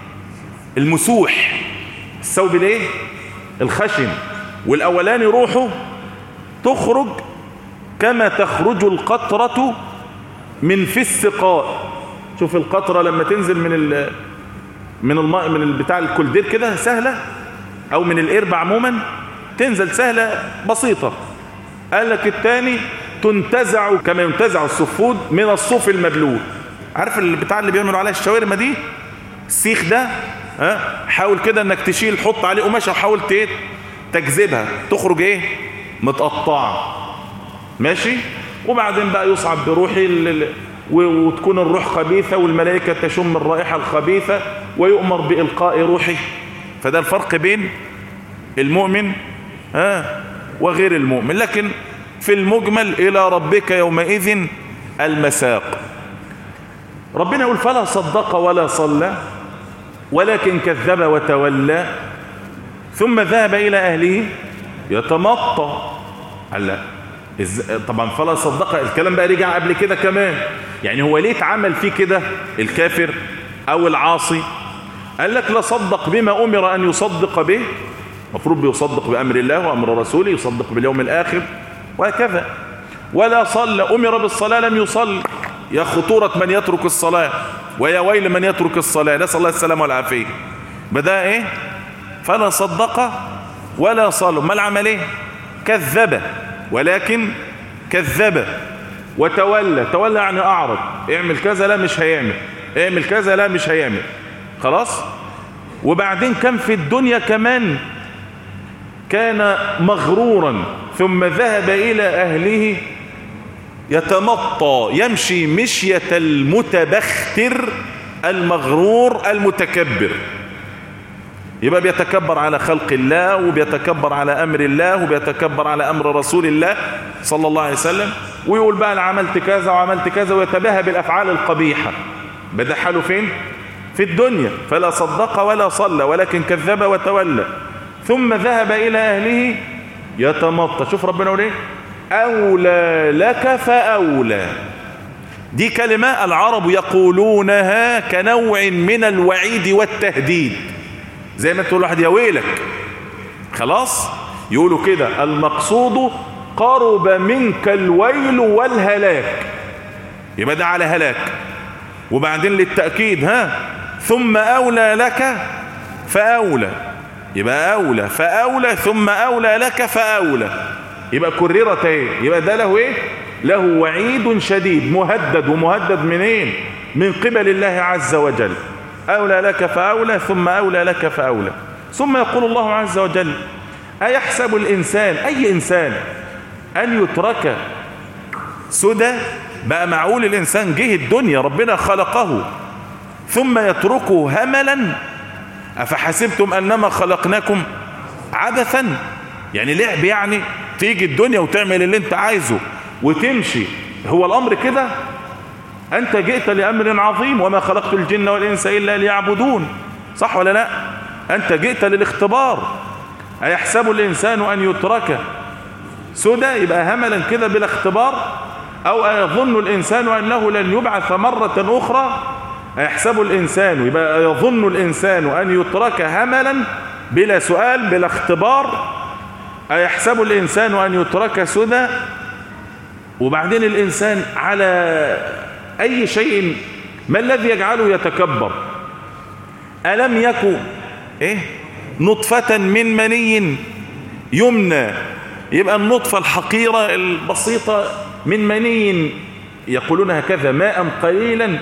المسوح الثوب الايه الخشن والأولاني روحه تخرج كما تخرج القطرة من في السقاء شوف القطرة لما تنزل من ال من الماء من بتاع الكولدير كده سهلة او من القرب عموما تنزل سهلة بسيطة قال لك الثاني تنتزع كما ينتزع الصفود من الصوف المبلول عارف البتاع اللي بيعملوا عليها الشاورما دي السيخ ده ها حاول كده انك تشيل حط عليه قماشه وحاول تجذبها تخرج ايه متقطعه ماشي وبعدين بقى يصعد بروحي وتكون الروح خبيثة والملائكة تشم الرائحة الخبيثة ويؤمر بإلقاء روحه فده الفرق بين المؤمن ها وغير المؤمن لكن في المجمل إلى ربك يومئذ المساق ربنا يقول فلا صدق ولا صلى ولكن كذب وتولى ثم ذهب إلى أهله يتمطى هلا طبعا فلا صدق الكلام بقى رجع قبل كده كمان يعني هو ليه اتعمل فيه كده الكافر او العاصي قال لك لا صدق بما امر ان يصدق به المفروض بيصدق بامر الله وامر رسوله يصدق باليوم الاخر وهكذا ولا صلى امر بالصلاه لم يصلي يا خطوره من يترك الصلاه ويا ويل من يترك الصلاه نسال الله السلامه والعافيه بدا ايه فلا صدق ولا صلى ما العمل ايه كذب ولكن كذب وتولى تولى يعني اعرض اعمل كذا لا مش هيعمل اعمل كذا لا مش هيعمل خلاص وبعدين كان في الدنيا كمان كان مغرورا ثم ذهب الى اهله يتمطى يمشي مشية المتبختر المغرور المتكبر يبقى بيتكبر على خلق الله وبيتكبر على امر الله وبيتكبر على امر رسول الله صلى الله عليه وسلم ويقول بقى انا عملت كذا وعملت كذا ويتباهى بالافعال القبيحه بدا حاله فين في الدنيا فلا صدق ولا صلى ولكن كذب وتولى ثم ذهب الى اهله يتمطى شوف ربنا يقول ايه اولى لك فاولى دي كلمه العرب يقولونها كنوع من الوعيد والتهديد زي ما تقول واحد يا ويلك خلاص يقولوا كده المقصود قرب منك الويل والهلاك يبقى ده على هلاك وبعدين للتأكيد ها ثم أولى لك فأولى يبقى أولى فأولى ثم أولى لك فأولى يبقى كررت ايه يبقى ده له ايه له وعيد شديد مهدد ومهدد منين من قبل الله عز وجل أولى لك فأولى ثم أولى لك فأولى ثم يقول الله عز وجل أيحسب الإنسان أي إنسان أن يترك سدى بقى معقول الإنسان جه الدنيا ربنا خلقه ثم يتركه هملا أفحسبتم أنما خلقناكم عبثا يعني لعب يعني تيجي الدنيا وتعمل اللي انت عايزه وتمشي هو الأمر كده أنت جئت لأمر عظيم وما خلقت الجن والإنس إلا ليعبدون صح ولا لا أنت جئت للاختبار أيحسب الإنسان أن يترك سدى يبقى هملا كده بلا اختبار أو أيظن الإنسان أنه لن يبعث مرة أخرى أيحسب الإنسان يبقى يظن الإنسان أن يترك هملا بلا سؤال بلا اختبار أيحسب الإنسان أن يترك سدى وبعدين الإنسان على أي شيء ما الذي يجعله يتكبر ألم يكن إيه نطفة من مني يمنى يبقى النطفة الحقيرة البسيطة من مني يقولون هكذا ماء قليلا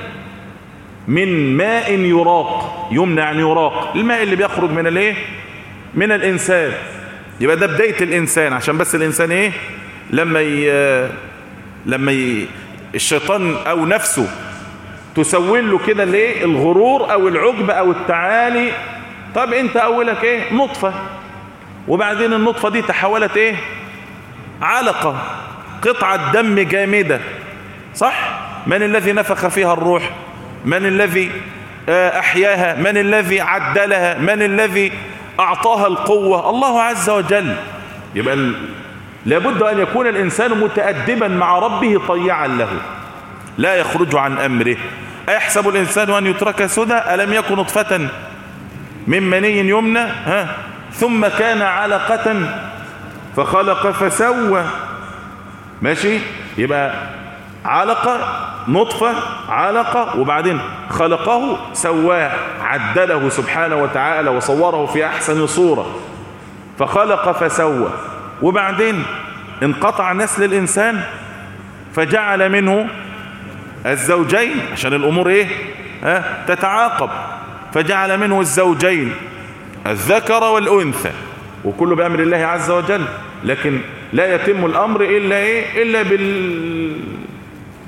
من ماء يراق يمنى يعني يراق الماء اللي بيخرج من الايه من الانسان يبقى ده بداية الانسان عشان بس الانسان ايه لما ي... لما ي... الشيطان او نفسه تسول له كده الايه الغرور او العجب او التعالي طب انت اولك ايه نطفة وبعدين النطفة دي تحولت ايه علقة قطعة دم جامدة صح من الذي نفخ فيها الروح من الذي احياها من الذي عدلها من الذي اعطاها القوة الله عز وجل يبقى ال... لابد ان يكون الانسان متأدبا مع ربه طيعا له لا يخرج عن امره ايحسب الانسان ان يترك سدى الم يكن نطفة من مني يمنى ها ثم كان علقة فخلق فسوى ماشي يبقى علقة نطفة علقة وبعدين خلقه سواه عدله سبحانه وتعالى وصوره في أحسن صورة فخلق فسوى وبعدين انقطع نسل الإنسان فجعل منه الزوجين عشان الأمور إيه ها تتعاقب فجعل منه الزوجين الذكر والأنثى وكله بأمر الله عز وجل لكن لا يتم الأمر إلا إيه إلا بال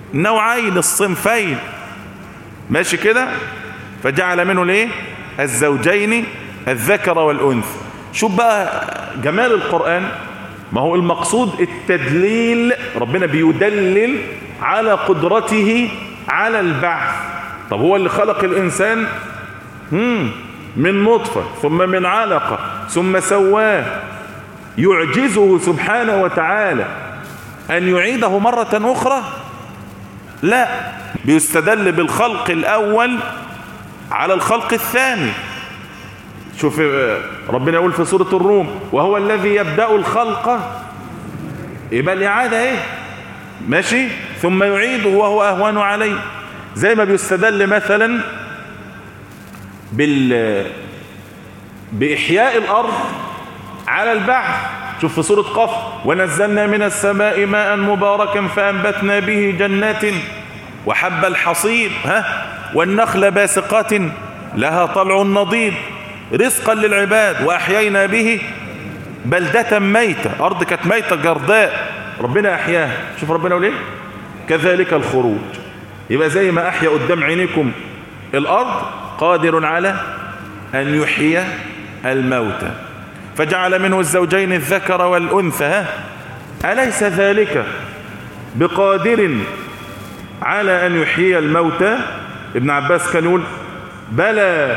نوعين الصنفين ماشي كده فجعل منه الايه الزوجين الذكر والانثى شوف بقى جمال القرآن ما هو المقصود التدليل ربنا بيدلل على قدرته على البعث طب هو اللي خلق الإنسان مم من نطفة ثم من علقة ثم سواه يعجزه سبحانه وتعالى أن يعيده مرة أخرى لا بيستدل بالخلق الأول على الخلق الثاني شوف ربنا يقول في سورة الروم وهو الذي يبدأ الخلق يبقى الإعادة ايه ماشي ثم يعيده وهو أهون عليه زي ما بيستدل مثلا بال بإحياء الأرض على البعث شوف في سورة قف ونزلنا من السماء ماء مباركا فأنبتنا به جنات وحب الحصيد ها والنخل باسقات لها طلع نضيد رزقا للعباد وأحيينا به بلدة ميتة أرض كانت ميتة جرداء ربنا أحياها شوف ربنا يقول ايه كذلك الخروج يبقى زي ما أحيا قدام عينيكم الأرض قادر على أن يحيي الموتى فجعل منه الزوجين الذكر والأنثى ها أليس ذلك بقادر على أن يحيي الموتى ابن عباس كان يقول بلى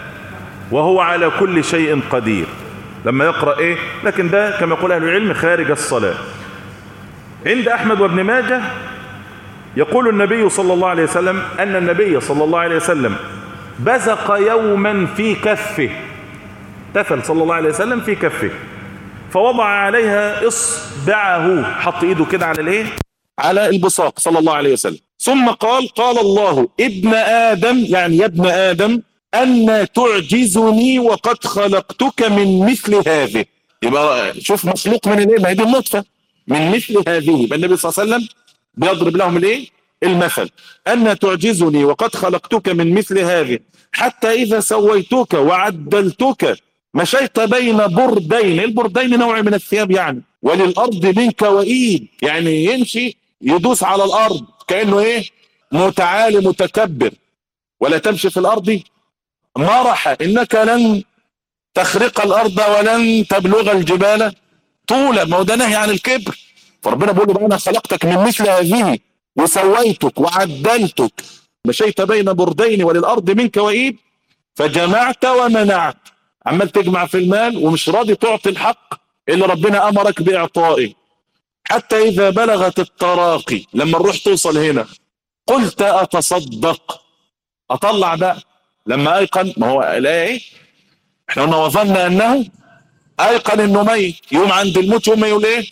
وهو على كل شيء قدير لما يقرأ ايه لكن ده كما يقول اهل العلم خارج الصلاة عند احمد وابن ماجه يقول النبي صلى الله عليه وسلم ان النبي صلى الله عليه وسلم بزق يوما في كفه تفل صلى الله عليه وسلم في كفه فوضع عليها اصبعه حط ايده كده على الايه على البصاق صلى الله عليه وسلم ثم قال قال الله ابن ادم يعني يا ابن ادم أن تعجزني وقد خلقتك من مثل هذه يبقى شوف مخلوق من الايه ما هي دي النطفه من مثل هذه يبقى النبي صلى الله عليه وسلم بيضرب لهم الايه المثل أن تعجزني وقد خلقتك من مثل هذه حتى إذا سويتك وعدلتك مشيت بين بردين البردين نوع من الثياب يعني وللأرض منك وإيد يعني يمشي يدوس على الأرض كأنه إيه متعالي متكبر ولا تمشي في الأرض مرحا إنك لن تخرق الأرض ولن تبلغ الجبال طولا ما هو ده نهي عن الكبر فربنا بيقول له انا خلقتك من مثل هذه وسويتك وعدلتك مشيت بين بردين وللأرض منك وإيد فجمعت ومنعت عمال تجمع في المال ومش راضي تعطي الحق اللي ربنا أمرك بإعطائه حتى إذا بلغت التراقي لما الروح توصل هنا قلت أتصدق أطلع بقى لما أيقن ما هو لا إيه احنا قلنا وظن أنه أيقن أنه ميت يوم عند الموت يوم يقول إيه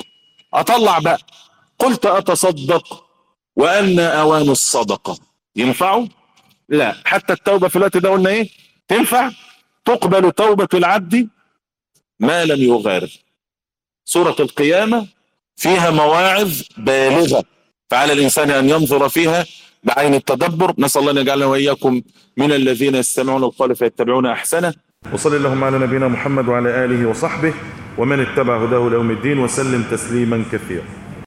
أطلع بقى قلت أتصدق وأن أوان الصدقة ينفعوا لا حتى التوبة في الوقت ده قلنا إيه تنفع تقبل توبة العبد ما لم يغارر سورة القيامة فيها مواعظ بالغة فعلى الإنسان أن ينظر فيها بعين التدبر نسأل الله أن يجعلنا وإياكم من الذين يستمعون القول فيتبعون أحسنه وصلى اللهم على نبينا محمد وعلى آله وصحبه ومن اتبع هداه ليوم الدين وسلم تسليما كثيرا